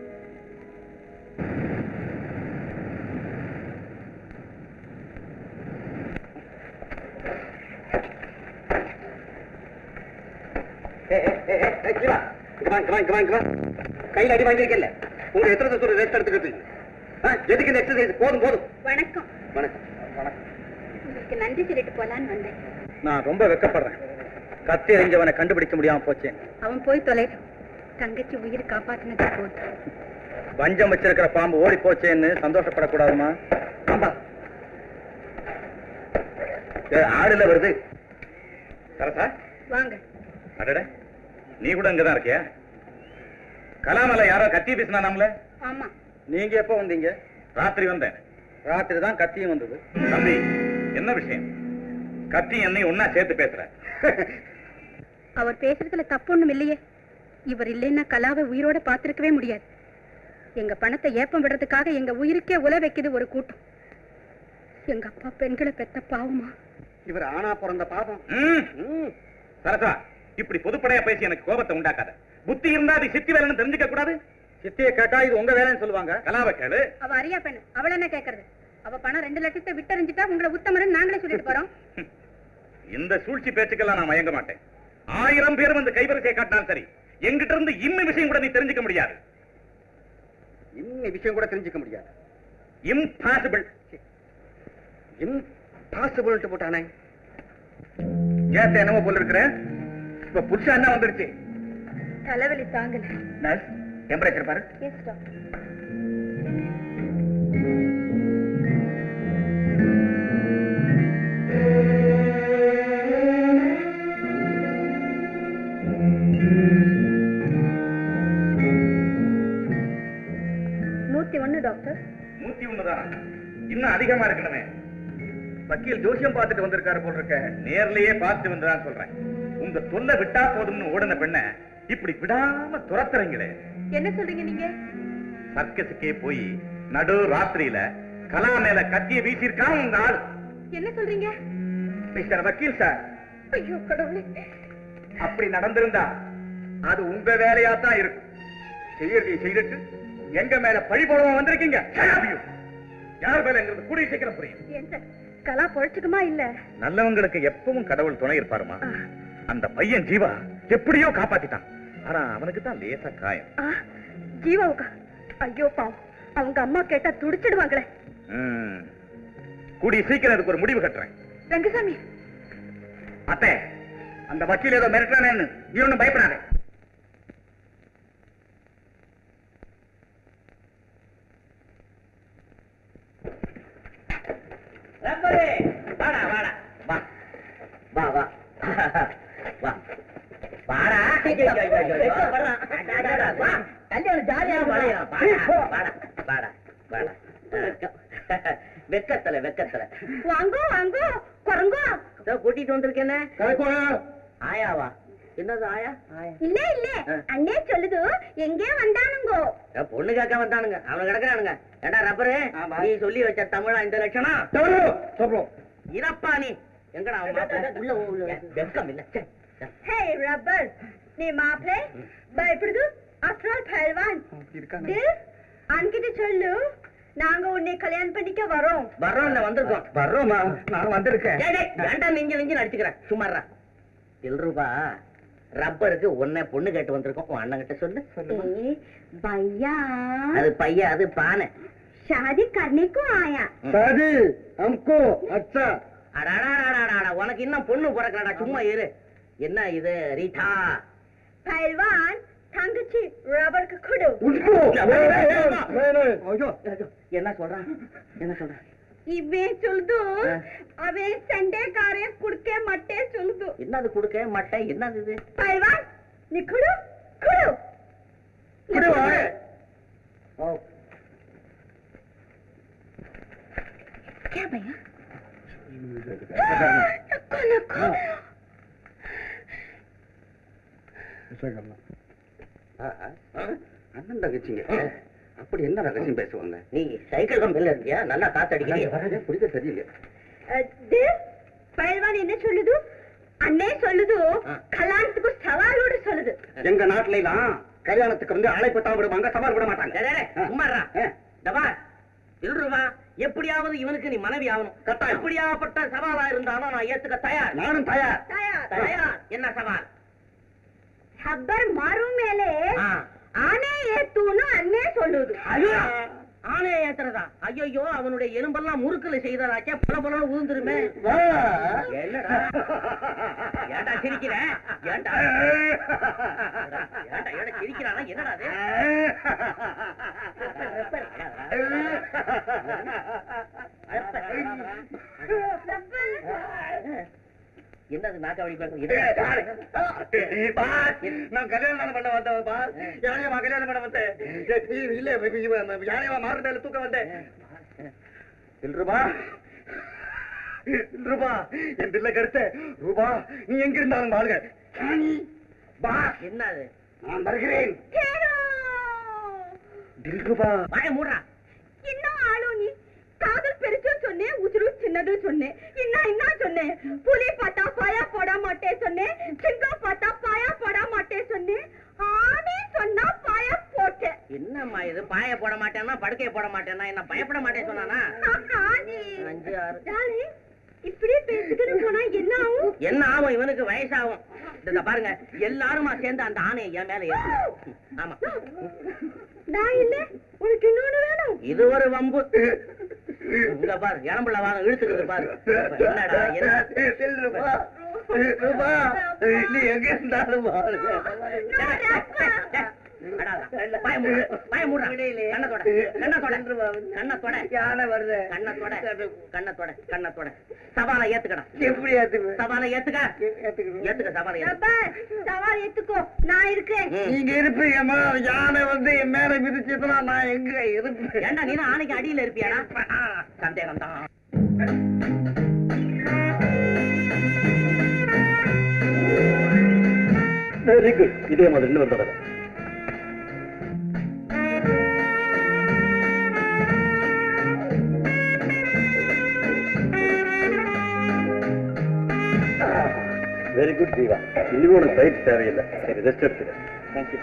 கையில் அடி வாங்கியிருக்கல உங்க எத்தனை தூரம் ரெஸ்ட் எடுத்துக்கிட்டு ஆ, எதுக்கு இந்த எக்ஸசைஸ் போதும் போதும் வணக்கம் வணக்கம் உங்களுக்கு நன்றி சொல்லிட்டு போலான்னு வந்தேன் நான் ரொம்ப வெக்கப்படுறேன் கத்தி எறிஞ்சவனை கண்டுபிடிக்க முடியாம போச்சேன் அவன் போய் தொலைறான் தங்கச்சி உயிர் காப்பாத்தினது போதும் வஞ்சம் வச்சிருக்கிற பாம்பு ஓடி போச்சேன்னு சந்தோஷப்படக்கூடாதுமா ஆமா ஏ, ஆடுல வருது சரசா வாங்க அடட நீ கூட அங்கதான் இருக்கியா கலாமல யாரோ கத்தி பேசினா நம்மள ஆமா நீங்க எப்ப வந்தீங்க ராத்திரி வந்தேன் ராத்திரி தான் கத்தியும் வந்தது தம்பி என்ன விஷயம் கத்தி என்னை ஒன்னா சேர்த்து பேசுற அவர் பேசுறதுல தப்பு ஒண்ணும் இல்லையே இவர் இல்லைன்னா கலாவை உயிரோட பார்த்திருக்கவே முடியாது எங்க பணத்தை ஏப்பம் விடுறதுக்காக எங்க உயிருக்கே உல வைக்குது ஒரு கூட்டம் எங்க அப்பா பெண்களை பெத்த பாவமா இவர் ஆனா பிறந்த பாவம் ம். சரசா இப்படி பொதுப்படையா பேசி எனக்கு கோபத்தை உண்டாக்காத புத்தி இருந்தா அது சித்தி வேலைன்னு தெரிஞ்சுக்க கூடாது சித்தியை கேட்டா இது உங்க வேலைன்னு சொல்லுவாங்க கலாவை கேளு அவ அரியா பெண்ணு அவள என்ன கேக்குறது அவ பணம் ரெண்டு லட்சத்தை விட்டறிஞ்சிட்டா உங்களை உத்தமரன் நாங்களே சொல்லிட்டு போறோம் இந்த சூழ்ச்சி பேச்சுக்கெல்லாம் நான் மயங்க மாட்டேன் ஆயிரம் பேர் வந்து கைவரிசையை காட்டினாலும் சரி எங்கிட்ட இருந்து இன்ன விஷயம் கூட நீ தெரிஞ்சுக்க முடியாது இன்னும் விஷயம் கூட தெரிஞ்சுக்க முடியாது இம்பாசிபிள் இம்பாசிபிள் போட்டானே ஏத்த என்னமோ போல இருக்கிற இப்ப புருஷா என்ன வந்துருச்சு தலைவலி தாங்கல நர்ஸ் டெம்பரேச்சர் பாரு எஸ் டாக்டர் நூத்தி ஒண்ணு டாக்டர் நூத்தி ஒண்ணுதான் இன்னும் அதிகமா இருக்கணுமே வக்கீல் ஜோசியம் பார்த்துட்டு வந்திருக்காரு போல இருக்க நேர்லயே பார்த்து வந்துதான் சொல்றேன் உங்க தொல்லை விட்டா போதும்னு ஓடின பெண்ண இப்படி விடாம துரத்துறீங்களே என்ன சொல்றீங்க நீங்க சர்க்கஸுக்கே போய் நடு ராத்திரியில கலா மேல கத்திய வீசியிருக்கான் உங்க ஆள் என்ன சொல்றீங்க மிஸ்டர் வக்கீல் சார் ஐயோ கடவுளே அப்படி நடந்திருந்தா அது உங்க வேலையா தான் இருக்கும் செய்யறதை செய்துட்டு எங்க மேல பழி போடவும் வந்திருக்கீங்க Shut up you. யார் மேலங்கிறது கூடிய சீக்கிரம் புரியும் ஏன் சார் கலா பொழைச்சுக்குமா இல்ல நல்லவங்களுக்கு எப்பவும் கடவுள் துணை இருப்பாருமா அந்த பையன் ஜீவா எப்படியோ காப்பாத்திட்டான் ஆனா அவனுக்கு தான் லேசா காயம் ஆ, ஜீவாவுக்கா ஐயோ பாவம் அவங்க அம்மா கேட்டா துடிச்சிடுவாங்களே ம். கூடிய சீக்கிரம் அதுக்கு ஒரு முடிவு கட்டுறேன் ரங்கசாமி அத்தை அந்த வக்கீல் ஏதோ மிரட்டுறானேன்னு நீ ஒண்ணும் பயப்படாதே ரப்பரே வாடா வாடா வா வா வா வா வாடா ஐயோ, ஐயோ, ஐயோ, ஐயோ. அடா, அடா, அடா, வா. கல்யாணம் ஜாலியா வாடா வாடா வாடா வாடா வெக்கத்தல வெக்கத்தல வாங்கோ வாங்கோ குரங்கோ இதோ கூட்டிட்டு வந்திருக்கேனே ஆயாவா என்னது ஆயா ஆயா இல்ல இல்ல ஆ. அண்ணே சொல்லுது எங்கே வந்தானுங்கோ ஏ, பொண்ணு கேட்க வந்தானுங்க அவனுங்க கிடக்குறானுங்க ஏடா ரப்பரு நீ சொல்லி வச்ச தமிழா இந்த லட்சணம் சொல்றோம் இனப்பா நீ எங்கடா அவன் மாப்பிள்ளை? உள்ள போ, உள்ள போ. வெக்கம் இல்ல ச்சே. హే రబ్బర్ నీ మాప్లే భయపడదు ஆஃப்டர் ஆல் பஹல்வான் தில் அன்கிட்ட சொல்லு நாங்க உன்னை கல்யாணம் பண்ணிக்க வரோம் வர்றோம் இல்ல வந்திருக்கோம் வர்றோமா நான் வந்திருக்கேன் டேய், டேய், ஏன்டா நெஞ்சு நெஞ்சு நடிச்சுக்கிறேன் சும்மாறா தில்ருபா ரப்பருக்கு உன்னை பொண்ணு கேட்டு வந்திருக்கோம் உன் அண்ணன் கிட்ட சொல்லு ए भैया அது பையன் அது பானை शादी करने को आया சாதி அம்கோ அச்சா அடாடாடாடாடா உனக்கு இன்னும் பொண்ணு பிறக்கலடா சும்மா இரு என்ன இது ரீட்டா पहलवान தங்கச்சி ரப்பருக்கு கொடு உஸ்கோ ஐயோ, ஐயோ, என்ன சொல்றான் என்ன சொல்றான் இவன் சொல்லுது அவன் சண்டைக்காரன் குடுக்க மட்டே சொல்லுது என்னது கொடுக்க மட்டை என்னது இது पहलवान நீ கொடு கொடு குடு வா. क्या भैया नको नको அண்ணன் தங்கச்சிங்க அப்படி என்ன ரகசியம் பேசுவாங்க நீ சைக்கிள் கம்பெனில இருக்கியா நல்லா காத்தடிக்கிறீங்க வரதே பிடிக்க தெரியல அது பயில்வான் என்ன சொல்லுது அண்ணே சொல்லுது ஆ. கல்யாணத்துக்கு சவாலோடு சொல்லுது எங்க நாட்டுல எல்லாம் கல்யாணத்துக்கு வந்து அழைப்பு தான் விடுவாங்க சவால் விட மாட்டாங்க டேய், டேய், டேய், சும்மாடா. ஆ. டப்பா, இல்லுருவா, எப்படியாவது இவனுக்கு நீ மனைவி ஆகணும் கட்டாயம். எப்படியாப்பட்ட சவாலா இருந்தாலும் நான் ஏத்துக்க தயார் நானும் தயார் தயார் தயார் என்ன சவால் ஹப்பர் மாறு மேலே ஆ. ஆனே ஏத்துன்னு அண்ணே சொல்லுது ஐயோ ஆனே ஏத்துறதா ஐயோ அவனுடைய எலும்பெல்லாம் முறுக்குல செய்ததாச்சே பல பல உழுந்துருமே என்னடா ஏன்டா சிரிக்கிற ஏன்டா ஏன்டா ஏன்டா சிரிக்கிறானா என்னடா அது என்னது நாக்காவடி நான் கல்யாணம் பண்ண வந்தேன் பா யானையமா கல்யாணம் பண்ண வந்தேன் இல்ல யானையமா மாறுதல் தூக்க வந்தேன் ரூபா ரூபா என் பிள்ளை கருத்த ரூபா நீ எங்க இருந்தாலும் வாழ்க ராணி, பா என்னது நான் வருகிறேன் கேளு. தில்ருபா வாய மூடுறா இன்னும் ஆளு நீ காதல் பெருசு சொன்னேன் உசுரு சின்னது சொன்னேன் இன்னும் என்ன சொன்னேன் புலி பார்த்தா பாயா போட மாட்டேன் சொன்னேன் சிங்கம் பார்த்தா பாயா போட மாட்டேன் சொன்னேன் ஆனே சொன்னா பய போட்டேன் என்னம்மா இது பாய போட மாட்டேன்னா படுக்கைய போட மாட்டேன்னா என்ன பயப்பட மாட்டேன் சொன்னானா ஆனி அஞ்சு ஆறு டாலி இப்படியே பேசிக்கிட்டு போனா என்ன ஆகும் என்ன ஆகும் இவனுக்கு வயசாகும் இந்த பாருங்க எல்லாருமா சேர்ந்து அந்த ஆணையை என் மேல ஏத்து ஆமா நான் இல்ல உனக்கு இன்னொன்னு வேணும் இது ஒரு வம்பு இங்க பாரு இளம்புல வாங்க இழுத்துக்கிட்டு பாரு என்னடா என்ன நீ எங்க இருந்தாலும் பாய மூடு, பாய மூடு. கண்ணத்தோட, கண்ணத்தோட, கண்ணத்தோட. யானை வருது கண்ணத்தோட, கண்ணத்தோட, கண்ணத்தோட. சவாலை ஏத்துக்கடா எப்படி ஏத்துக்குவேன் சவாலை ஏத்துக்க ஏத்துக்குவேன் ஏத்துக்க சவாலை ஏத்துக்க அப்பா, சவால் எடுத்துக்கோ நான் இருக்கேன் ம். நீங்க இருப்பீங்கம்மா யானை வந்து என் மேல மிதிச்சதுன்னா நான் எங்க இருப்பேன் ஏண்டா நீ தான் ஆணைக்கு அடியில இருப்பியாடா சந்தேகம் தான் வெரி குட் இதே மாதிரி இன்னொரு தடவை வெரி குட் தீவா இனிமே உனக்கு பயிற்சி தேவையில்லை சரி ரெஸ்ட் எடுத்துக்க thank you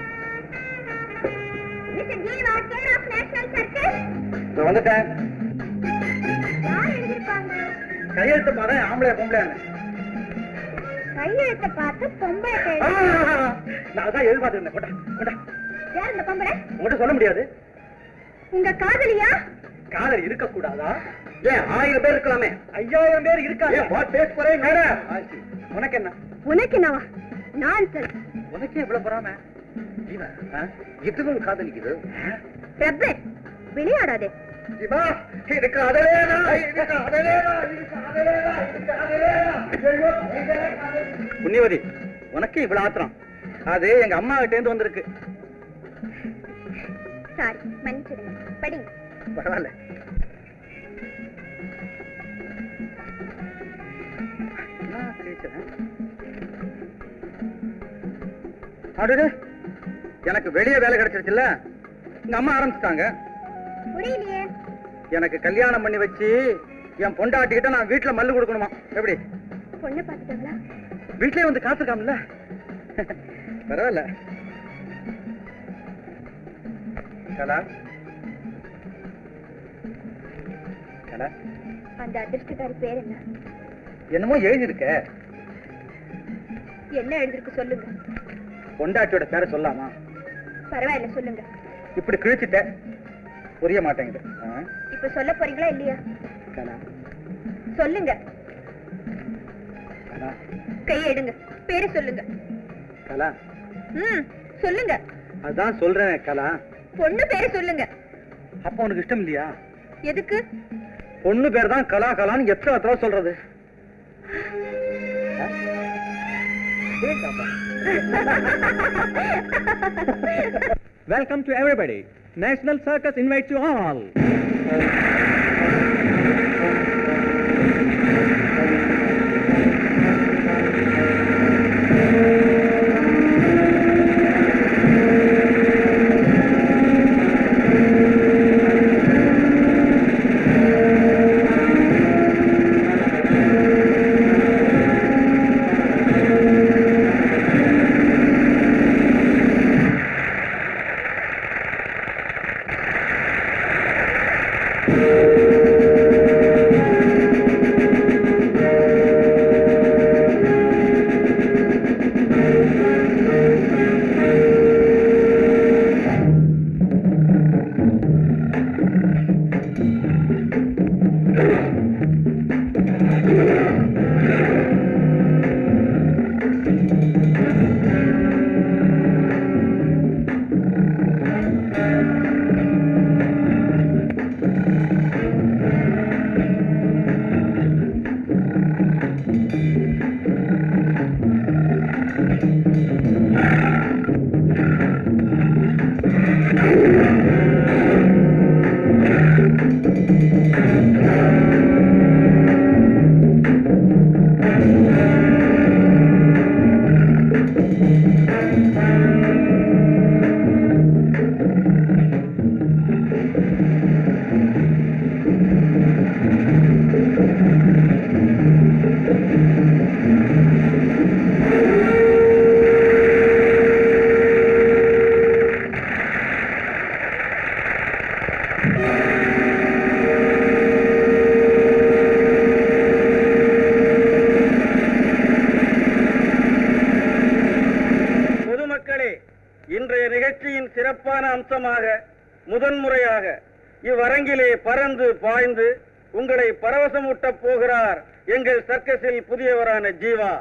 mister Jeeva care of National Circus நான் வந்துட்டேன் யார் எழுதிருப்பாங்க கையெழுத்து பாரு ஆம்பளை பொம்பளை கையெழுத்த பார்த்து பொம்பளை கை நான் தான் எதிர்பார்த்துருந்தேன் கொண்டா கொண்டா யார் இந்த பொம்பளை உங்கள்கிட்ட சொல்ல முடியாது உங்க காதலியா காதல் இருக்கக்கூடாதா ஏன் ஆயிரம் பேர் இருக்கலாமே ஐயாயிரம் பேர் இருக்காங்க ஏன் வாட் பேஸ் குறையும் உனக்கு என்ன உனக்கு என்னவா நான் சொல் உனக்கே இவ்வளவு பொறாம இதுவும் காதலிக்குது பிரபு விளையாடாதே சிவா இது காதலேனா இது காதலேனா இது காதலேனா இது காதலேனா ஐயோ, இது காதலே. புண்ணியவதி உனக்கு இவ்வளவு ஆத்திரம் அது எங்க அம்மா கிட்ட இருந்து வந்திருக்கு சாரி மன்னிச்சிடுங்க படிங்க பரவாயில்ல என்ன பேசுறேன்? அடடே, எனக்கு வெளியே வேலை கிடைச்சிருச்சுல்ல எங்க அம்மா ஆரம்பிச்சிட்டாங்க புரியலையே எனக்கு கல்யாணம் பண்ணி வச்சு என் பொண்டாட்டிக்கிட்ட நான் வீட்டுல மல்லு கொடுக்கணுமா எப்படி பொண்ணு பார்த்துட்டாங்களா வீட்லயே வந்து காத்திருக்காமல பரவாயில்ல கலா கலா அந்த அதிர்ஷ்டக்காரி பேர் என்ன என்னமோ எழுதியிருக்க என்ன எழுதிருக்கு சொல்லுங்க பொண்டாட்டியோட பேரை சொல்லாமா பரவாயில்ல சொல்லுங்க இப்படி கிழிச்சிட்ட புரிய மாட்டேங்குது ஆ? இப்ப சொல்ல போறீங்களா இல்லையா கலா சொல்லுங்க கலா கையை எடுங்க பேரு சொல்லுங்க கலா ம் சொல்லுங்க அதான் சொல்றேன் கலா பொண்ணு பேரு சொல்லுங்க அப்ப உனக்கு இஷ்டம் இல்லையா எதுக்கு பொண்ணு பேர் தான் கலா கலான்னு எத்தனை தடவை சொல்றது ஆ? கேக்காப்பா. Welcome to everybody. National Circus invites you all. Thank இன்றைய நிகழ்ச்சியின் சிறப்பான அம்சமாக முதன்முறையாக இவ்வரங்கிலே பறந்து பாய்ந்து உங்களை பரவசமூட்டப் போகிறார் எங்கள் சர்க்கஸில் புதியவரான ஜீவா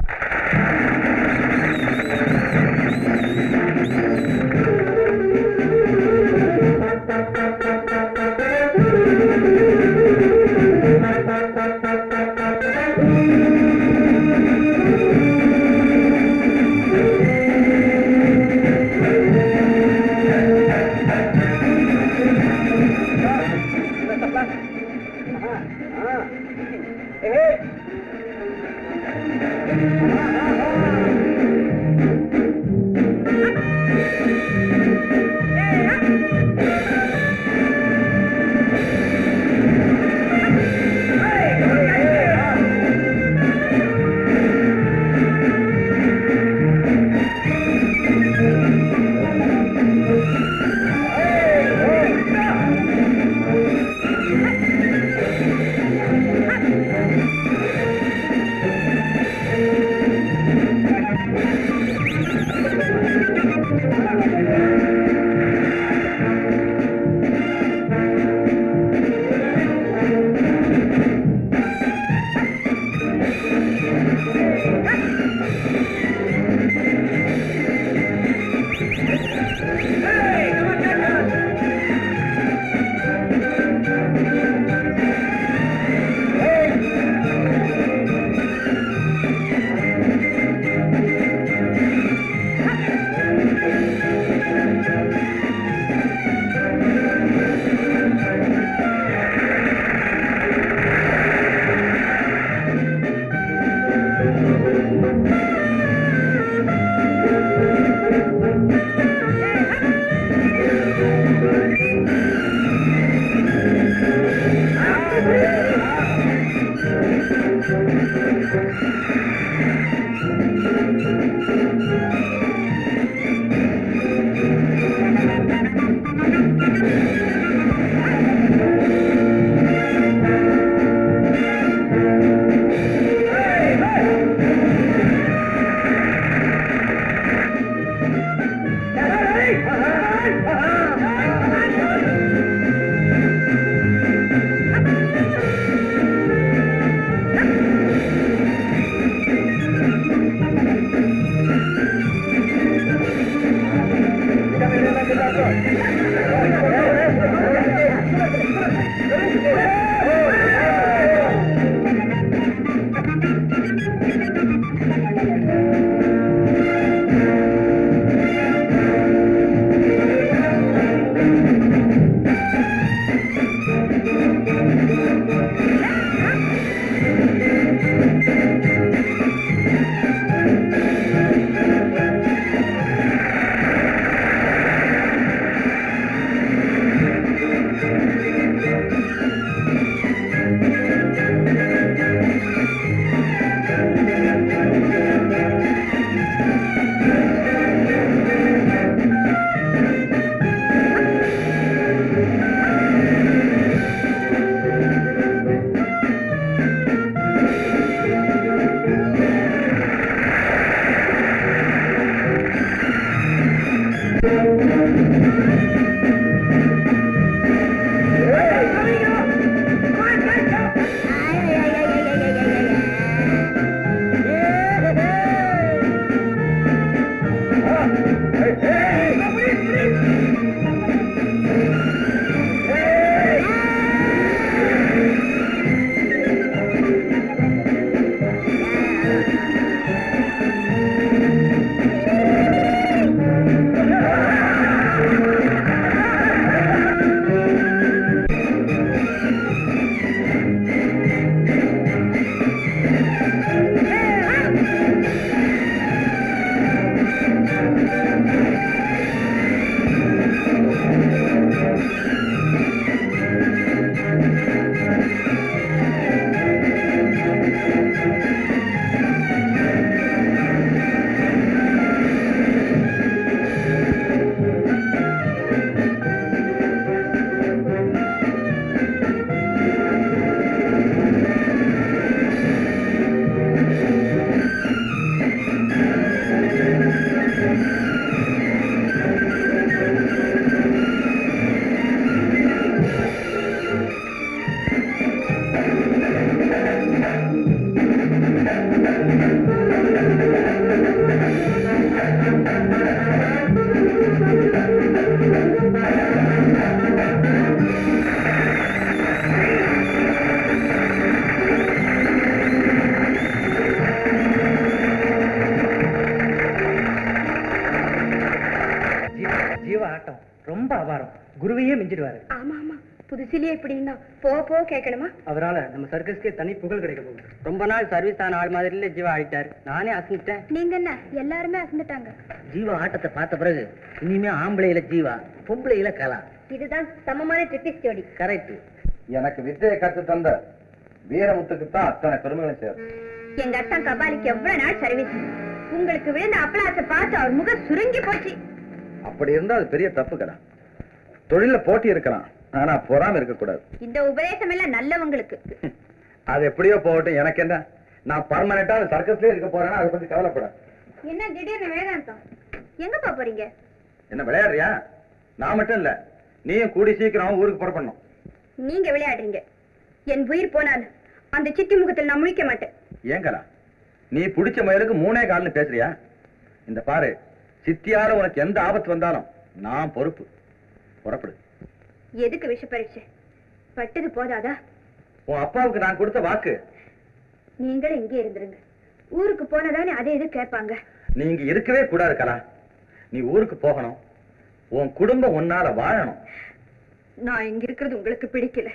ஜீவ ஆட்டம் ரொம்ப அபாரம் குருவையே மிஞ்சிடுவாரு ஆமா ஆமா புதுசிலேயே இப்படின்னா போ போ கேட்கணுமா அவரால நம்ம சர்க்கஸ்க்கே தனி புகழ் கிடைக்க போகுது ரொம்ப நாள் சர்வீஸ் ஆன ஆள் மாதிரி இல்ல ஜீவா ஆயிட்டாரு நானே அசந்துட்டேன் நீங்க என்ன எல்லாருமே அசந்துட்டாங்க ஜீவா ஆட்டத்தை பார்த்த பிறகு இனிமே ஆம்பளையில ஜீவா பொம்பளையில கலா இதுதான் சமமான ட்ரிப்பிஸ் ஜோடி கரெக்ட் எனக்கு வித்தையை கத்து தந்த வீரமுத்துக்கு தான் அத்தனை பெருமைகளும் சேரும் எங்க அத்தான் கபாலிக்கு எவ்வளவு நாள் சர்வீஸ் உங்களுக்கு விழுந்த அப்பளாசை பார்த்து அவர் முகம் சுருங்கி போச்சு அப்படி இருந்தா அது பெரிய தப்பு கடா தொழில போட்டி இருக்கலாம் ஆனா பொறாம இருக்கக்கூடாது இந்த உபதேசம் எல்லாம் நல்லவங்களுக்கு அது எப்படியோ போகட்டும் எனக்கு என்ன நான் பர்மனண்டா அந்த சர்க்கஸ்லயே இருக்க போறேன்னா அதை பத்தி கவலைப்பட என்ன திடீர்னு வேதாந்தம் எங்க போறீங்க என்ன விளையாடுறியா நான் மட்டும் இல்ல நீயும் கூடி சீக்கிரம் ஊருக்கு புறப்படணும் நீங்க விளையாடுறீங்க என் உயிர் போனாலும் அந்த சிட்டி முகத்தில் நான் முழிக்க மாட்டேன் ஏங்கலா நீ புடிச்ச முயலுக்கு மூணே கால்னு பேசுறியா இந்த பாரு சித்தியால உனக்கு எந்த ஆபத்து வந்தாலும் நான் பொறுப்பு புறப்படு எதுக்கு விஷ பரீட்சை பட்டது போதாதா உன் அப்பாவுக்கு நான் கொடுத்த வாக்கு நீங்களும் இங்கே இருந்துருங்க ஊருக்கு போனதானே அதே இது கேட்பாங்க நீ இங்க இருக்கவே கூடாது கலா நீ ஊருக்கு போகணும் உன் குடும்பம் உன்னால வாழணும் நான் இங்க இருக்கிறது உங்களுக்கு பிடிக்கல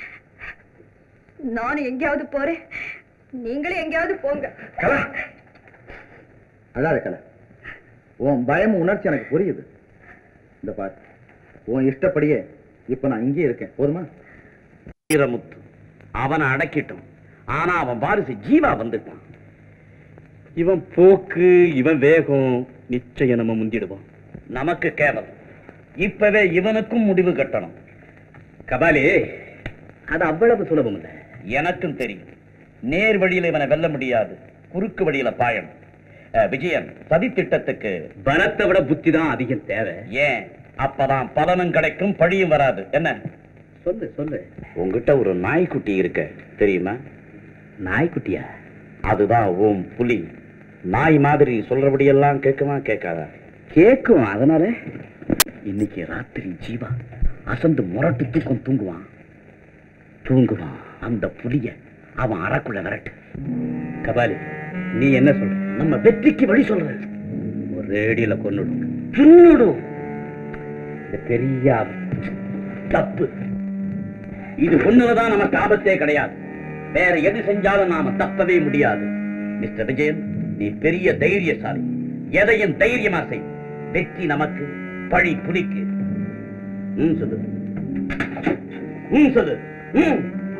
நானும் எங்கேயாவது போறேன் நீங்களும் எங்கேயாவது போங்க கலா அழாத கலா உன் பயம் உணர்ச்சி எனக்கு புரியுது இந்த பாரு உன் இஷ்டப்படியே இப்ப நான் இங்கே இருக்கேன் போதுமா வீரமுத்து அவனை அடக்கிட்டோம் ஆனா அவன் வாரிசு ஜீவா வந்துட்டான் இவன் போக்கு இவன் வேகம் நிச்சயம் நம்ம முந்திடுவோம் நமக்கு கேவலம் இப்பவே இவனுக்கும் முடிவு கட்டணும் கபாலி அது அவ்வளவு சுலபம் இல்லை எனக்கும் தெரியும் நேர் வழியில இவனை வெல்ல முடியாது குறுக்கு வழியில பாயணும் அஹ், விஜயன் சதி திட்டத்துக்கு பலத்தை விட புத்தி தான் அதிகம் தேவை ஏன் அப்பதான் பலனும் கிடைக்கும் பழியும் வராது என்ன சொல்லு சொல்லு உங்ககிட்ட ஒரு நாய்க்குட்டி இருக்க தெரியுமா நாய்க்குட்டியா அதுதான் ஓம் புலி நாய் மாதிரி சொல்றபடியெல்லாம் கேட்குமா கேட்காதா கேட்கும் அதனால இன்னைக்கு ராத்திரி ஜீவா அசந்து முரட்டு தூக்கம் தூங்குவான் தூங்குவான் அந்த புலிய அவன் அறக்குள்ள விரட்டு கபாலி நீ என்ன சொல்ற நம்ம வெற்றிக்கு வழி சொல்ற ஒரு ரேடியில கொன்னுடும் தின்னுடும் இது பெரிய ஆபத்து. தப்பு இது ஒண்ணுலதான் நமக்கு ஆபத்தே கிடையாது வேற எது செஞ்சாலும் நாம தப்பவே முடியாது மிஸ்டர் விஜயன் நீ பெரிய தைரியசாலி எதையும் தைரியமா செய் வெற்றி நமக்கு பழி புலிக்கு ம் சொல்லு ம் சொல்லு ம்.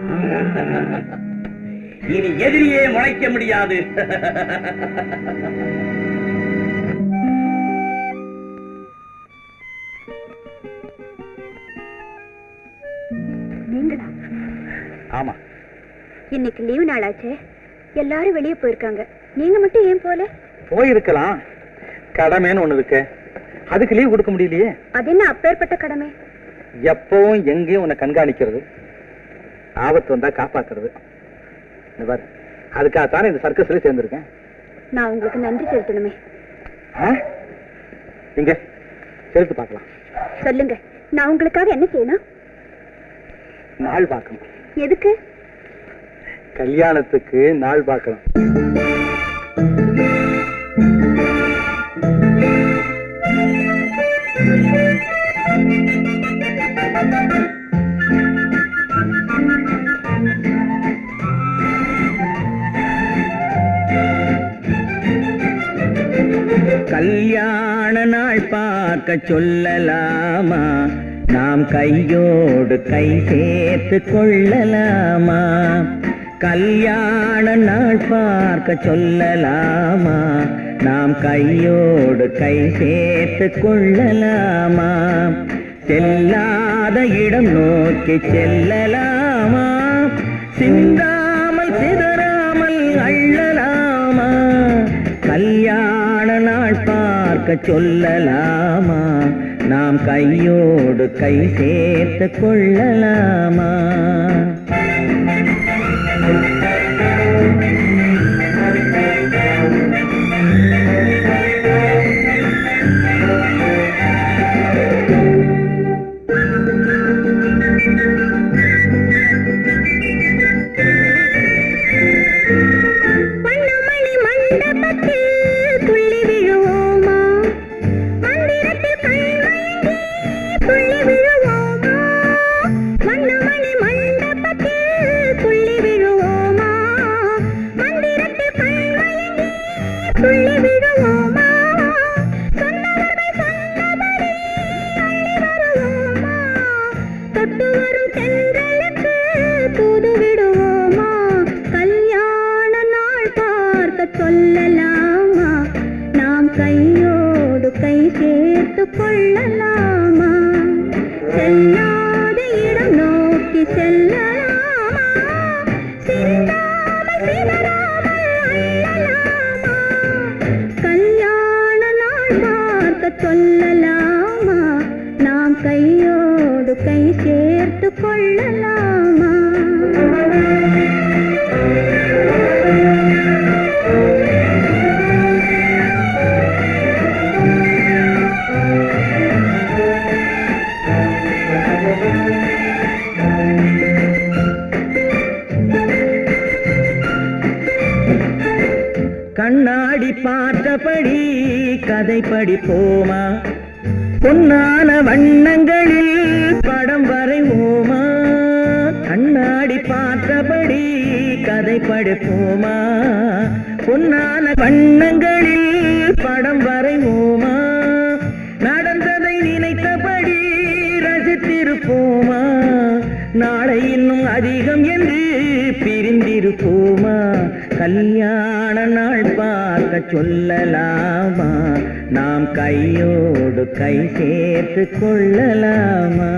இனி எதிரியே முளைக்க முடியாது நீங்களா ஆமா இன்னைக்கு லீவு நாளாச்சே எல்லாரும் வெளியே போயிருக்காங்க நீங்க மட்டும் ஏன் போல போயிருக்கலாம் கடமைன்னு ஒண்ணு இருக்கு அதுக்கு லீவ் கொடுக்க முடியலையே அது என்ன அப்பேற்பட்ட கடமை எப்பவும் எங்கேயும் உன்னை கண்காணிக்கிறது ஆபத்து வந்தா காப்பாத்துறது இந்த பாரு அதுக்காகத்தானே இந்த சர்க்கஸ்ல சேர்ந்திருக்கேன் நான் உங்களுக்கு நன்றி செலுத்தணுமே ஆ? இங்க செலுத்து பார்க்கலாம் சொல்லுங்க நான் உங்களுக்காக என்ன செய்யணும் நாள் பார்க்கணும் எதுக்கு கல்யாணத்துக்கு நாள் பார்க்கணும் கல்யாண நாள் பார்க்க சொல்லலாமா நாம் கையோடு கை சேர்த்து கொள்ளலாமா கல்யாண நாள் பார்க்க சொல்லலாமா நாம் கையோடு கை சேர்த்து கொள்ளலாமா செல்லாத இடம் நோக்கி செல்லலாமா சிந்தாமல் சிதறாமல் அள்ளலாமா கல்யாண நாள் பார்க்க சொல்லலாமா நாம் கையோடு கை சேர்த்து கொள்ளலாமா மண்ணமணி மண்டபத்தில் துள்ளி விழுவோமா மந்திரத்தில் கண்மயங்கி கொள்ளலாமா செல்லாத இடம் நோக்கி செல்லலாமா சிந்தாமல் சிதறாமல் அள்ளலாமா கல்யாண நாள் பார்க்க சொல்லலாமா நாம் கையோடு கை சேர்த்து கொள்ளலாமா கண்ணாடி பார்த்தபடி கதை படிப்போமா பொன்னான வண்ணங்களில் படம் வரைவோமா கண்ணாடி பார்த்தபடி கதை படிப்போமா பொன்னான வண்ணங்களில் படம் வரைவோமா நடந்ததை நினைத்தபடி ரசித்திருப்போமா நாளை இன்னும் அதிகம் என்று பிரிந்திருப்போமா கல்யாண நாள் பார்க்க சொல்லலாமா நாம் கையோடு கை சேர்த்து கொள்ளலாமா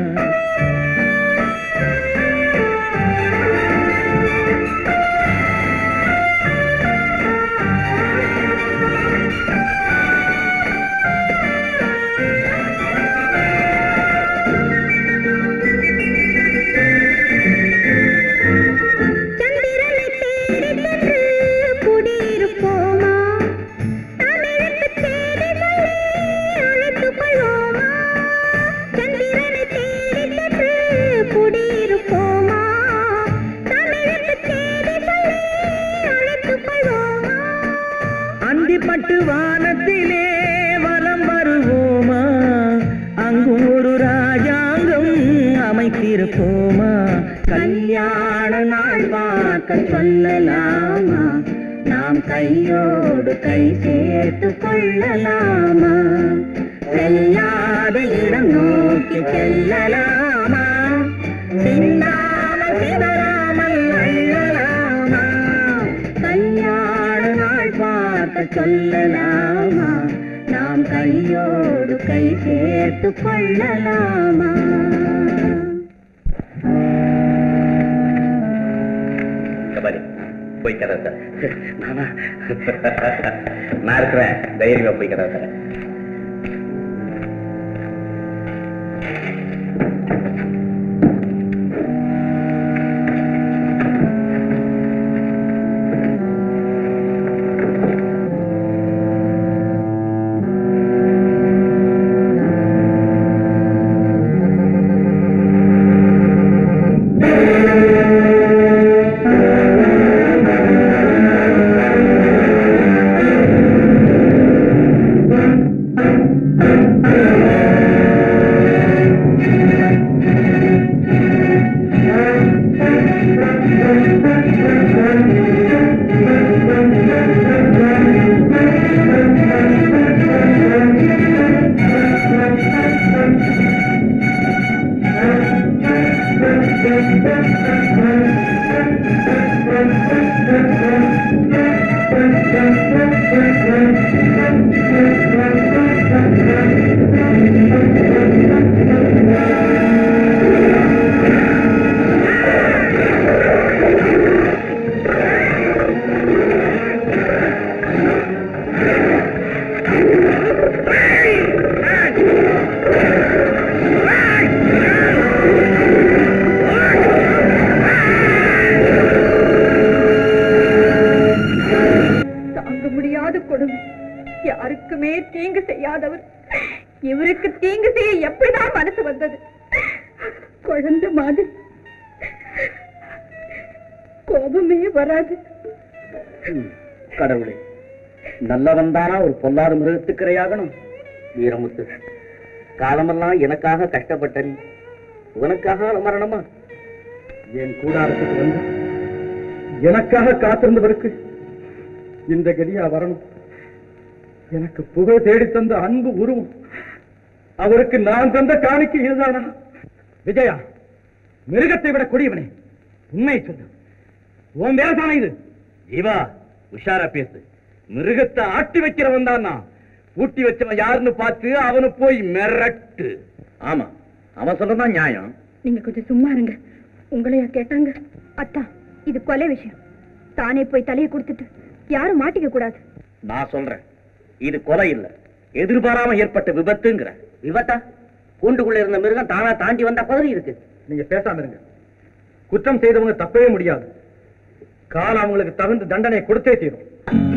சந்திரனை தேடி சென்று குடியிருப்போமா தமிழுக்கு தேடி சொல்லி அழைத்துக் கொள்வோமா சந்திரனை தேடி சென்று குடியிருப்போமா தமிழுக்கு தேடி சொல்லி அழைத்துக் கொள்வோமா அந்திப்பட்டு வானத்திலே வலம் வருவோமா அங்கும் ஒரு ராஜாங்கம் அமைத்திருப்போமா கல்யாண நாள் பார்க்க சொல்லலாமா நாம் கையோடு கை சேர்த்து கொள்ளலாமா செல்லாத இடம் நோக்கி செல்லலாமா சின்னாமல் சிதறாமல் அள்ளலாமா கல்யாண நாள் பார்க்க சொல்லலாமா நாம் கையோடு கை சேர்த்து கொள்ளலாமா கபாலி போய் கதை சார் நானா நான் இருக்கிறேன் தைரியமா போய் கதை சார் தாங்க முடியாத கொடுமை யாருக்குமே தீங்கு செய்யாதவர் இவருக்கு தீங்கு செய்ய எப்படிதான் மனசு வந்தது குழந்தை மாதிரி கோபமே வராது கடவுளே நல்லவன் தானா ஒரு பொல்லாத மிருகத்துக்கு இரையாகணும் வீரமுத்து காலமெல்லாம் எனக்காக கஷ்டப்பட்ட நீ உனக்காக மரணமா என் கூடாரத்துக்கு வந்து எனக்காக காத்திருந்தவருக்கு இந்த கதியா வரணும் எனக்கு புகழ் தேடி தந்த அன்பு உருவம் அவருக்கு நான் தந்த காணிக்கை இதுதானா விஜயா மிருகத்தை விட கொடியவனே உண்மை சொல்லு உன் வேலைதானே இது ஜீவா உஷாரா பேசு மிருகத்தை ஆட்டி வைக்கிறவன் தான் நான் பூட்டி வச்சவன் யாருன்னு பார்த்து அவனு போய் மிரட்டு ஆமா அவன் சொல்றதான் நியாயம் நீங்க கொஞ்சம் சும்மா இருங்க உங்களையா கேட்டாங்க அத்தா இது கொலை விஷயம் தானே போய் தலையை கொடுத்துட்டு யாரும் மாட்டிக்க கூடாது நான் சொல்றேன் இது கொலை இல்ல எதிர்பாராம ஏற்பட்ட விபத்துங்கிற விபத்தா கூண்டுக்குள்ள இருந்த மிருகம் தானா தாண்டி வந்தா பதறி இருக்கு நீங்க பேசாம இருங்க குற்றம் செய்தவங்க தப்பவே முடியாது காலம் அவங்களுக்கு தகுந்த தண்டனை கொடுத்தே தீரும்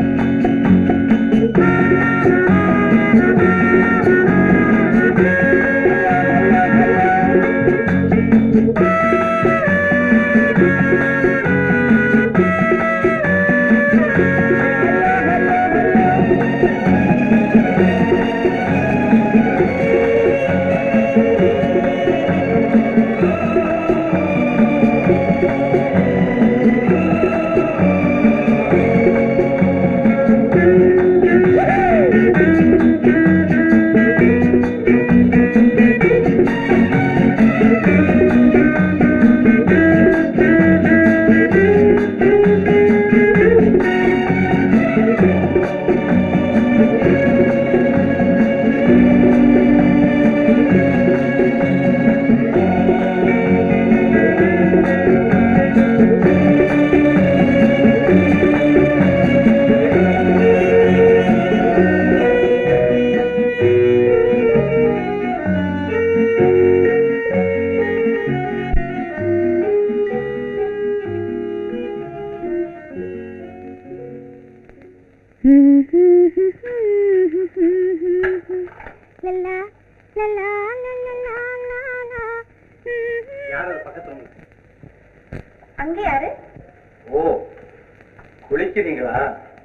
அங்க யாரு ஓ குளிக்கிறீங்களா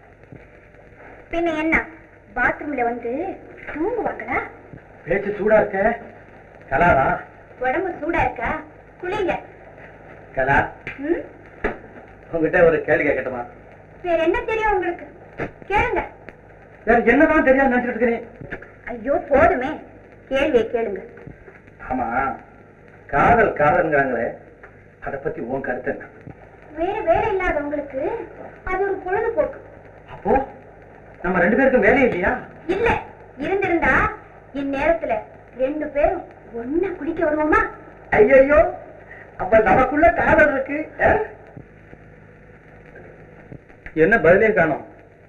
பின்ன என்ன பாத்ரூம்ல வந்து தூங்குவாங்களா பேச்சு சூடா இருக்க கலாரா உடம்பு சூடா இருக்கா குளிங்க கலா ம்? உங்ககிட்ட ஒரு கேள்வி கேட்கட்டுமா வேற என்ன தெரியும் உங்களுக்கு கேளுங்க வேற என்னதான் தெரியாது நினைச்சிட்டு இருக்கிறேன் ஐயோ போதுமே கேள்வியை கேளுங்க ஆமா காதல் காதல்ங்கிறாங்களே அத பத்தி உன் கருத்து என்ன வேற வேலை இல்லாத உங்களுக்கு அது ஒரு பொழுதுபோக்கு அப்போ நம்ம ரெண்டு பேருக்கும் வேலை இல்லையா இல்ல இருந்திருந்தா இந்நேரத்துல ரெண்டு பேரும் ஒன்னா குளிக்க வருவோமா ஐயோ அப்ப நமக்குள்ள காதல் இருக்கு அஹ்? என்ன பதிலே காணோம்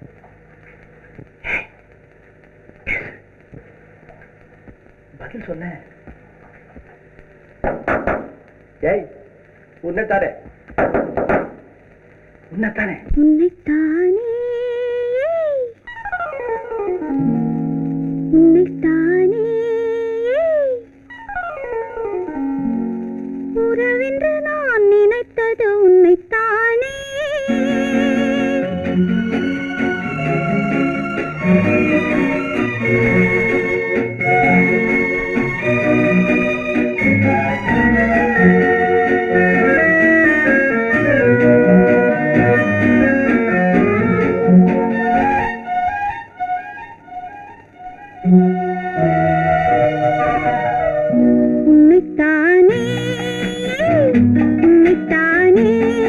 பதில் சொன்ன ஏய் உன்னைத்தானே உன்னைத்தானே உன்னைத்தானே உன்னைத்தானே உறவென்று நான் நினைத்தது உன்னைத்தானே உன்னைத்தானே உன்னைத்தானே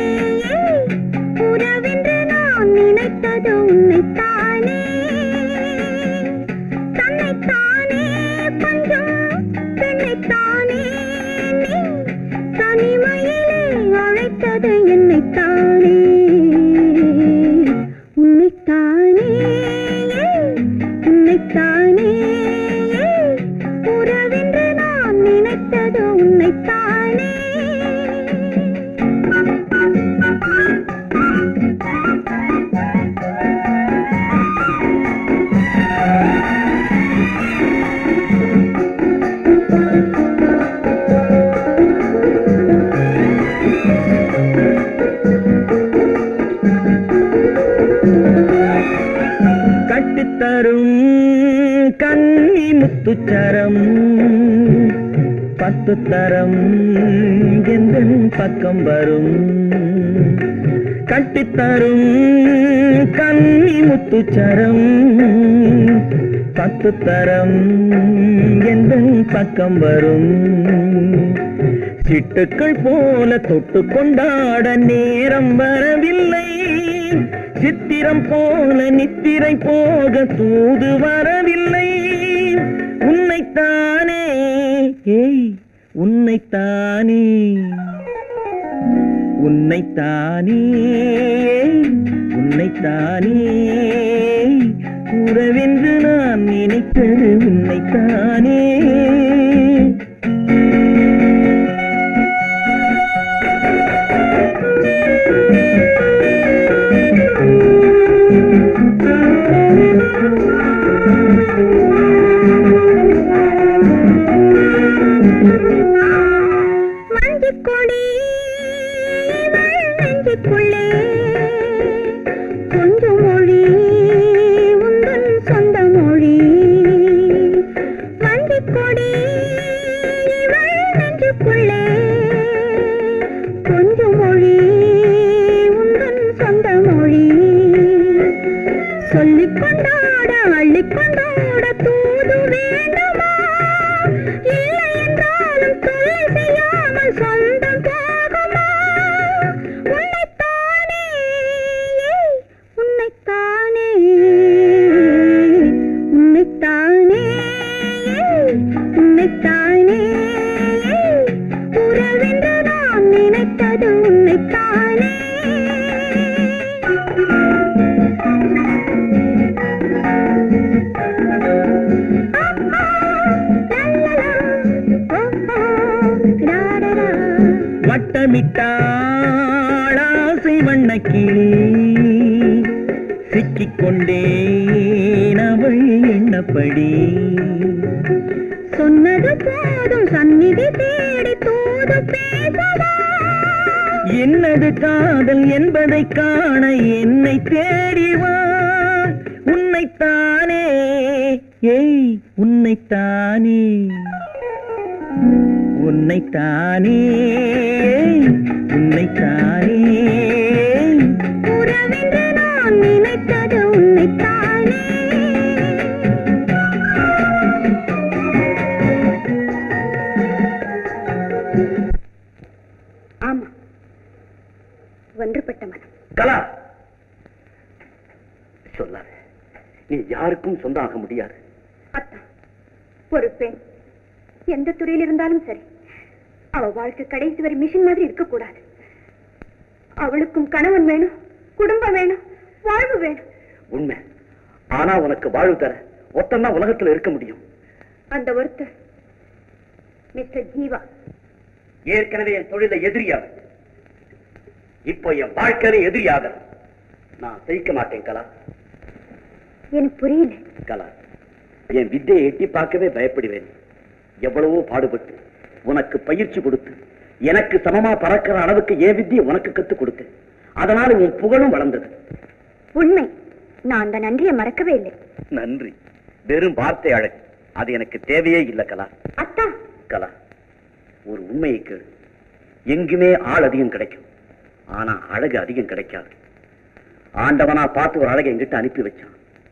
உறவென்று நான் நினைத்தது உன்னைத்தானே தன்னைத்தானே பஞ்சம் பெண்ணைத்தானே நீ தனிமையிலே அழைத்தது என்னைத்தானே உன்னைத்தானே உன்னைத்தானே உறவென்று நான் நினைத்தது உன்னைத்தானே கட்டித்தரும் கன்னி முத்துச்சரம் பத்து தரம் எந்த பக்கம் வரும் கட்டித்தரும் கன்னி முத்துச்சரம் பத்து தரம் எந்த பக்கம் வரும் சிட்டுக்கள் போல தொட்டு கொண்டாட நேரம் வரவில்லை சித்திரம் போல நித்திரை போக தூது வரவில்லை உன்னைத்தானே ஏய் உன்னைத்தானே உன்னைத்தானே உன்னைத்தானே உறவென்று நான் நினைத்தது உன்னைத்தானே மஞ்சள் கொடி நெஞ்சுக்குள்ளே கொஞ்சம் மொழி உந்தன் சொந்த மொழி மஞ்சள் கொடி நெஞ்சுக்குள்ளே கொஞ்சம் மொழி உந்தன் சொந்த மொழி சொல்லிக் கொண்டாட அள்ளிக் கொண்டாட தூது வேண்டுமா இல்லை என்றாலும் தொல்லை செய்யாமல் சொந்தம் போகுமா உன்னைத்தானே ஏய், உன்னைத்தானே உன்னைத்தானே ஏய், உன்னைத்தானே ஏய், உறவென்று நான் நினைத்தது உன்னைத்தானே வட்டமிட்டாளாசை வண்ணக்கிளி சிக்கிக்கொண்டேன் அவள் எண்ணப்படி சொன்னது போதும் சந்நிதி தேடி தூது பேசவா என்னது காதல் என்பதை காண என்னை தேடி வா உன்னைத்தானே ஏய் உன்னைத்தானே உன்னைத்தானே ஏய், உன்னைத்தானே உறவென்று நான் நினைத்தது உன்னைத்தானே ஆமா ஒன்றுபட்ட மனம் கலா சொல்லாத நீ யாருக்கும் சொந்தம் ஆக முடியாது அத்தா ஒரு பெண் எந்த துறையில் இருந்தாலும் சரி அவ வாழ்க்கை கடைசி வரை மிஷின் மாதிரி இருக்கக்கூடாது அவளுக்கும் கணவன் வேணும் குடும்பம் வேணும் வாழ்வு வேணும் உண்மை ஆனா உனக்கு வாழ்வு தர ஒத்தந்தான் உலகத்துல இருக்க முடியும் அந்த ஒருத்தர் மிஸ்டர் ஜீவா ஏற்கனவே என் தொழில எதிரியாக இப்போ என் வாழ்க்கையில எதிரியாக நான் ஜெயிக்க மாட்டேன் கலா எனக்கு புரியல கலா என் வித்தையை எட்டி பார்க்கவே பயப்படுவேன் எவ்வளவோ பாடுபட்டு உனக்கு பயிற்சி கொடுத்து எனக்கு சமமா பறக்கிற அளவுக்கு என் வித்தியை உனக்கு கத்துக் கொடுத்தேன் அதனால உன் புகழும் வளர்ந்தது உண்மை நான் அந்த நன்றியை மறக்கவே இல்லை நன்றி வெறும் வார்த்தை அழகு அது எனக்கு தேவையே இல்லை கலா அத்தா கலா ஒரு உண்மையை கேளு எங்குமே ஆள் அதிகம் கிடைக்கும் ஆனா அழகு அதிகம் கிடைக்காது ஆண்டவனா பார்த்து ஒரு அழகை என்கிட்ட அனுப்பி வச்சான்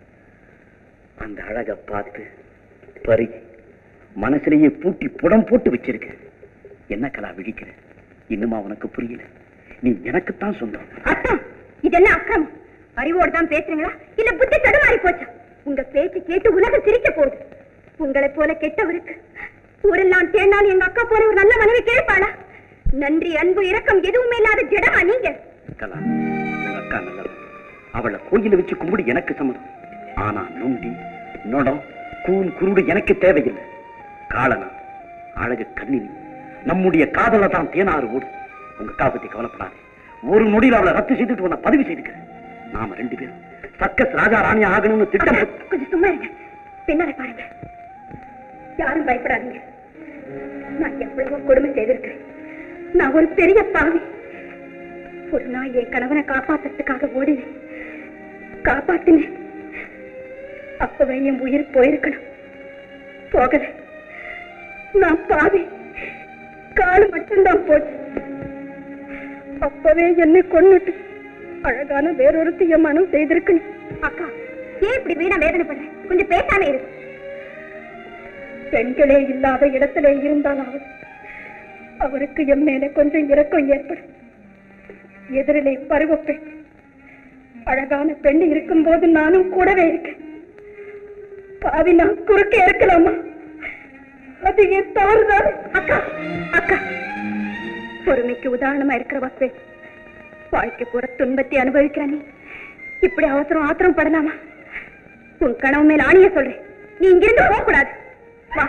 அந்த அழகை பார்த்து பருகி மனசுலயே பூட்டி புடம் போட்டு வச்சிருக்க என்ன கலா விழிக்கிற இன்னுமா உனக்கு புரியல நீ எனக்குத்தான் சொந்தம் அத்தா இதெல்லாம் அக்கிரமம் அறிவோடு தான் பேசுறீங்களா இல்ல புத்தி தடுமாறி போச்சா உங்க பேச்சு கேட்டு உலகம் சிரிக்க போகுது உங்களை போல கெட்டவருக்கு ஊரெல்லாம் தேர்ந்தாலும் எங்க அக்கா போல ஒரு நல்ல மனைவி கேட்பாளா நன்றி அன்பு இரக்கம் எதுவுமே இல்லாத ஜடமா நீங்க கலா உங்க அக்கா நல்லவ அவளை கோயில வச்சு கும்பிடு எனக்கு சம்மதம் ஆனா நொண்டி நொடம் கூன் குருடு எனக்கு தேவையில்லை காலனா அழகு கண்ணினி நம்முடைய காதல தான் தேனாறு ஓடும் உங்க அக்கா பத்தி கவலைப்படாது ஒரு நொடியில் அவளை ரத்து செய்துட்டு உன்னை பதிவு செய்துக்கிறேன் நாம ரெண்டு பேரும் சர்க்கஸ் ராஜா ராணி ஆகணும்னு திட்டம் போட்டு- கொஞ்சம் சும்மா இருங்க பின்னால பாருங்க யாரும் பயப்படாதீங்க நான் எவ்வளவோ கொடுமை செய்திருக்கிறேன் நான் ஒரு பெரிய பாவி ஒரு நாள் என் கணவனை காப்பாத்துறதுக்காக ஓடினேன் காப்பாத்தினேன் அப்பவே என் உயிர் போயிருக்கணும் போகல நான் பாவி காலு மட்டும்தான் போச்சு அப்பவே என்னை கொன்னுட்டு அழகான வேறொருத்திய மனம் செய்திருக்கணும் அக்கா ஏன் இப்படி வீணா வேதனை பண்ற கொஞ்சம் பேசாம இரு பெண்களே இல்லாத இடத்திலே இருந்தாலாவது அவருக்கு என் மேல கொஞ்சம் இரக்கம் ஏற்படும் எதிரிலே பருவப்பெண் அழகான பெண் இருக்கும்போது நானும் கூடவே இருக்கேன் பாவி நான் குறுக்கே இருக்கலாமா அது என் தவறுதான் அக்கா அக்கா பொறுமைக்கு உதாரணமா இருக்கிற வசே வாழ்க்கை பூரா துன்பத்தை அனுபவிக்கிற நீ இப்படி அவசரம் ஆத்திரம் படலாமா உன் கனவு மேல் ஆணிய சொல்றேன் நீ இங்கிருந்து போக கூடாது வா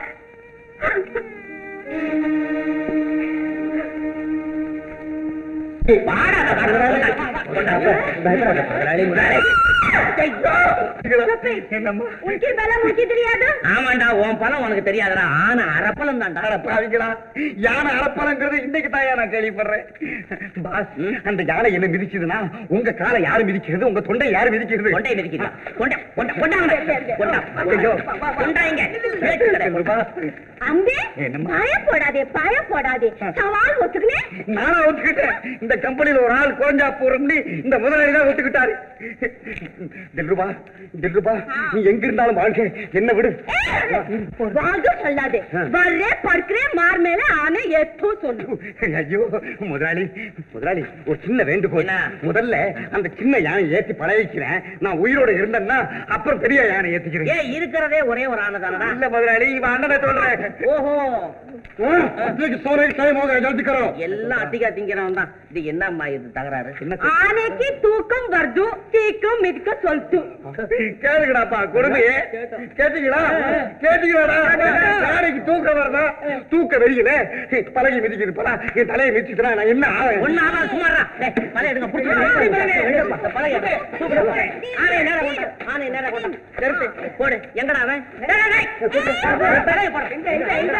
உனக்கு வேலை முடிக்க தெரியாது ஆமாண்டா உன் பழம் உனக்கு தெரியாதடா ஆனா அரப்பழம் தான்டா பாவிங்களா யானை அரப்பலங்கிறது இன்னைக்கு தான் நான் கேள்விப்படுறேன் பாஸ் அந்த யானை என்ன மிதிச்சதுன்னா உங்க காலை யாரு மிதிக்கிறது உங்க தொண்டை யாரு மிதிக்கிறது கொண்டை மிதிக்கிறா கொண்டை கொண்டை கொண்டா கொண்டா ஐயோ. கொண்டா இங்க பேச்சு கிடையாது. அம்பே என்னம்மா? பாய போடாதே பாய போடாதே சவால் ஒத்துக்கினே நானா ஒத்துக்கிட்டேன் இந்த கம்பெனில ஒரு ஆள் குறைஞ்சா போறோம்னு இந்த முதலாளி தான் ஒத்துக்கிட்டாரு தில்ருபா தில்ருபா நீ எங்க இருந்தாலும் வாழ்க்கை என்ன விடு வாங்க சொல்லாதே வர்றே படுக்கிறே மார் மேல ஆனே எத்தோ சொல்லு ஐயோ முதலாளி முதலாளி ஒரு சின்ன வேண்டுகோள் என்ன? முதல்ல அந்த சின்ன யானை ஏத்தி பழகிக்கிறேன் நான் உயிரோட இருந்தேன்னா அப்புறம் பெரிய யானை ஏத்திக்கிறேன் ஏன் இருக்கிறதே ஒரே ஒரு ஆணை தானடா இல்ல முதலாளி இவன் அண்ணனை சொல்றேன் ஓஹோ சோரை சாயமாக ஜல்திக்கிறோம் எல்லாம் அதிகா திங்கிறவன் தான் இது என்னம்மா இது தகராறு ஆனைக்கு தூக்கம் வருது சீக்கிரம் மிதிக்க சொல்லிட்டு கேளுங்கடாப்பா கொடுமையே கேட்டீங்களா கேட்டீங்களாடா யானைக்கு தூக்கம் வரதா தூக்க வெறியில பழகி மிதிக்குது பலா என் தலையை மிதிச்சுனா நான் என்ன ஆவேன் ஒண்ணு ஆமா சுமாரா டேய், பழைய எடுங்க புடிச்சு பழைய எடு. தூக்குடா. ஆனை நேரா கொண்டா ஆனை நேரா கொண்டா கருத்து போடு எங்கடா அவன் டேய், டேய், டேய். பழைய போடு. எங்கடா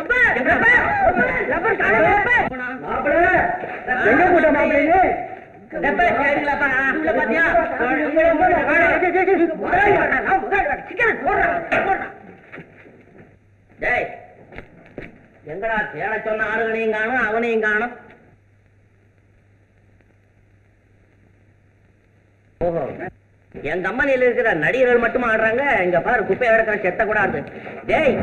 எங்க போட்ட மாப்பிள்ளைங்க டப்பா கேளுங்களாப்பா உள்ள பாத்தியா சிக்கன் போடுறா போடுறா டேய் எங்கடா தேட சொன்ன ஆளுகளையும் காணும் அவனையும் காணும் ஓஹோ என் கம்பெனியில இருக்கிற நடிகர்கள் மட்டும் ஆடுறாங்க இங்க பாரு குப்பை கிடக்கிற செத்த கூட ஆடுது டேய்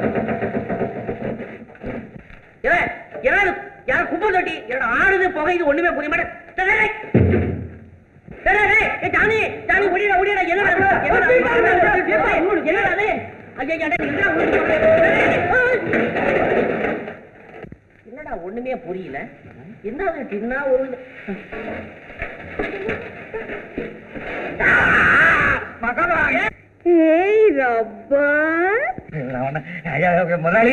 ஏய், யாரு யாரு குப்பை தொட்டி என்னோட ஆடுது புகையுது ஒண்ணுமே புரிய மாட்டேன் டேய், டேய், டேய். டேய், டேய், ஏய், ஜானி ஜானி ஒடிடா ஒடிடா என்னடா இது? என்னடா இது? என்னடா இது? என்னடா இது? ஐயா, ஐயா, டேய், என்னடா ஒண்ணுமே புரியல? டேய், டேய். என்னடா ஒண்ணுமே புரியல என்ன சின்ன ஒரு ஏய் ரப்பா முதலாளி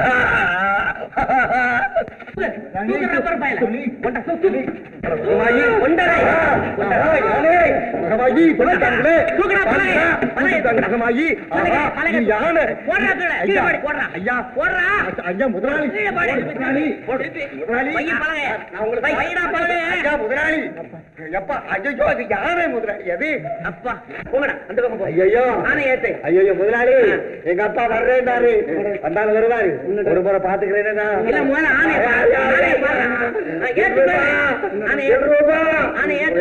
தூக்கு ரப்பர் பயல. கொண்டா, தூக்கு, தூக்கு. கொண்டரை மகமாயி சொல்லிட்டாங்களே தூக்குடா, பலகை. பலகை. மகமாயி பலகை, பலகை. யானை போடுறா, கீழே. கீழே போடு, போடுறா. ஐயா போடுறா. ஐயா முதலாளி கீழே போடு. முதலாளி முதலாளி பைய பலகை. நான் உங்களுக்கு பையடா பலகை. ஐயா முதலாளி எப்பா ஐயோ அது யானை முதலாளி அது அப்பா போங்கடா அந்த பக்கம் போ ஐயோ ஆனை ஏத்து ஐயோ முதலாளி எங்க அப்பா வர்றேன்டாரு வந்தாலும் வருவாரு ஒரு முறை பாத்துக்கிறேன் இல்ல முதல்ல ஆனை பாரு. ஆனை பாரு. ஆ, ஏத்து பாரு. ஆனை ஏத்து. ஆனை ஏத்து.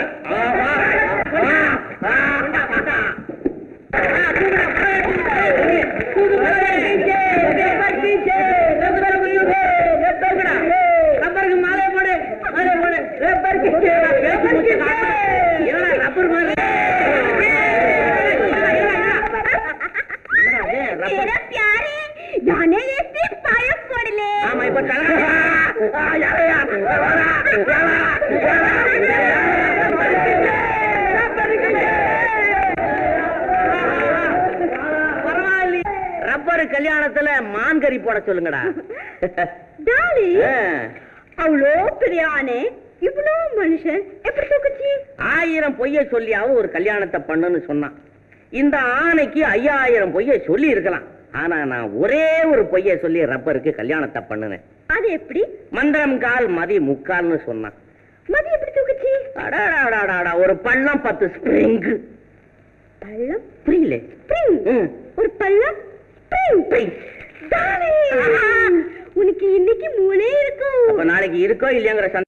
கொண்டா, கொண்டா. ஆ, தூக்குடா, பலகை, தூக்கு. தூக்கு, பலகை. ரப்பர் கீச்சே. ரப்பர் கீச்சே. தூக்குடா. ரப்பருக்கு மாலை போடு. மாலை போடு. ரப்பர் கீச்சே. பேச்சு மூச்சு காட்டு. என்னடா ரப்பர் மாலை? என்னடா, என்னடா, என்னடா? என்னடா இது? ரப்பர் तेरा प्यारे जाने ऐसे पायस पड़ ले ஆமா இப்ப தலை பரவாயில்லையே ரப்பர் கல்யாணத்துல மான் கறி போட சொல்லுங்கடா டாலி ஆ. அவ்வளோ பெரிய ஆனே இவ்வளோ மனுஷன் எப்படி தூக்குச்சு ஆயிரம் பொய்ய சொல்லியாவும் ஒரு கல்யாணத்தை பண்ணுன்னு சொன்னான் இந்த ஆணைக்கு ஐயாயிரம் பொய்ய சொல்லி இருக்கலாம் ஆனா நான் ஒரே ஒரு பொய்ய சொல்லி ரப்பருக்கு கல்யாணத்தை பண்ணுனேன் அது எப்படி மந்திரம் கால் மதி முக்கால்னு சொன்னான் மதி எப்படி தூக்குச்சு அடாடாடாடாடா, ஒரு பள்ளம் பத்து ஸ்ப்ரிங் பள்ளம் புரியல ஸ்ப்ரிங் ம். ஒரு பள்ளம் ஸ்ப்ரிங் Spring. டாலி உனக்கு இன்னைக்கு மூளை இருக்கும் அப்ப நாளைக்கு இருக்கோ இல்லையாங்கிற சந்தேகம்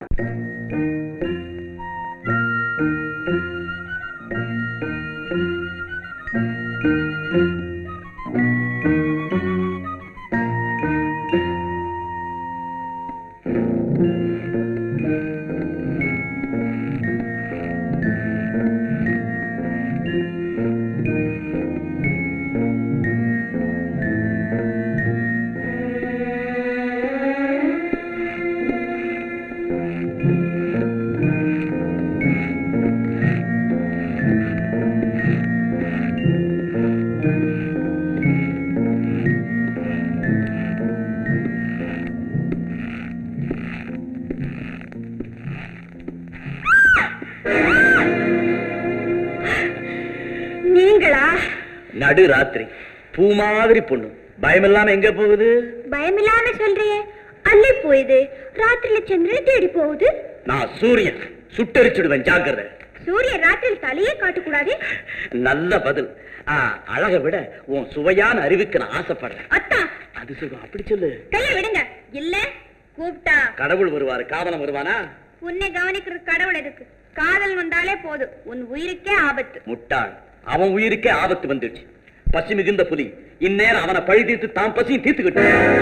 நடு ராத்திரி பூ மாதிரி பொண்ணு பயமில்லாம எங்க போகுது பயமில்லாம சொல்றியே அள்ளி போயுது ராத்திரில சந்திரனை தேடி போகுது நான் சூரியன் சுட்டரிச்சுடுவேன் ஜாக்கிரதை சூரியன் ராத்திரில தலையே காட்டக்கூடாது நல்ல பதில் ஆ, அழகை விட உன் சுவையான அறிவுக்கு நான் ஆசைப்படுறேன் அத்தா அது சொல்லும் அப்படி சொல்லு கைய விடுங்க இல்ல கூப்பிட்டா கடவுள் வருவாரு காவலம் வருவானா உன்னை கவனிக்கிறது கடவுள் எதுக்கு காதல் வந்தாலே போதும் உன் உயிருக்கே ஆபத்து முட்டாள் அவன் உயிருக்கே ஆபத்து வந்துடுச்சு பசி மிகுந்த புலி இந்நேரம் அவனை பழி தீர்த்து தான் பசியும் தீர்த்துக்கிட்டு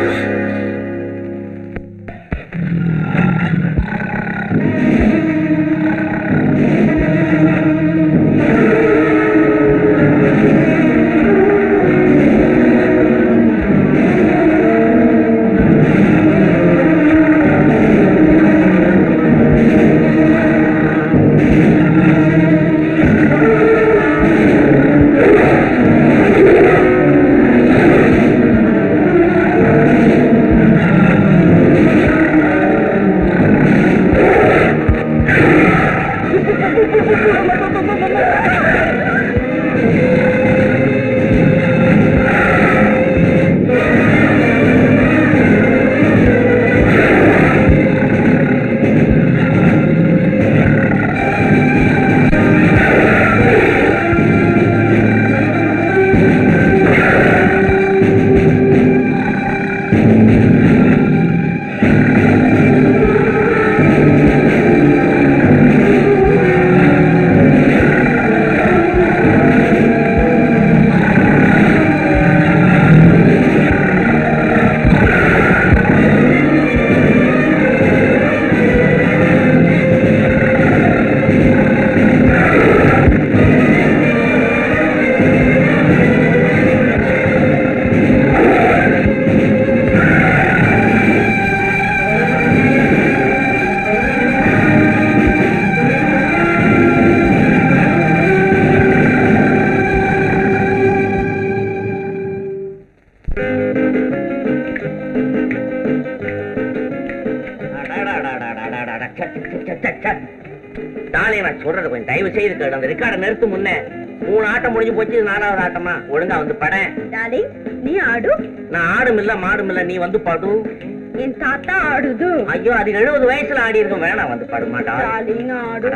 தானே நான் சொல்றது கொஞ்சம் தயவு செய்து கேடு அந்த ரெக்கார்டை நிறுத்து முன்னே மூணு ஆட்டம் முடிஞ்சு போச்சு இது நாலாவது ஆட்டமா ஒழுங்கா வந்து படம் டார்லிங் நீ ஆடு நான் ஆடும் இல்ல மாடும் இல்ல நீ வந்து பாடு என் தாத்தா ஆடுது ஐயோ அது எழுபது வயசுல ஆடி இருக்கும் வேணாம் வந்து பாடு மாட்டா டார்லிங் ஆடு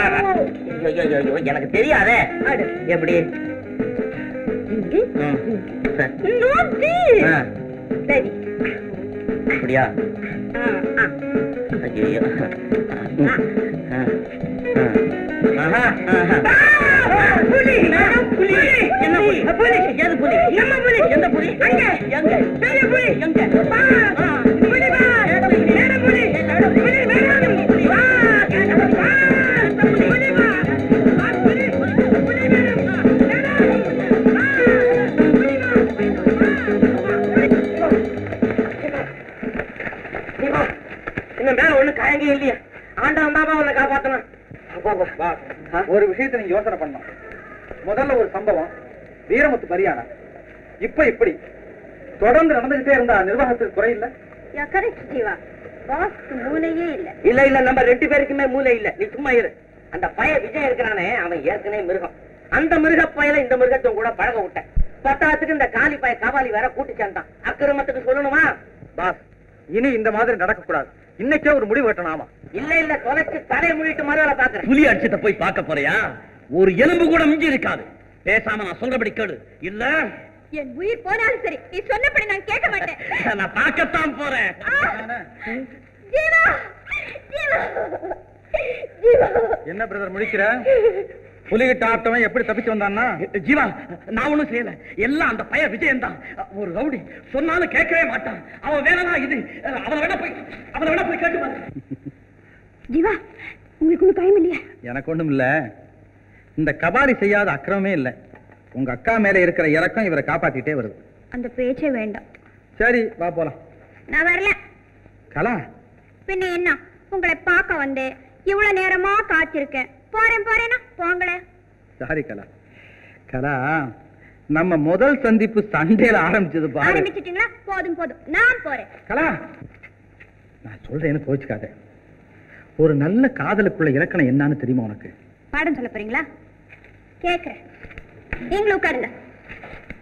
ஐயோ, ஐயோ, ஐயோ, எனக்கு தெரியாதே ஆடு எப்படி ம். நோட்டி ஆ, சரி அப்படியா ஆ, ஆ. ஐயோ ஆஹா ஆஹா புலி புலி என்ன புலி புலி எது புலி நம்ம புலி எந்த புலி அங்க எங்க பெரிய புலி எங்க வா புலி வா மேல புலி புலி மேல புலி வா வா புலி வா வா புலி புலி மேல வா இன்னும் மேல ஒண்ணு காயங்க இல்லையா ஆண்டவன் பாபா உன்னை காப்பாத்தணும் ஒரு விஷயத்தை நீங்க யோசனை பண்ணணும் முதல்ல ஒரு சம்பவம் வீரமுத்து பரியானா இப்ப இப்படி தொடர்ந்து நடந்துகிட்டே இருந்தா நிர்வாகத்துக்கு குறையில்லை யா கரெக்ட் ஜீவா பாஸ்க்கு மூளையே இல்ல இல்ல இல்ல நம்ம ரெண்டு பேருக்குமே மூளை இல்ல நீ சும்மா இரு அந்த பய விஜய் இருக்கிறானே அவன் ஏற்கனவே மிருகம் அந்த மிருக பயல இந்த மிருகத்தையும் கூட பழக விட்டேன் பத்தாத்துக்கு இந்த காலி பய காவாலி வேற கூட்டி சேர்ந்தான் அக்கிரமத்துக்கு சொல்லணுமா பாஸ் இனி இந்த மாதிரி நடக்கக்கூடாது இன்னைக்கே ஒரு முடிவு கட்டணும் ஆமா இல்ல இல்ல தொலைச்சு தலையை மூடிட்டு மறுவேலை பாக்குறேன் புலி அடிச்சத போய் பார்க்க போறியா ஒரு எலும்பு கூட மிஞ்சி இருக்காது பேசாம நான் சொல்றபடி கேளு இல்ல என் உயிர் போனாலும் சரி நீ சொன்னபடி நான் கேட்க மாட்டேன் நான் பார்க்கத்தான் போறேன் ஜீவா ஜீவா ஜீவா என்ன பிரதர் முடிக்கிற புலிகிட்ட ஆட்டவன் எப்படி தப்பிச்சு வந்தான்னா ஜீவா நான் ஒண்ணும் செய்யல எல்லாம் அந்த பையன் விஜயன் தான் ஒரு ரவுடி சொன்னாலும் கேட்கவே மாட்டான் அவன் வேணா இது அவனை வேணா போய் அவனை வேணா போய் கேட்டு பாரு. ஜீவா உங்களுக்கு ஒண்ணு பயம் இல்லையா எனக்கு ஒண்ணும் இல்ல இந்த கபாலி செய்யாத அக்கிரமே இல்ல உங்க அக்கா மேல இருக்கிற இறக்கம் இவரை காப்பாத்திட்டே வருது அந்த பேச்சே வேண்டாம் சரி வா போலாம் நான் வரல கலா பின்ன என்ன உங்களை பார்க்க வந்தேன் இவ்வளவு நேரமா காத்திருக்கேன் போறேன் போறேனா போங்களேன் சாரி கலா கலா நம்ம முதல் சந்திப்பு சண்டேல ஆரம்பிச்சது பாரு ஆரம்பிச்சிட்டீங்களா போதும் போதும் நான் போறேன் கலா நான் சொல்றேன்னு கோச்சுக்காத ஒரு நல்ல காதலுக்குள்ள இலக்கணம் என்னன்னு தெரியுமா உனக்கு பாடம் சொல்ல போறீங்களா கேக்குறேன் நீங்களும் உட்காருங்க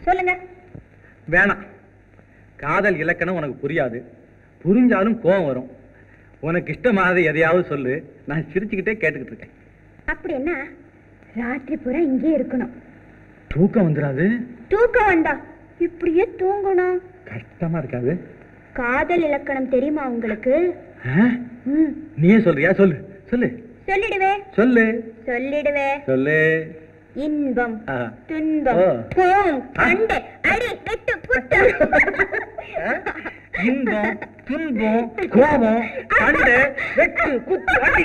சொல்லுங்க வேணாம் காதல் இலக்கணம் உனக்கு புரியாது புரிஞ்சாலும் கோவம் வரும் உனக்கு இஷ்டமானது எதையாவது சொல்லு நான் சிரிச்சுக்கிட்டே கேட்டுக்கிட்டு இருக்கேன் அப்படின்னா ராத்திரி பூரா இங்கே இருக்கணும் தூக்கம் வந்துடாது தூக்கம் வந்தா இப்படியே தூங்கணும் கஷ்டமா இருக்காது காதல் இலக்கணம் தெரியுமா உங்களுக்கு ஆ? ம் நீயே சொல்றியா சொல்லு சொல்லு சொல்லிடுவே சொல்லு சொல்லிடுவே சொல்லு இன்பம் ஆ. துன்பம் ஓ. கோம் கண்டு அடி வெட்டு குட்டு இன்பம் துன்பம் கோபம் சண்டை வெட்டு குத்து அடி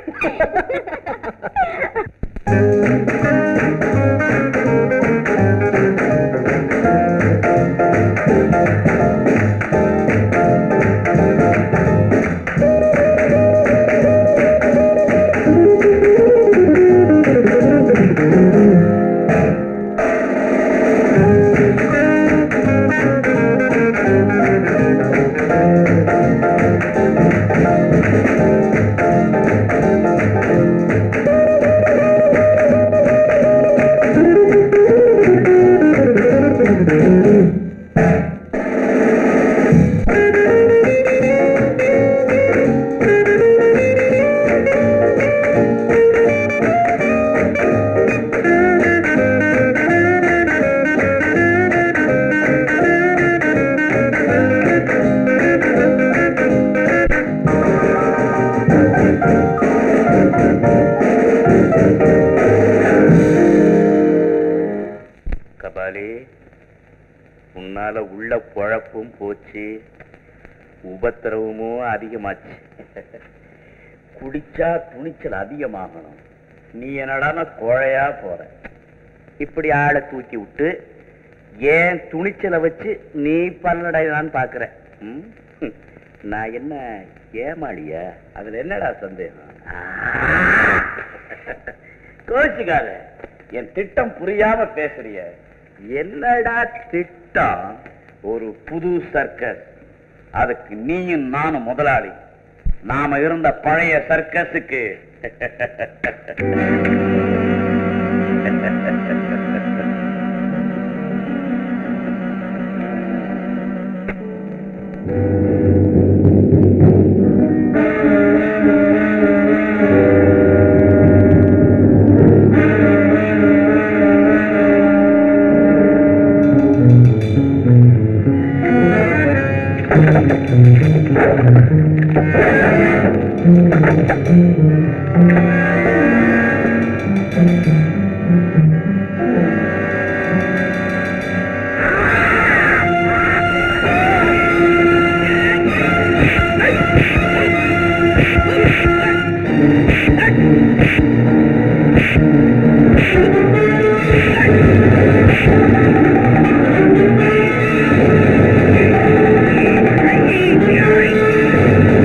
கபாலி உன்னால உள்ள குழப்பும் போச்சு உபத்திரவமும் அதிகமாச்சு குடிச்சா துணிச்சல் அதிகமாகணும் நீ என்னடான கோழையா போற இப்படி ஆளை தூக்கி விட்டு ஏன் துணிச்சலை வச்சு நீ பல்லடையலான்னு பாக்குற ம்? ஹம். நான் என்ன ஏமாளியா அதுல என்னடா சந்தேகம் கோச்சுக்காத என் திட்டம் புரியாம பேசுறிய என்னடா திட்டம் ஒரு புது சர்க்கஸ் அதுக்கு நீயும் நானும் முதலாளி நாம இருந்த பழைய சர்க்கஸுக்கு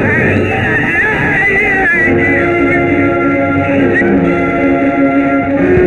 Yeah.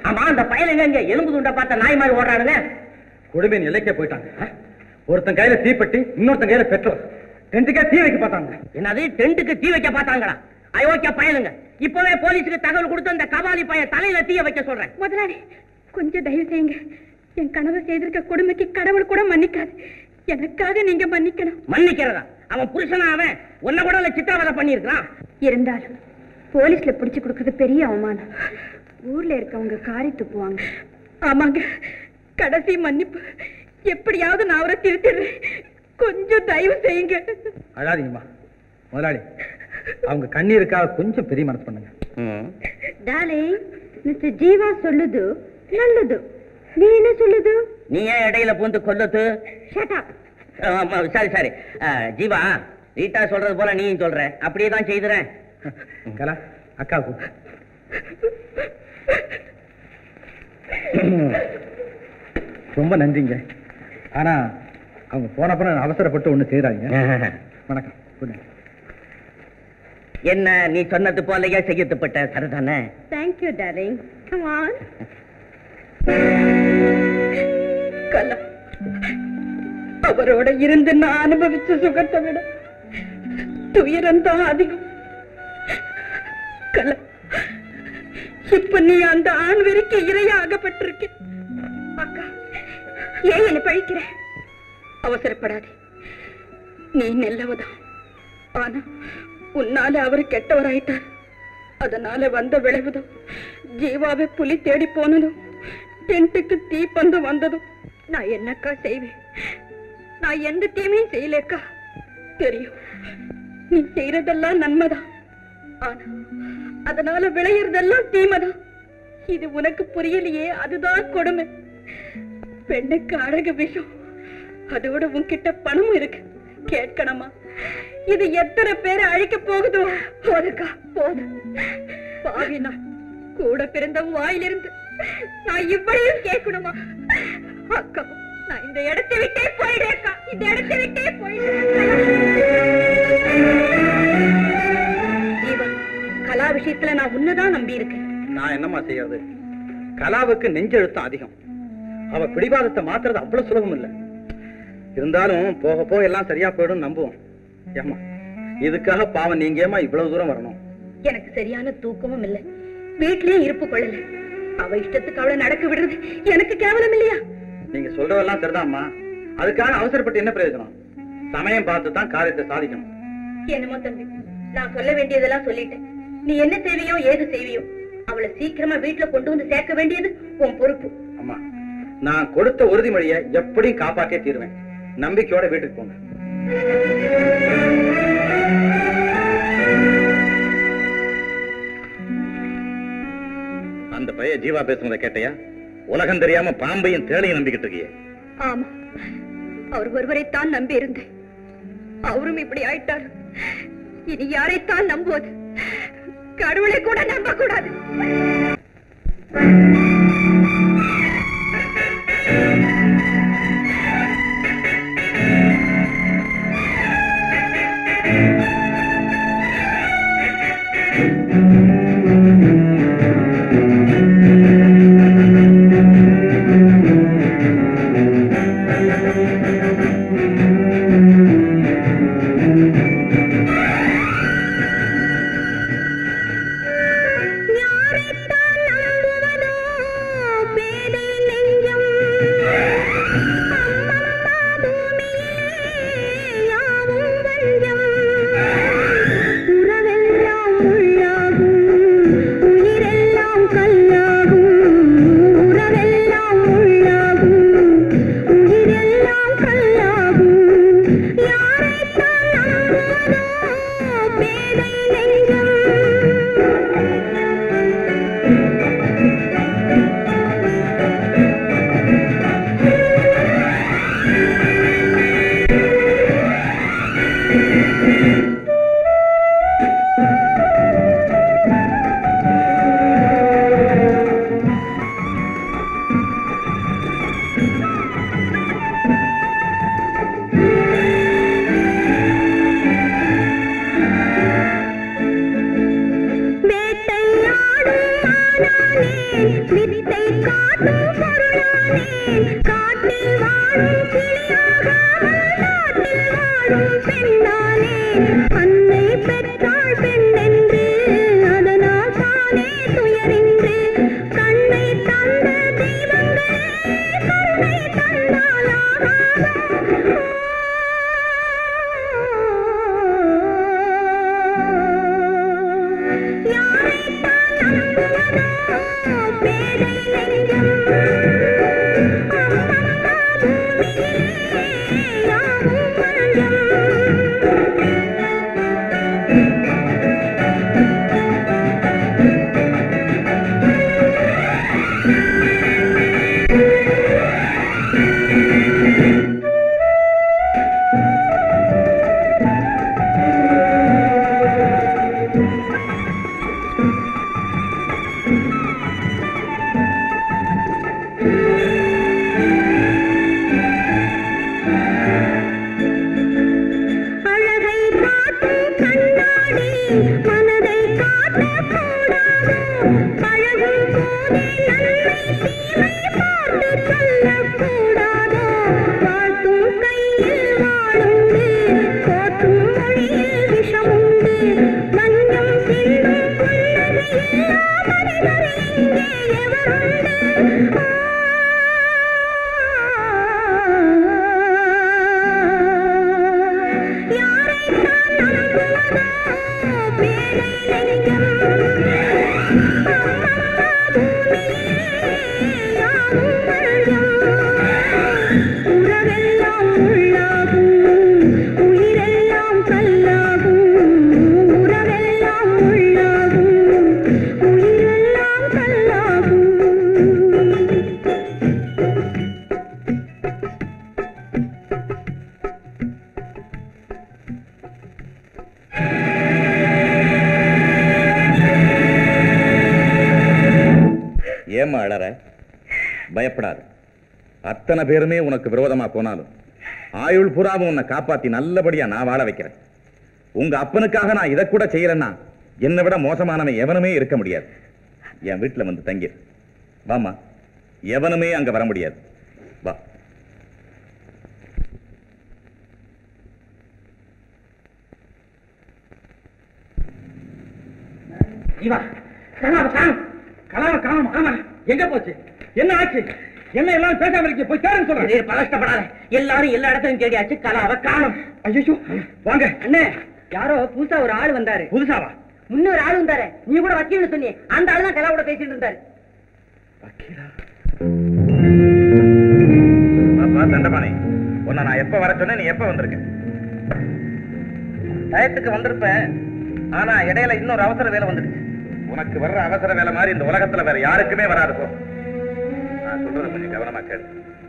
ஆமா அந்த பயலுங்க இங்க எலும்பு துண்டை பார்த்த நாய் மாதிரி ஓடுறானுங்க கொடுமையின் இலைக்க போயிட்டாங்க ஆ? ஒருத்தன் கையில தீப்பெட்டி இன்னொருத்தன் கையில பெட்ரோல் ரெண்டுக்கே தீ வைக்க பார்த்தாங்க என்னது டென்ட்டுக்கு தீ வைக்க பார்த்தாங்களா அயோக்கிய பயலுங்க இப்பவே போலீஸுக்கு தகவல் கொடுத்து அந்த கபாலி பையன் தலையில தீய வைக்க சொல்றேன் முதலாளி கொஞ்சம் தயவு செய்யுங்க என் கணவர் செய்திருக்க கொடுமைக்கு கடவுள் கூட மன்னிக்காது எனக்காக நீங்க மன்னிக்கணும் மன்னிக்கிறதா அவன் புருஷனா அவன் உன்னை கூட இல்ல சித்திரவதை பண்ணியிருக்கான் இருந்தாலும் போலீஸ்ல பிடிச்சு கொடுக்கறது பெரிய அவமானம் ஊர்ல இருக்கவங்க காரி துப்புவாங்க ஆமாங்க கடைசி மன்னிப்பு எப்படியாவது நான் அவரை திருத்திடுறேன் கொஞ்சம் தயவு செய்யுங்க அழாதீங்கம்மா முதலாளி அவங்க கண்ணீருக்காக கொஞ்சம் பெரிய மனசு பண்ணுங்க டார்லிங் மிஸ்டர் ஜீவா சொல்லுது நல்லது நீ என்ன சொல்லுது நீ ஏன் இடையில பூந்து கொல்லத்து ஷட் அப் ஆமா, சரி சரி ஆ, ஜீவா ரீட்டா சொல்றது போல நீயும் சொல்ற அப்படியே தான் செய்துறேன் கலா அக்கா கூப்பிடு. ரொம்ப நன்றிங்க ஆனா அவங்க போனப்புறம் அவசரப்பட்டு ஒண்ணு செய்யறாங்க வணக்கம் குட் நைட் என்ன நீ சொன்னது போலயே செய்யத்துப்பட்ட சரிதானே thank you darling come on Kala அவரோட இருந்து நான் அனுபவிச்ச சுகத்தை விட துயரம் தான் அதிகம் கலா இப்ப நீ அந்த ஆண் வெறிக்கு இரையாகப்பட்டிருக்க அக்கா ஏன் என்ன பழிக்கிற அவசரப்படாதே நீ நல்லவதான் ஆனா உன்னால அவரு கெட்டவராயிட்டார் அதனால வந்த விளைவுதான் ஜீவாவை புலி தேடி போனதும் டென்ட்டுக்கு தீப்பந்தம் வந்ததும் நான் என்னக்கா செய்வேன் நான் எந்த தீமையும் செய்யலக்கா தெரியும் நீ செய்யறதெல்லாம் நன்மைதான் ஆனா அதனால விளையறதெல்லாம் தீமைதான் இது உனக்கு புரியலையே அதுதான் கொடுமை பெண்ணுக்கு அழகு விஷம் அதோட உன்கிட்ட பணமும் இருக்கு கேட்கணுமா இது எத்தனை பேரை அழிக்க போகுதோ போதுக்கா போது பாவி நான் கூட பிறந்த வாயிலிருந்து நான் இவ்வளையும் கேட்கணுமா அக்கா நான் இந்த இடத்தை விட்டே போயிடுறேன் அக்கா இந்த இடத்தை விட்டே போயிடுறேன் ஜீவா கலா விஷயத்துல நான் உன்னதான் நம்பி இருக்கேன் நான் என்னம்மா செய்யறது கலாவுக்கு நெஞ்செழுத்தம் அதிகம் அவ பிடிவாதத்தை மாத்துறது அவ்வளவு சுலபம் இல்ல இருந்தாலும் போக போக எல்லாம் சரியா போயிடும் நம்புவோம் ஏம்மா இதுக்காக பாவம் நீங்க ஏமா இவ்வளவு தூரம் வரணும் எனக்கு சரியான தூக்கமும் இல்ல வீட்லயும் இருப்பு கொள்ளல அவ இஷ்டத்துக்கு அவளை நடக்க விடுறது எனக்கு கேவலம் இல்லையா நீங்க சொல்றதெல்லாம் சரிதான்மா அதுக்காக அவசரப்பட்டு என்ன பிரயோஜனம் சமயம் பார்த்து தான் காரியத்தை சாதிக்கணும் என்னமோ தம்பி நான் சொல்ல வேண்டியதெல்லாம் சொல்லிட்டேன் நீ என்ன செய்வியோ ஏது செய்வியோ அவளை சீக்கிரமா வீட்டுல கொண்டு வந்து சேர்க்க வேண்டியது உன் பொறுப்பு அம்மா நான் கொடுத்த உறுதிமொழியை எப்படியும் காப்பாற்றே தீருவேன் நம்பிக்கையோட வீட்டுக்கு போங்க அந்த பையன் ஜீவா பேசுனதை கேட்டையா உலகம் தெரியாம பாம்பையும் தேளையும் நம்பிக்கிட்டு இருக்கியே ஆமா அவர் ஒருவரைத்தான் நம்பி இருந்தேன் அவரும் இப்படி ஆயிட்டார் இனி யாரைத்தான் நம்புவது கடவுளை கூட நம்ப கூடாது யாரைத்தான் நம்புவதோ வித்தை காட்டும் பொருளானே காட்டில் வாழும் கிளியாகாமல் நாட்டில் வாழும் பெண்ணானே அன்னை பெற்றாள் பெண்ணென்று அதனால் தானே துயரின்று கண்ணை தந்த தெய்வங்களே கருணை தந்தாலாகாதோ யாரைத்தான் நம்புவதோ பேதை நெஞ்சம் அம்மம்மா பூமியிலே யாவும் மஞ்சம் அழகை காட்டும் கண்ணாடி மனதை காட்டக்கூடாதோ பழகும் போதே நன்மை தீமை பார்த்து சொல்லக்கூடாதோ வாழ்த்தும் கையில் வாழுண்டு போற்றும் மொழியில் விஷமுண்டு மஞ்சம் சிந்தும் புன்னகையில்லா மனிதர் இங்கே எவருண்டு யாரைத்தான் நம்புவதோ பேதை நெஞ்சம் அம்மம்மா பூமியிலே யாவும் மஞ்சம் உறவெல்லாம் உள்ளாகும் உயிரெல்லாம் கல்லாகும் உறவெல்லாம் உள்ளாகும் உயிரெல்லாம் கல்லாகும் ஏம்மா அழற பயப்படாது அத்தனை பேருமே உனக்கு விரோதமா போனாலும் ஆயுள் புறாவும் உன்னை காப்பாத்தி நல்லபடியா நான் வாழ வைக்கிறேன் உங்க அப்பனுக்காக நான் இதை கூட செய்யறேன்னா என்னை விட மோசமானவன் எவனுமே இருக்க முடியாது என் வீட்டுல வந்து தங்கிரு வாமா எவனுமே அங்க வர முடியாது வா ஜீவா கலாவ காணும் கலாவ காணும் ஆமா எங்க போச்சு என்ன ஆச்சு என்ன எல்லாம் பேசாம இருக்கீங்க போய் தேடுன்னு சொல்றேன் பதஷ்டப்படாத எல்லாரும் எல்லா இடத்தையும் தேடியாச்சு கலாவ காணும் ஐயோ வாங்க அண்ணே யாரோ புதுசா ஒரு ஆள் வந்தாரு புதுசாவா முன்னொரு ஆள் வந்தாரு நீ கூட வக்கீல்னு சொன்னியே அந்த ஆளு தான் கலாவோட பேசிட்டு இருந்தாரு பாப்பா தண்டபாணி உன்னை நான் எப்ப வர சொன்னேன் நீ எப்ப வந்திருக்க டயத்துக்கு வந்திருப்பேன் ஆனா இடையில இன்னொரு அவசர வேலை வந்துடுச்சு உனக்கு வர்ற அவசர வேலை மாதிரி இந்த உலகத்துல வேற யாருக்குமே வராது போ நான் சொல்றது கொஞ்சம் கவனமா கேளு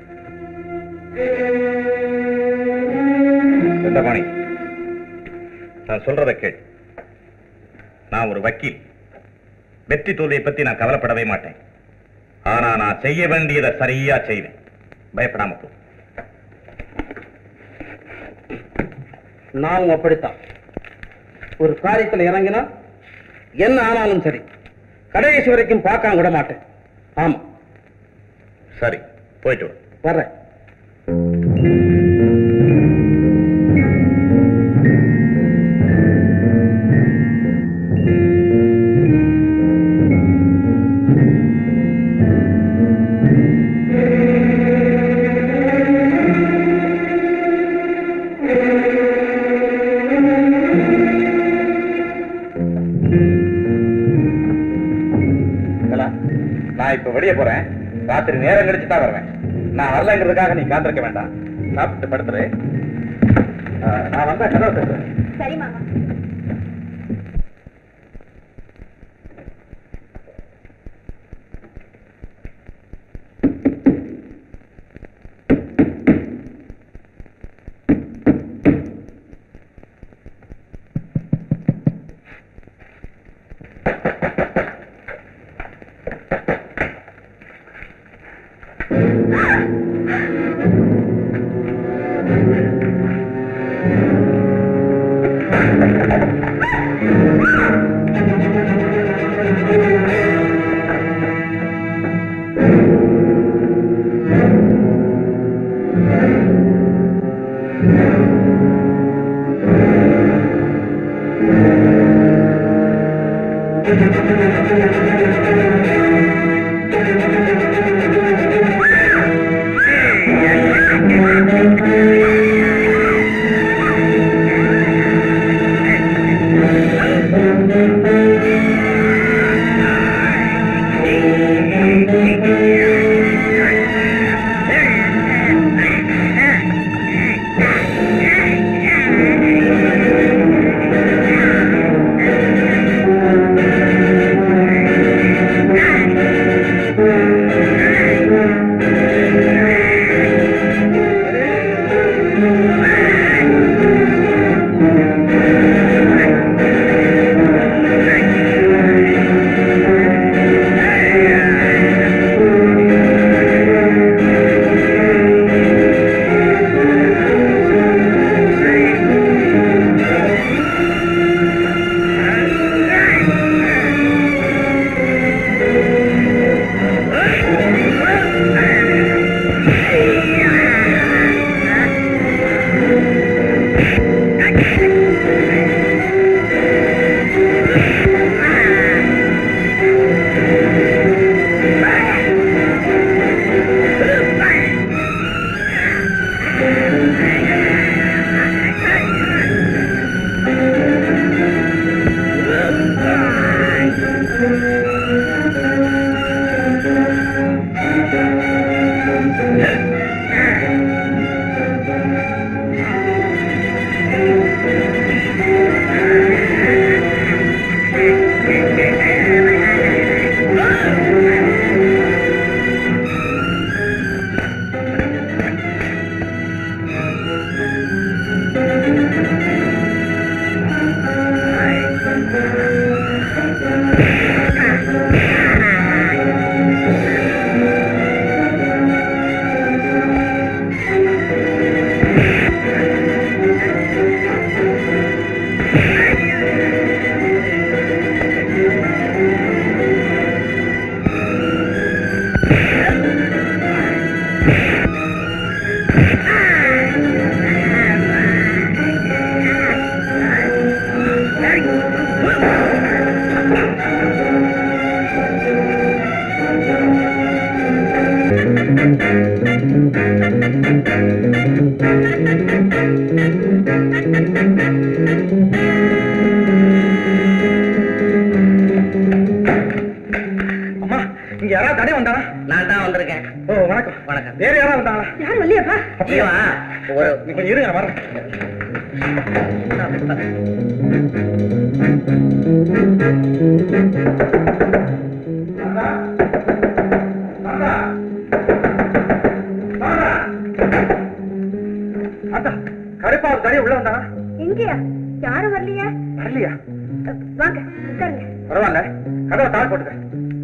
தண்டபாணி நான் சொல்றத கேள் நான் ஒரு வக்கீல் வெற்றி தோல்வியை பத்தி நான் கவலைப்படவே மாட்டேன் ஆனா நான் செய்ய வேண்டியதை சரியா செய்வேன் பயப்படாம போ நான் அப்படித்தான் ஒரு காரியத்துல இறங்கினா என்ன ஆனாலும் சரி கடைசி வரைக்கும் பார்க்காம விட மாட்டேன் ஆமா சரி போயிட்டு வா வர்றேன் கலா, நான் இப்ப வெளியே போறேன் ராத்திரி நேரம் கழிச்சு தான் வருவேன் நான் வரலங்கிறதுக்காக நீ காத்திருக்க வேண்டாம் சாப்பிட்டு படுத்துரு ஆ, நான் வந்தா கதவை தட்டுறேன் சரி மாமா நான் தான் வந்திருக்கேன் ஓ வணக்கம் வணக்கம் வேற யாராவது வந்தாங்களா யாரும் இல்லையாப்பா ஜீவா ஒரு நீ கொஞ்சம் இருங்க நான் வரேன் அதான் கருப்பாவது தனியா உள்ள வந்தாங்க எங்கயா யாரும் வரலையா வரலையா அஹ், வாங்க உட்காருங்க பரவாயில்ல கதவை தாழ போட்டுக்க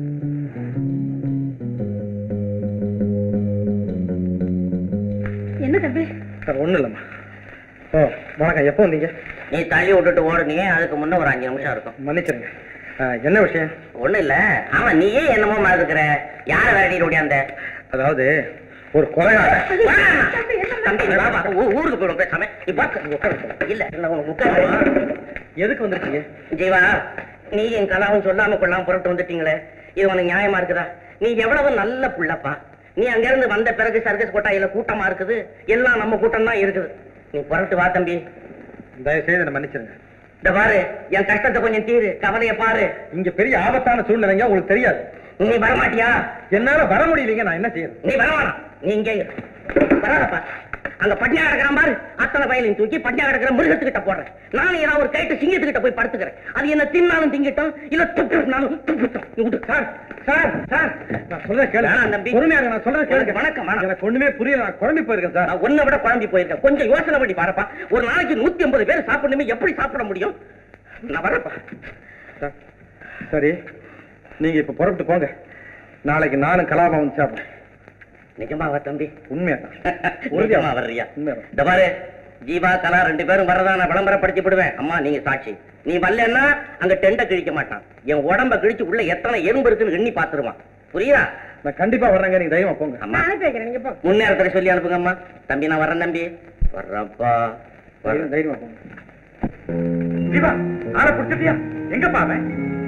என்ன தம்பி சார் ஒண்ணும் இல்லம்மா ஓ வணக்கம் எப்போ வந்தீங்க நீ தள்ளி விட்டுட்டு ஓடுனீங்க அதுக்கு முன்ன ஒரு அஞ்சு நிமிஷம் இருக்கும் மன்னிச்சிருங்க ஆ, என்ன விஷயம் ஒண்ணும் இல்ல ஆமா நீயே என்னமோ மறந்துக்கிற யார விரட்டிட்டு ஓடியாந்த அதாவது ஒரு கொலைகாரன் தம்பி நீ வா, வா. ஊ- ஊருக்கு போயிடும் பேசாம நீ பாக்க இல்ல இல்ல உனக்கு உட்காரு எதுக்கு வந்திருக்கீங்க ஜீவா நீ என் கலாவும் சொல்லாம கொள்ளாம புறப்பட்டு வந்துட்டீங்களே இது உனக்கு நியாயமா இருக்குதா நீ எவ்வளவு நல்ல புள்ளப்பா நீ அங்க இருந்து வந்த பிறகு சர்க்கஸ் கொட்டாயில கூட்டமா இருக்குது எல்லாம் நம்ம கூட்டம் தான் இருக்குது நீ புறப்பட்டு வா தம்பி தயவு செய்து என்னை மன்னிச்சிருங்க இந்த பாரு என் கஷ்டத்தை கொஞ்சம் தீரு கவலைய பாரு இங்க பெரிய ஆபத்தான சூழ்நிலைங்க உங்களுக்கு தெரியாது நீ வரமாட்டியா என்னால வர முடியலைங்க நான் என்ன செய்யறது நீ வரவானா நீ இங்கே இரு. வராதப்பா அங்க பட்டியா கிடக்குறான் பாரு அத்தனை வயலையும் தூக்கி பட்டியா கிடக்குற மிருகத்துக்கிட்ட போடுறேன் நானும் ஏதாவது ஒரு கைட்டு சிங்கத்துக்கிட்ட போய் படுத்துக்கிறேன் அது என்ன தின்னாலும் திங்கிட்டோம் இல்ல துப்புனாலும் துப்புட்டோம் நீ விடு சார் சார் சார் நான் சொல்றத கேளுங்க வேணாம் தம்பி. பொறுமையா இருங்க, நான் சொல்றத கேளுங்க வணக்கம், வணக்கம். எனக்கு ஒண்ணுமே புரியல நான் குழம்பி போயிருக்கேன் சார் நான் உன்னை விட குழம்பி போயிருக்கேன் கொஞ்சம் யோசனை பண்ணி பாருப்பா ஒரு நாளைக்கு நூத்தி ஐம்பது பேர் சாப்பிடணுமே எப்படி சாப்பிட முடியும் நான் வரப்பா சார், சரி நீங்க இப்ப புறப்பட்டு போங்க நாளைக்கு நானும் கலாபம் வந்து சாப்பிடுறேன் நிஜமாவா தம்பி உண்மையா உறுதியமா வர்றியா உண்மையா இந்த பாரு ஜீவா கலா ரெண்டு பேரும் வரதா நான் விளம்பரப்படுத்தி விடுவேன் அம்மா நீங்க சாட்சி நீ வரலன்னா அங்க டெண்ட கிழிக்க மாட்டான் என் உடம்ப கிழிச்சு உள்ள எத்தனை எறும்பு இருக்குன்னு எண்ணி பாத்துருவான் புரியுதா நான் கண்டிப்பா வர்றேங்க நீங்க தைரியமா போங்க அம்மா அனுப்பி வைக்கிறேன் நீங்க போ முன்னேறத்துல சொல்லி அனுப்புங்க அம்மா தம்பி நான் வரேன் தம்பி வர்றப்பா தைரியம் தைரியமா போங்க ஜீவா ஆளை பிடிச்சிட்டியா எங்க பாவேன்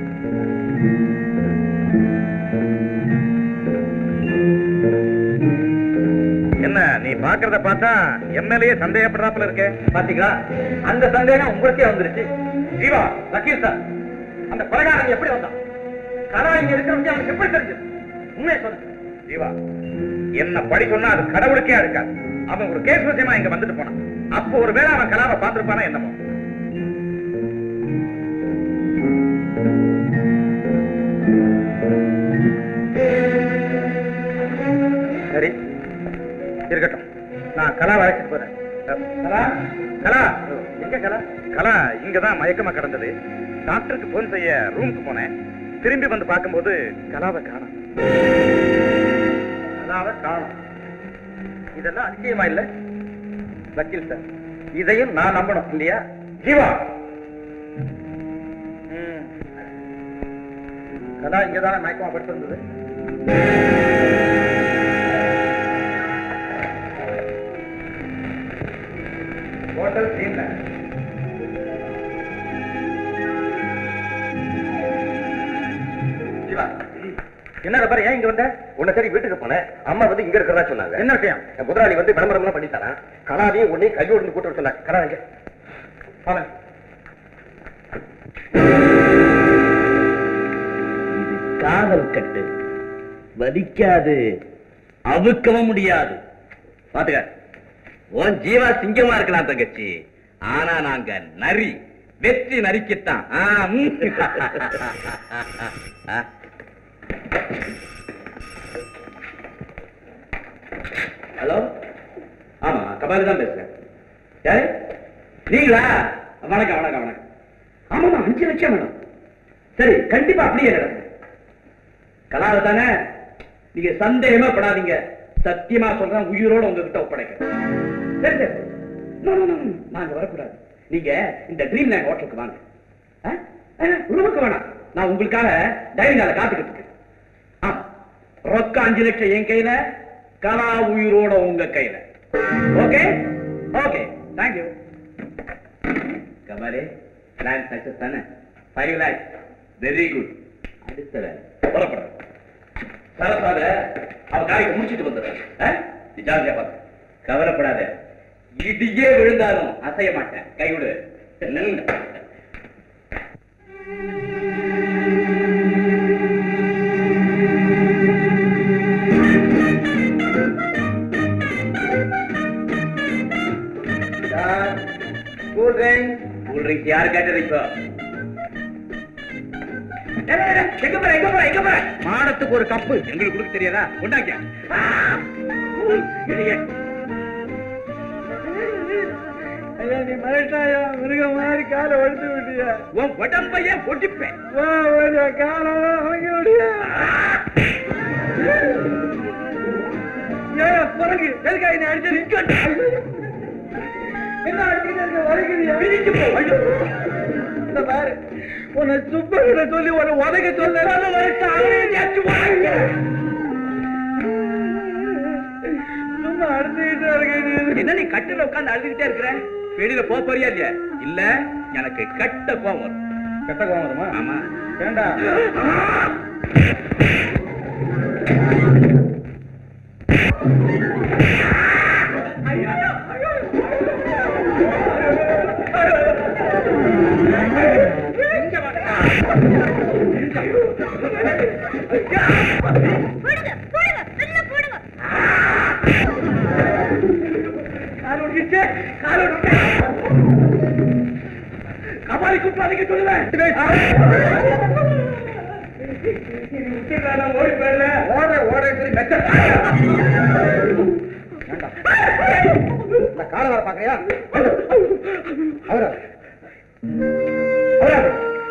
என்ன நீ பாக்குறத பார்த்தா எம்எல்ஏ சந்தேகப்படுறாப்புல இருக்க பாத்தீங்களா அந்த சந்தேகம் உங்களுக்கே வந்துருச்சு ஜீவா வக்கீல் சார் அந்த கொலைகாரன் எப்படி வந்தான் கலா இங்க இருக்கிற விஷயம் அவனுக்கு எப்படி தெரிஞ்சது உண்மையை சொல்லு ஜீவா என்ன படி சொன்னா அது கடவுளுக்கே இருக்காது அவன் ஒரு கேஸ் விஷயமா இங்க வந்துட்டு போனான் அப்போ ஒருவேளை அவன் கலாவை பார்த்திருப்பானா என்னமோ சரி இருக்கட்டும் நான் கலா அழைச்சிட்டு போறேன் அஹ், கலா கலா எங்க கலா கலா இங்கதான் மயக்கமா கிடந்தது டாக்டருக்கு போன் செய்ய ரூமுக்கு போனேன் திரும்பி வந்து பார்க்கும்போது கலாவை காணோம் கலாவை காணோம் இதெல்லாம் அதிசயமா இல்ல வக்கீல் சார் இதையும் நான் நம்பணும் இல்லையா ஜீவா ம். கலா இங்கதானே மயக்கமா படுத்திருந்தது ஹோட்டல் சீன்ல ஜீவா என்ன பாரு ஏன் இங்க வந்த உன்னை சரி வீட்டுக்கு போனேன் அம்மா வந்து இங்க இருக்கிறதா சொன்னாங்க என்ன விஷயம் என் முதலாளி வந்து விளம்பரம் எல்லாம் பண்ணி தரான் கலாவையும் உன்னையும் கையோடு கூட்டு வர சொன்னாங்க கலா இங்க வாங்க. காதல் கட்டு வலிக்காது அவுக்கவும் முடியாது பாத்துக்க உன் ஜீவா சிங்கமா இருக்கலாம் தங்கச்சி ஆனா நாங்க நரி வெற்றி நரிக்குத்தான் ஆ, ம். ஆ. ஹலோ ஆமா கபாலி தான் பேசுறேன் யாரு நீங்களா வணக்கம் வணக்கம் வணக்கம் ஆமாமா அஞ்சு லட்சம் வேணும் சரி கண்டிப்பா அப்படியே நடக்கும் கலாவை தானே நீங்க சந்தேகமே படாதீங்க சத்தியமா சொல்றேன் உயிரோட உங்ககிட்ட ஒப்படைக்க சரி சரி No, no, no, no. நாங்க வரக்கூடாது நீங்க இந்த ட்ரீம் லேண்ட் ஹோட்டலுக்கு வாங்க ஆ? ஆ, ரூமுக்கு வேணாம் நான் உங்களுக்காக டைனிங் ஹால காத்துக்கிட்டு இருக்கேன் ஆ, ரொக்க அஞ்சு லட்சம் என் கையில கலா உயிரோட உங்க கையில ஓகே ஓகே தேங்க்யூ கபாலே பிளான் சக்சஸ் தானே ஃபைவ் லேக்ஸ் வெரி குட் அடுத்த வேலை புறப்படுறேன் சரசாத அவ காரியத்தை முடிச்சிட்டு வந்துடுறேன் நீ ஜாலியா பார்த்து கவலைப்படாத இடியே விழுந்தாலும் அசைய மாட்டேன் கைவிடு ம். கூல்ட்ரிங்க்ஸ் யாரு கேட்டது இப்போ டேய், டேய், டேய், எங்க போற எங்க போற எங்க போற மாடத்துக்கு ஒரு கப்பு எங்களுக்கு கொடுக்க தெரியாதா கொண்டாங்க ஐயா நீ மறைட்டாயா மிருக மாதிரி காலை ஒடுத்து விட்டியா உன் உடம்பையே ஒட்டிப்பேன் வா ஓடியா காலை வாங்கி விடியா ஏன் பிறகு எதுக்கா என்ன அடிச்சு நிக்கட்டு என்ன அடிச்சுட்டு இருக்க வலிக்குதியா பிரிஞ்சு போ ஐயோ இந்த பாரு உன்னை சுப்பகிட்ட சொல்லி உன்னை உதைக்க சொல்ல சும்மா அடிச்சுக்கிட்டே இருக்க நீ என்ன நீ கட்டில உட்கார்ந்து அழுதுகிட்டே இருக்கிற வெளியில போக போறியா இல்லையா இல்ல எனக்கு கட்ட கோவம் வரும் கெட்ட கோவம் வருமா ஆமா வேண்டாம் போடுங்க போடுங்க நல்லா போடுங்க கால் ஒடிச்சு கால் ஒடிச்சு கபாலி குப்பாதிக்க சொல்லுவேன் ஓடி போயிடல ஓட ஓட சொல்லி மெச்ச இந்த காலை வர பாக்குறியா அவரா அவரா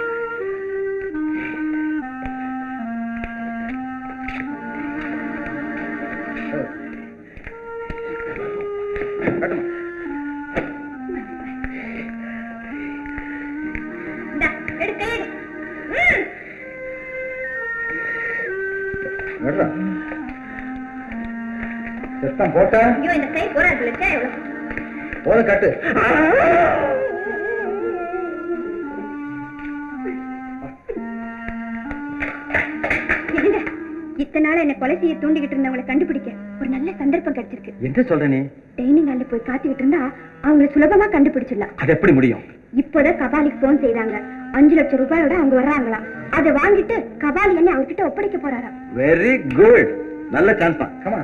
கட்டுமா இந்தா எடுக்க எடு ம் விடுறா செத்தம் போட்ட ஐயோ இந்த கை போறாது இல்ல எவ்வளவு போதும் கட்டு என்னங்க இத்தனை நாள் என்ன கொலை செய்ய தூண்டிக்கிட்டு இருந்தவங்களை கண்டுபிடிக்க ஒரு நல்ல சந்தர்ப்பம் கிடைச்சிருக்கு என்ன சொல்ற நீ டைனிங் ஹால்ல போய் காத்துக்கிட்டு இருந்தா அவங்கள சுலபமா கண்டுபிடிச்சிடலாம் அது எப்படி முடியும் இப்போதான் கபாலிக்கு போன் செய்தாங்க அஞ்சு லட்சம் ரூபாயோட அவங்க வர்றாங்களாம் அதை வாங்கிட்டு கபாலி என்ன அவர்கிட்ட ஒப்படைக்க போறாராம் வெரி குட் நல்ல சான்ஸ் தான் கமா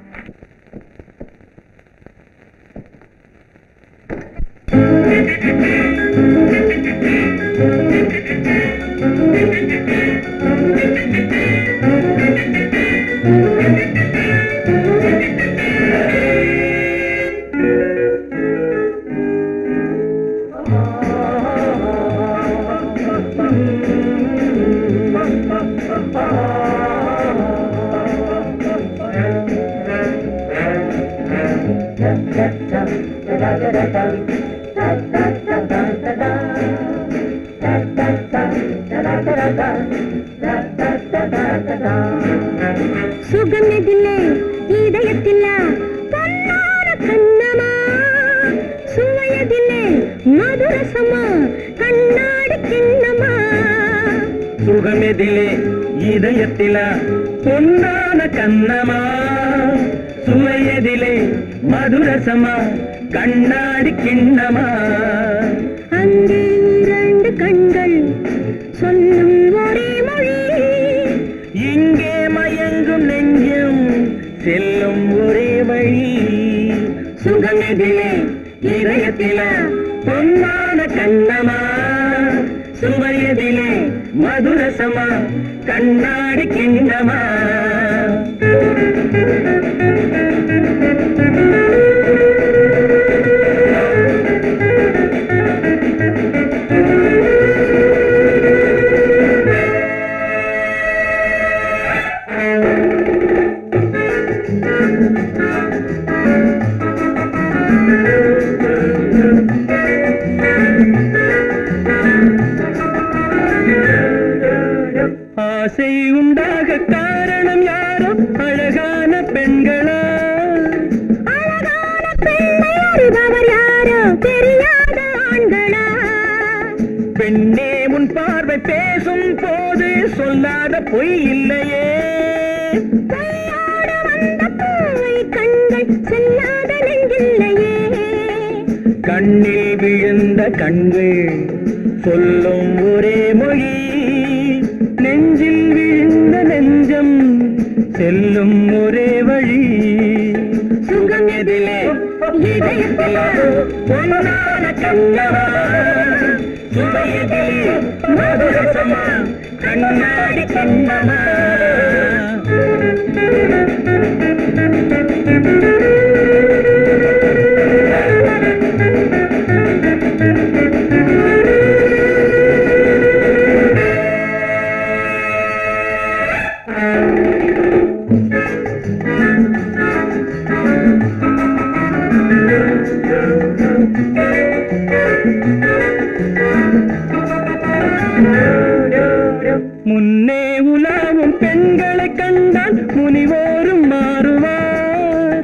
சுகமெதில்லை இதயத்தில்ல பொன்னான கண்ணமா சுவையதில்லை மதுரசமா கண்ணாடி கிண்ணமா சுகமெதிலே இதயத்தில பொன்னான கண்ணமா சுவையதிலே மதுரசமா கண்ணாடி கிண்ணமா அங்கே இரண்டு கண்கள் சொல்லும் ஒரே மொழி இங்கே மயங்கும் நெஞ்சம் செல்லும் ஒரே வழி சுகமெதிலே இதயத்தில பொன்னான கண்ணமா சுவையதிலே மதுரசமா கண்ணாடி கிண்ணமா ஆசை உண்டாக காரணம் யாரோ அழகான பெண்களா அழகான பெண்ணை அறிபவர் யாரோ தெரியாத ஆண்களா பெண்ணே உன் பார்வை பேசும் போது சொல்லாத பொய் இல்லையே கையோடு வந்த பூவை கண்கள் செல்லாத நெஞ்சில்லையே கண்ணில் விழுந்த கண்கள் சொல்லும் ஒரே மொழி நெஞ்சில் விழுந்த நெஞ்சம் செல்லும் ஒரே வழி சுகம் எதிலே இதயத்திலே பொன்னான கண்ணவா சுவையதிலே மதுரசமா கண்ணாடி கண்ணமா முன்னே உலாவும் பெண்களை கண்டால் முனிவோரும் மாறுவார்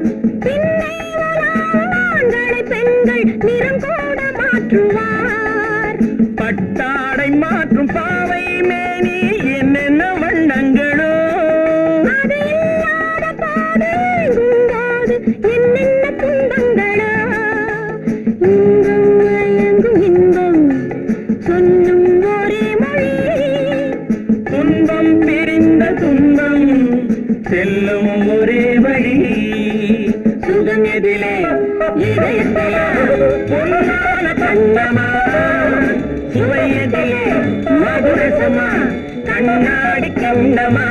ஆண்களை பெண்கள் நிறம் கூட மாற்றுவார் பட்டாடை மாற்றும் பாவை மேனி என்னென்ன வண்ணங்களோ அது இல்லாத பாடு எங்குங்காது என்னென்ன துன்பங்களோ இன்பம் மயங்கும் இன்பம் சொல்லும் ஒரே மொழி துன்பம் பிரிந்த துன்பம் செல்லும் ஒரே வழி சுகம் எதிலே இதயத்திலே பொன்னான கண்ணமா சுவையதிலே மதுரசமா கண்ணாடி கண்ணமா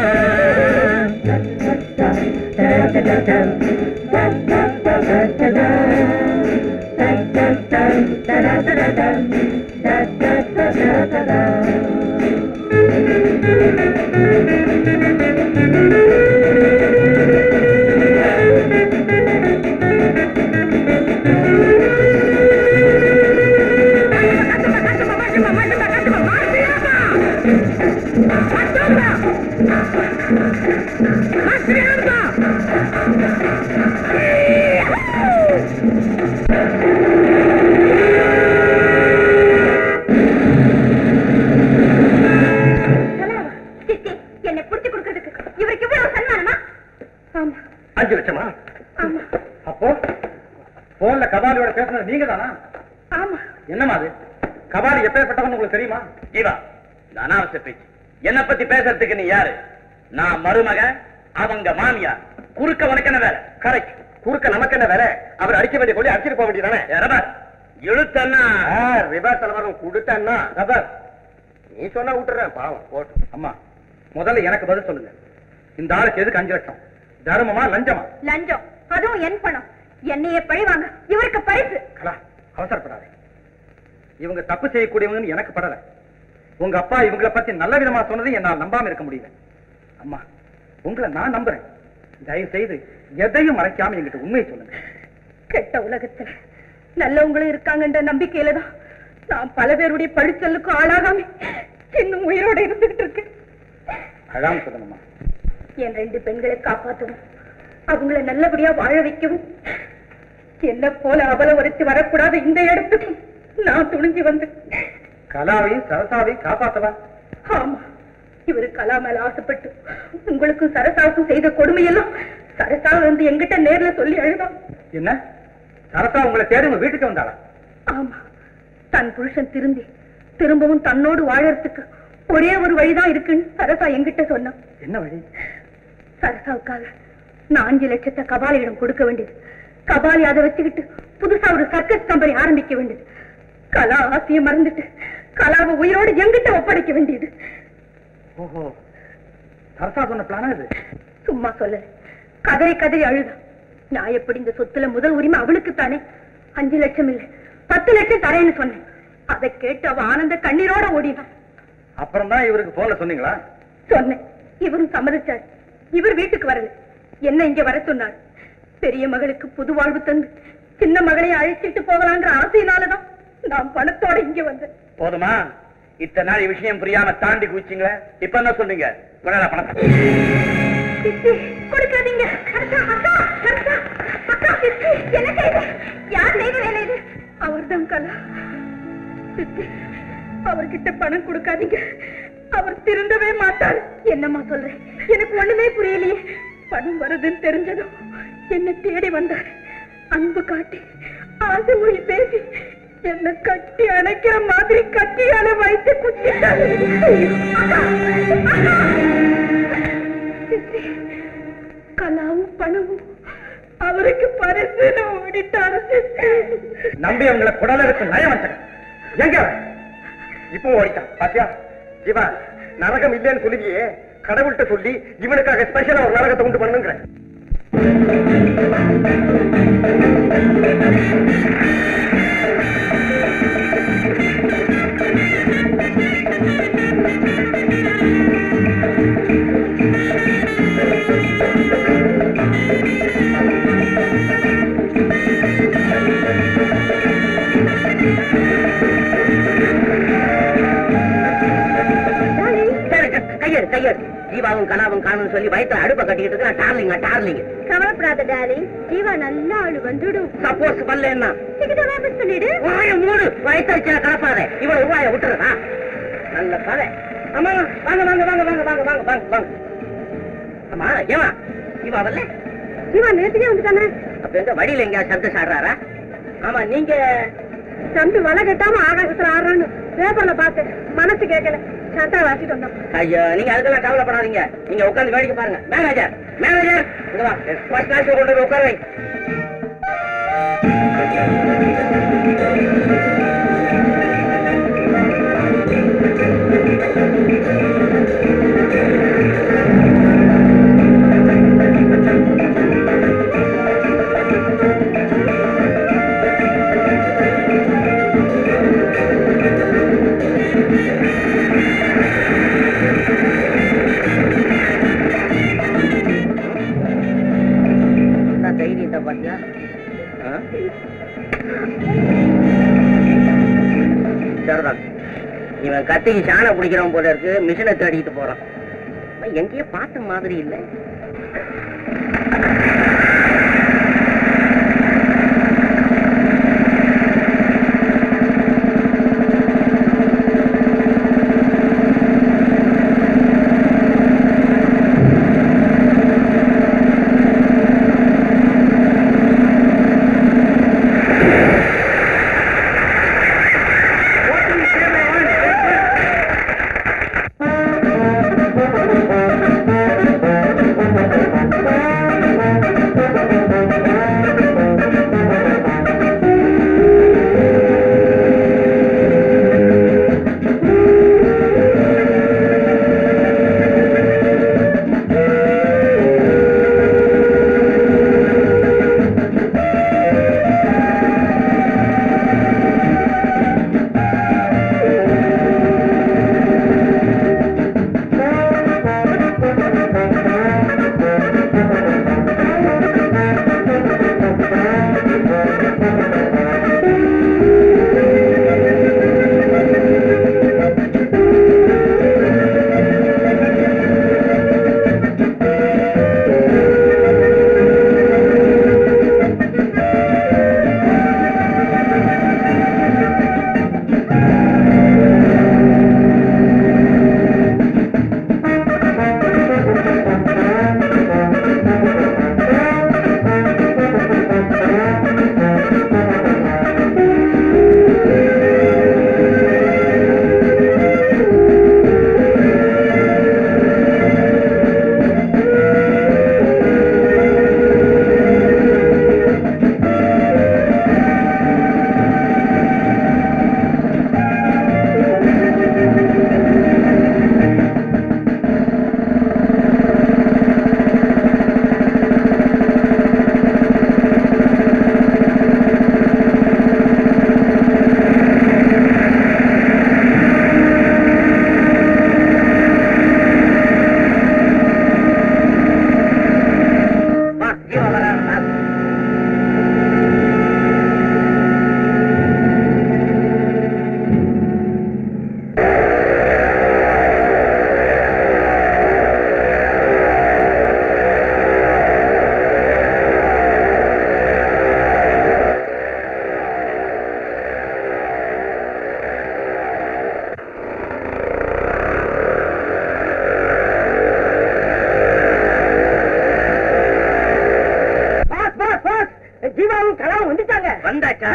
சித்தி, என்னை புடிச்சு கொடுக்கறதுக்கு இவருக்கு இவ்வளவு சன்மானமா ஆமா அஞ்சு லட்சமா ஆமா அப்போ போன்ல கபாலியோட பேசுனது நீங்க தானா ஆமா என்னமா அது கபாலி எப்பேற்பட்டவன் உங்களுக்கு தெரியுமா ஜீவா இந்த அனாவசிய பேச்சு என்ன பத்தி பேசுறதுக்கு நீ யாரு நான் மருமக அவங்க மாமியார் குறுக்க உனக்கு என்ன வேலை கரெக்ட் குறுக்க நமக்கு என்ன வேற அவர் அடிக்க வேண்டிய கொள்ளி அடிச்சிட்டு போக வேண்டியதானே ரபர் இழுத்தன்னா ரிவர்ஸ் தலைவரம் கொடுத்தன்னா ரபர் நீ சொன்னா விட்டுறேன் பாவம் போட்டு அம்மா முதல்ல எனக்கு பதில் சொல்லுங்க இந்த ஆளுக்கு எதுக்கு அஞ்சு லட்சம் தர்மமா லஞ்சமா லஞ்சம் அதுவும் என் பணம் என்னையே பழிவாங்க இவருக்கு பரிசு கலா அவசரப்படாதே இவங்க தப்பு செய்யக்கூடியவங்கன்னு எனக்கு படல உங்க அப்பா இவங்கள பத்தி நல்ல விதமா சொன்னது என்னால் நம்பாம இருக்க முடியல அம்மா உங்களை நான் நம்புறேன் தயவு செய்து எதையும் மறைக்காம என்கிட்ட உண்மையை சொல்லுங்க கெட்ட உலகத்துல நல்லவங்களும் இருக்காங்கன்ற நம்பிக்கையில தான் நான் பல பேருடைய பழிச்சலுக்கும் ஆளாகாம இன்னும் உயிரோட இருந்துகிட்டு இருக்கேன் அழாம சொல்லணுமா என் ரெண்டு பெண்களை காப்பாற்றவும் அவங்கள நல்லபடியா வாழ வைக்கவும் என்ன போல அவல ஒருத்தி வரக்கூடாது இந்த இடத்துக்கும் நான் துணிஞ்சு வந்து கலாவையும் சரசாவையும் காப்பாத்தவா ஆமா இவரு கலா மேல ஆசைப்பட்டு உங்களுக்கும் சரசாவுக்கும் செய்த கொடுமையெல்லாம் சரசா வந்து எங்கிட்ட நேர்ல சொல்லி அழுதான் என்ன சரசா உங்களை தேடி உங்க வீட்டுக்கு வந்தாளா ஆமா தன் புருஷன் திருந்தி திரும்பவும் தன்னோடு வாழறதுக்கு ஒரே ஒரு வழிதான் இருக்குன்னு சரசா என்கிட்ட சொன்னான் என்ன வழி சரசாவுக்காக நான் அஞ்சு லட்சத்தை கபாலியிடம் கொடுக்க வேண்டியது கபாலி அதை வச்சுக்கிட்டு புதுசா ஒரு சர்க்கஸ் கம்பெனி ஆரம்பிக்க வேண்டியது கலா ஆசையை மறந்துட்டு கலாவை உயிரோடு எங்கிட்ட ஒப்படைக்க வேண்டியது ஓஹோ சரசா சொன்ன பிளானா இது சும்மா சொல்லல கதறி கதறி அழுதா நான் எப்படி இந்த சொத்துல முதல் உரிமை அவளுக்கு தானே அஞ்சு லட்சம் இல்ல பத்து லட்சம் தரேன்னு சொன்னேன் அதை கேட்டு அவ ஆனந்த கண்ணீரோட ஓடினான் அப்புறம் தான் இவருக்கு போன்ல சொன்னீங்களா சொன்னேன் இவரும் சம்மதிச்சார் இவர் வீட்டுக்கு வரல என்ன இங்க வர சொன்னார் பெரிய மகளுக்கு புது வாழ்வு தந்து சின்ன மகளை அழைச்சிட்டு போகலான்ற ஆசையினாலதான் நான் பணத்தோட இங்க வந்தேன் போதுமா இத்தனை நாள் விஷயம் புரியாம தாண்டி குதிச்சிங்களே இப்ப என்ன சொல்றீங்க கொண்டாடா பணத்தை சித்தி, கொடுக்காதீங்க அக்கா, அக்கா, அக்கா, அக்கா, சித்தி, என்ன செய்த? யார் செய்த வேலை இது? அவர்தான் கலா சித்தி, அவர்கிட்ட பணம் கொடுக்காதீங்க அவர் திருந்தவே மாட்டார் என்னம்மா சொல்றேன் எனக்கு ஒண்ணுமே புரியலையே பணம் வருதுன்னு தெரிஞ்சதும் என்ன தேடி வந்தார் அன்பு காட்டி ஆசை மொழி பேசி என்ன கட்டி அணைக்கிற மாதிரி கட்டியால வைத்து குத்திட்டார் ஐயோ, அக்கா, அக்கா. சித்தி, கலாவும் பணமும் அவருக்கு பரிசு ஓடிட்டாரு நம்பி அவங்கள குடல இருக்கு நயமச்சன் எங்க அவன்? இப்போ ஓடிட்டான் பாத்தியா ஜீவா நரகம் இல்லைன்னு சொல்லுவியே கடவுள்கிட்ட சொல்லி இவனுக்காக ஸ்பெஷலா ஒரு நரகத்தை உண்டு பண்ணுங்கிறேன் கையெடு கையெடு ஜீவாவும் கனாவும் காணும் சொல்லி வயிற்றுல அடுப்பை கட்டிக்கிட்டு இருக்கேன் டார்லிங்க டார்லிங்க கவலைப்படாத டார்லிங் ஜீவா நல்லா ஆளு வந்துடும் சப்போஸ் வரலன்னா டிக்கெட்டை வாபஸ் பண்ணிடு வாய மூடு வயிற்றுல கலப்பாத இவ்வளவு ரூபாய விட்டுறதா நல்ல கதை அம்மா வாங்க வாங்க வாங்க வாங்க வாங்க வாங்க வாங்க வாங்க அம்மா ஏமா ஜீவா வரல ஜீவா நேற்றுக்கே வந்துட்டானே அப்ப எங்க வழியில எங்கேயாவது சப்தம் சாடுறாரா ஆமா நீங்க தம்பி வலை கட்டாம ஆகாசத்துல ஆடுறான்னு பேப்பர்ல பார்த்தேன் மனசு கேட்கல சட்டா வாசிட்டு வந்தோம் ஐயோ நீங்க அதுக்கெல்லாம் கவலைப்படாதீங்க நீங்க உட்கார்ந்து வேடிக்கை பாருங்க மேனேஜர் மேனேஜர் இங்க வா ஃபர்ஸ்ட் கிளாஸ் கொண்டு போய் உட்கார வை என்ன தைரியத்தை பாத்தியா ஆ? சரிதான் இவன் கத்திக்கு சாணை பிடிக்கிறவன் போல இருக்கு மிஷினை தேடிட்டு போறான் அவன் எங்கேயோ பார்த்த மாதிரி இல்லை வா ஜீவா வரான் பாஸ் பாஸ் பாஸ் ஜீவாவும் கலாவும் வந்துட்டாங்க வந்தாச்சா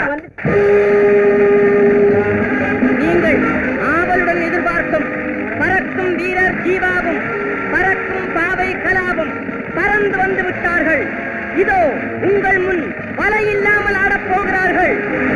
நீங்கள் ஆவலுடன் எதிர்பார்க்கும் பறக்கும் வீரர் ஜீவாவும் பறக்கும் பாவை கலாவும் பறந்து வந்து விட்டார்கள் இதோ உங்கள் முன் வலை இல்லாமல் ஆடப் போகிறார்கள்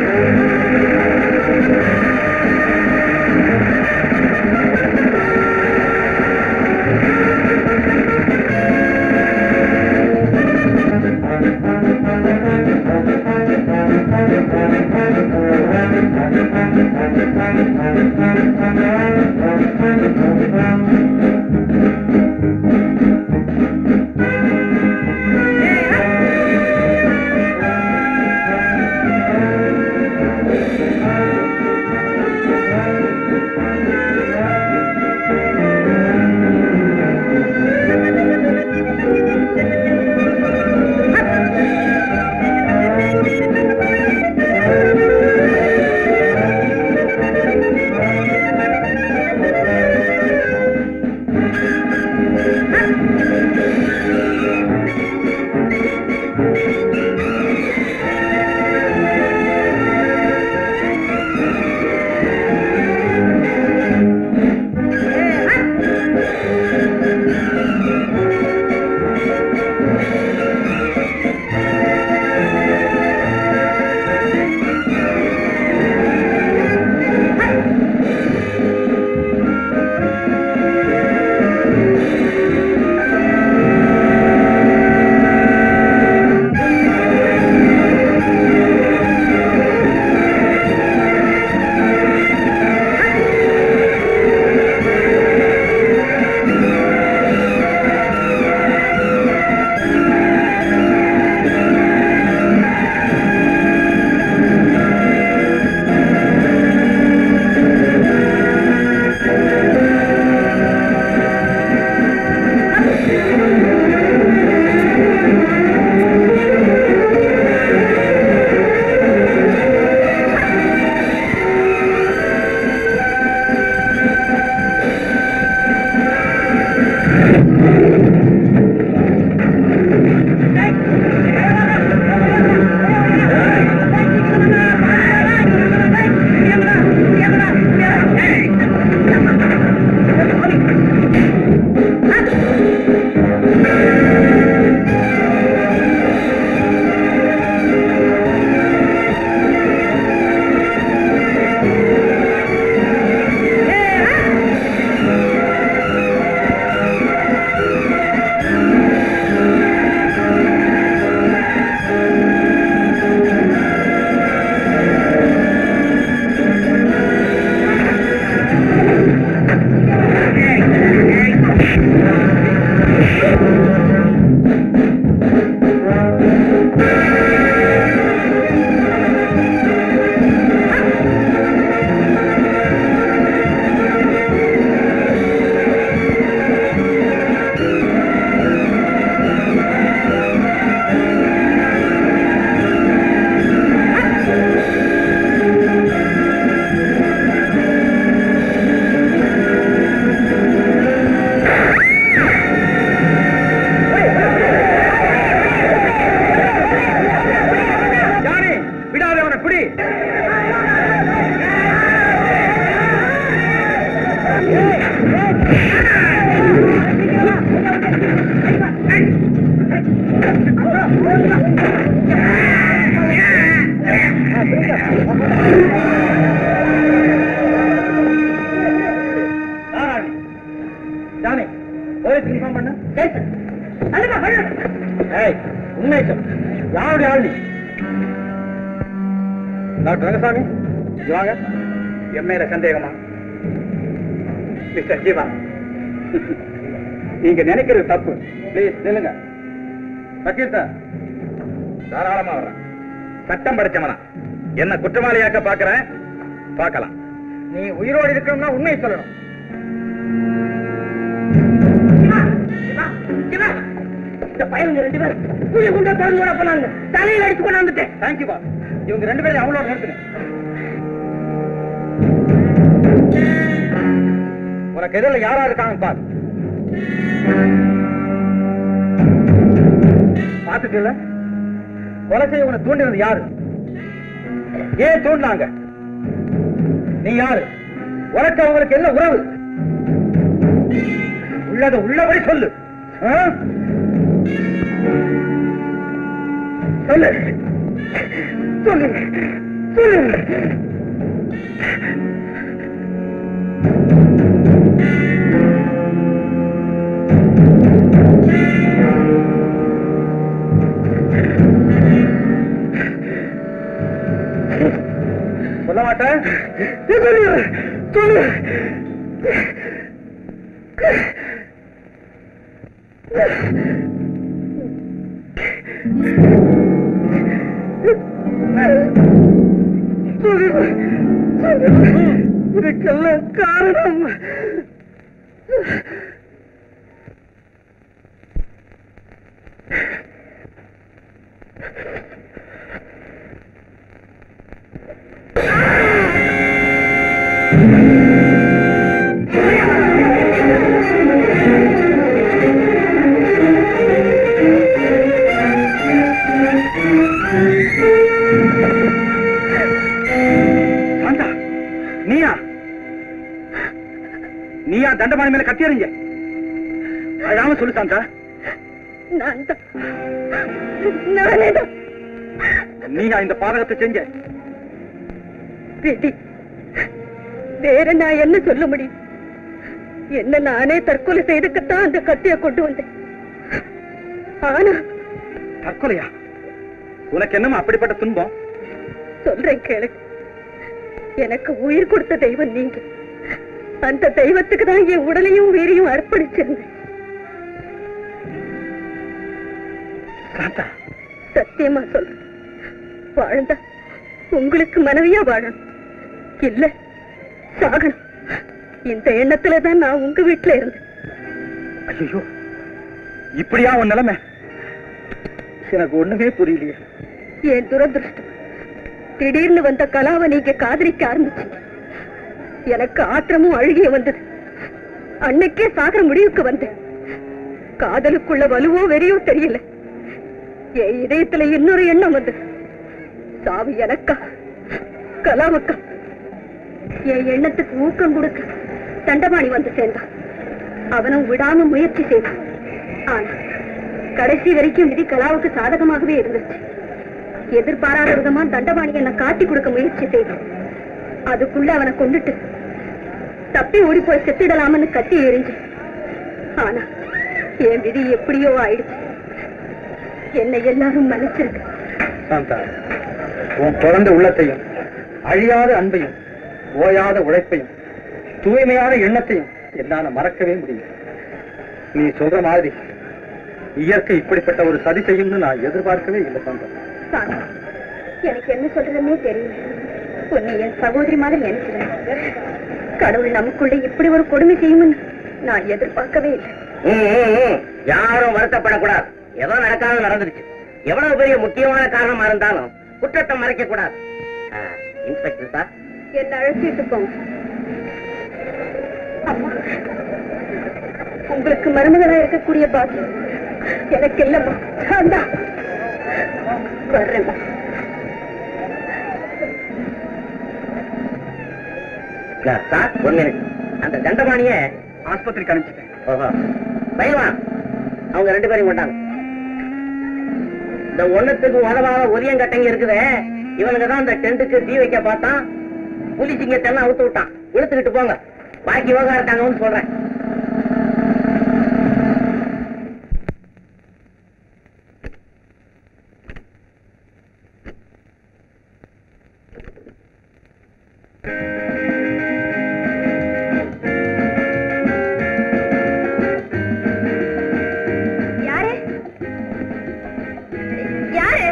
ஜானி விடாத அவனை பிடி ஜானி போலீஸ் இன்ஃபார்ம் பண்ண ஏய் உண்மை சொல் யாருடைய ஆள் நீ டாக்டர் ரங்கசாமி இங்க வாங்க என் மேல சந்தேகமா மிஸ்டர் ஜீவா நீங்க நினைக்கிறது தப்பு ப்ளீஸ் நில்லுங்க வக்கீல் சார் தாராளமா வர்றேன் சட்டம் படிச்சவனா என்ன குற்றவாளியாக்க பாக்குறேன் பார்க்கலாம் நீ உயிரோடு இருக்கணும்னா உண்மையை சொல்லணும் இந்த பையனுங்க ரெண்டு பேரும் குழி குண்டா திறந்து விட போனாங்க தலையில அடிச்சு கொண்டாந்துட்டேன் தேங்க்யூ பா இவங்க ரெண்டு பேரும் அவங்களோட நிறுத்துங்க உனக்கு எதிரில் யாரா இருக்காங்க பாரு பார்த்துட்டு கொலை செய்ய உன தூண்டினது யாரு ஏன் தூண்டினாங்க நீ யாரு உனக்கு அவங்களுக்கு என்ன உறவு உள்ளத உள்ளபடி சொல்லு ஆ? சொல்லு சொல்லு சொல்லு சொல்ல மாட்டேன் சொல்லு சொல்லு சொல்லு சொல்லு இதுக்கெல்லாம் காரணம் சாந்தா நீயா நீயா தண்டபாணி மேல கத்தி எறிஞ்ச அழாம சொல்லு சாந்தா நான் தான் நானே தான் நீயா இந்த பாதகத்தை செஞ்ச விதி வேற நான் என்ன சொல்ல முடியும் என்ன நானே தற்கொலை செய்துக்கத்தான் அந்த கத்தியை கொண்டு வந்தேன் ஆனா தற்கொலையா உனக்கு என்னமா அப்படிப்பட்ட துன்பம் சொல்றேன் கேளு எனக்கு உயிர் கொடுத்த தெய்வம் நீங்க அந்த தெய்வத்துக்கு தான் என் உடலையும் உயிரையும் அர்ப்பணிச்சிருந்தேன் சாந்தா சத்தியமா சொல்றேன் வாழ்ந்தா உங்களுக்கு மனைவியா வாழணும் இல்ல சாகணும் இந்த எண்ணத்துல தான் நான் உங்க வீட்டுல இருந்தேன் ஐயோ இப்படியா உன் நிலைமை எனக்கு ஒண்ணுமே புரியலையே என் துரதிருஷ்டம் திடீர்னு வந்த கலாவை நீங்க காதலிக்க ஆரம்பிச்சீங்க எனக்கு ஆத்திரமும் அழுகிய வந்தது அன்னைக்கே சாகர முடிவுக்கு வந்தேன் காதலுக்குள்ள வலுவோ வெறியோ தெரியல என் இதயத்துல இன்னொரு எண்ணம் வந்தது சாவு எனக்கா கலாவுக்கா என் எண்ணத்துக்கு ஊக்கம் கொடுக்க தண்டபாணி வந்து சேர்ந்தான் அவனும் விடாம முயற்சி செய்தான் ஆனா கடைசி வரைக்கும் விதி கலாவுக்கு சாதகமாகவே இருந்துச்சு எதிர்பாராத விதமா தண்டபாணி என்ன காட்டி கொடுக்க முயற்சி செய்தான் அதுக்குள்ள அவனை கொண்டுட்டு தப்பி ஓடி போய் செத்திடலாம்னு கத்தி எறிஞ்சு ஆனா என் விதி எப்படியோ ஆயிடுச்சு என்னை எல்லாரும் மன்னிச்சிருக்கு சாந்தா உன் குழந்தை உள்ளத்தையும் அழியாத அன்பையும் ஓயாத உழைப்பையும் தூய்மையான எண்ணத்தையும் என்னால மறக்கவே முடியும் நீ சொல்ற மாதிரி இயற்கை இப்படிப்பட்ட ஒரு சதி செய்யும்னு நான் எதிர்பார்க்கவே இல்லை சாந்தா சாமி, எனக்கு என்ன சொல்றதுன்னே தெரியல உன்னை என் சகோதரி மாதிரி நினைக்கிறேன் கடவுள் நமக்குள்ள இப்படி ஒரு கொடுமை செய்யும்னு நான் எதிர்பார்க்கவே இல்லை ம், ம், ம். யாரும் வருத்தப்படக்கூடாது ஏதோ நடக்காத நடந்துருச்சு எவ்வளவு பெரிய முக்கியமான காரணமா இருந்தாலும் குற்றத்தை மறைக்க கூடாது ஆ, இன்ஸ்பெக்டர் சார் என்ன அழைச்சிட்டு போங்க அம்மா உங்களுக்கு மருமகளா இருக்கக்கூடிய பாக்கியம் எனக்கு இல்லம்மா சாந்தா வர்றேம்மா சார் ஒன் மினிட் அந்த தண்டபாணிய ஆஸ்பத்திரிக்கு அனுப்பிச்சிட்டேன் ஓஹோ பயமா அவங்க ரெண்டு பேரும் கொண்டாங்க இந்த ஒண்ணுத்துக்கு உதவாத உரியங்கட்டைங்க இருக்குதே இவனுக்கு தான் இந்த டென்ட்டுக்கு தீ வைக்க பார்த்தான் புலிச்சிங்க தெல்லாம் அவுத்து விட்டான் இழுத்துக்கிட்டு போங்க பாக்கி விவகாரம் இருக்காங்கன்னு சொல்றேன் யாரு யாரு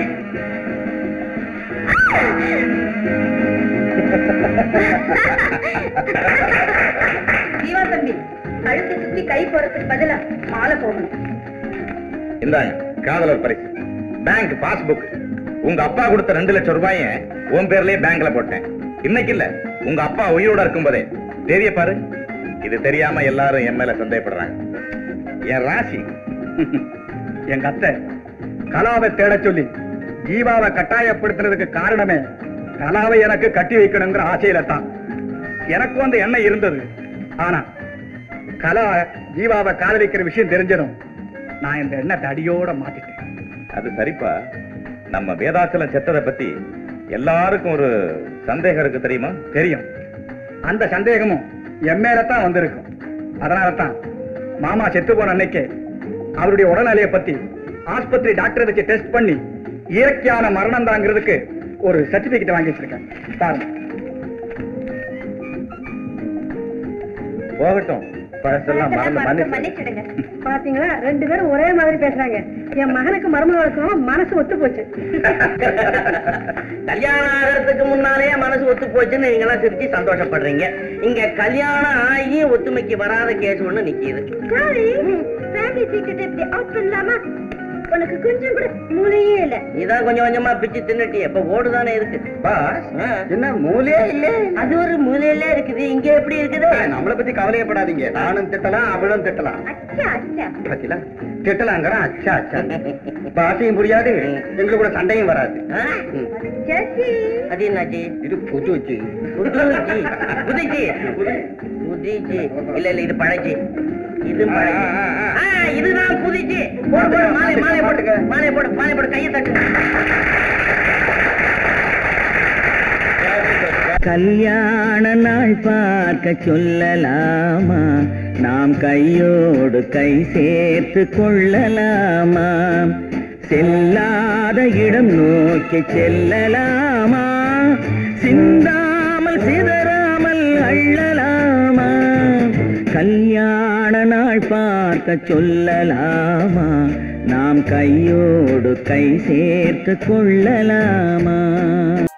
ஜீவா தம்பி கழுத்தை சுத்தி கை போறதுக்கு பதிலா மாலை போகணும் இந்தாங்க காதலர் பரிசு பேங்க் பாஸ்புக் உங்க அப்பா கொடுத்த ரெண்டு லட்சம் ரூபாய உன் பேர்லயே பேங்க்ல போட்டேன் இன்னைக்கு இல்ல உங்க அப்பா உயிரோட இருக்கும்போதே தெரிய பாரு இது தெரியாம எல்லாரும் என் மேல சந்தேகப்படுறாங்க என் ராசி எங்க அத்தை கலாவை தேட சொல்லி ஜீவாவை கட்டாயப்படுத்துறதுக்கு காரணமே கலாவை எனக்கு கட்டி வைக்கணுங்கிற ஆசையில தான் எனக்கு வந்து என்ன இருந்தது ஆனா கலா ஜீவாவை காதலிக்கிற விஷயம் தெரிஞ்சதும் நான் இந்த எண்ணத்தை அடியோட மாத்திட்டேன் அது சரிப்பா நம்ம வேதாச்சலம் செத்ததை பத்தி எல்லாருக்கும் ஒரு சந்தேகம் இருக்கு தெரியுமா தெரியும் அந்த சந்தேகமும் என் மேல தான் வந்திருக்கும் அதனால தான் மாமா செத்து போன அன்னைக்கு அவருடைய உடல்நிலையை பத்தி ஆஸ்பத்திரி டாக்டரை வச்சு டெஸ்ட் பண்ணி இயற்கையான மரணம் தாங்கிறதுக்கு ஒரு சர்டிபிகேட் வாங்கி வச்சிருக்கேன் பாருங்க போகட்டும் பழசெல்லாம் மறந்து மன்னிச்சு மன்னிச்சிடுங்க பாத்தீங்களா ரெண்டு பேரும் ஒரே மாதிரி பேசுறாங்க என் மகனுக்கு மருமகளுக்கும் மனசு ஒத்து போச்சு கல்யாணம் ஆகிறதுக்கு முன்னாலே மனசு ஒத்து போச்சுன்னு நீங்க எல்லாம் சிரிச்சு சந்தோஷப்படுறீங்க இங்க கல்யாணம் ஆகி ஒத்துமைக்கு வராத கேஸ் ஒண்ணு நிக்கிது சாரி ஃபேமிலி சீக்கிரட் இப்படி அவுட் பண்ணலாமா உனக்கு கொஞ்சம் கூட மூளையே இல்ல இதான் கொஞ்சம் கொஞ்சமா பிச்சு தின்னுட்டியே இப்ப ஓடுதானே இருக்கு பாஸ் என்ன மூலையே இல்ல அது ஒரு மூலையில இருக்குது இங்க எப்படி இருக்குது நம்மளை பத்தி கவலையப்படாதீங்க நானும் திட்டலாம் அவளும் திட்டலாம் அச்சா அச்சா பாத்தீங்களா திட்டலாங்கிறான் அச்சா அச்சா பாசையும் புரியாது எங்களுக்கு கூட சண்டையும் வராது ஆ? ஜெசி அது என்னாச்சு இது புது வச்சு புதுச்சி புதுச்சி புதுச்சி இல்ல இல்ல இது பழச்சி இது பழச்சி ஆ, இதுதான் புதுச்சி போடு போடு மாலை மாலை போட்டுக்க மாலை போடு மாலை போடு கையை தட்டு கல்யாண நாள் பார்க்க சொல்லலாமா நாம் கையோடு கை சேர்த்து கொள்ளலாமா செல்லாத இடம் நோக்கி செல்லலாமா சிந்தாமல் சிதறாமல் அள்ளலாமா கல்யாண நாள் பார்க்க சொல்லலாமா நாம் கையோடு கை சேர்த்து கொள்ளலாமா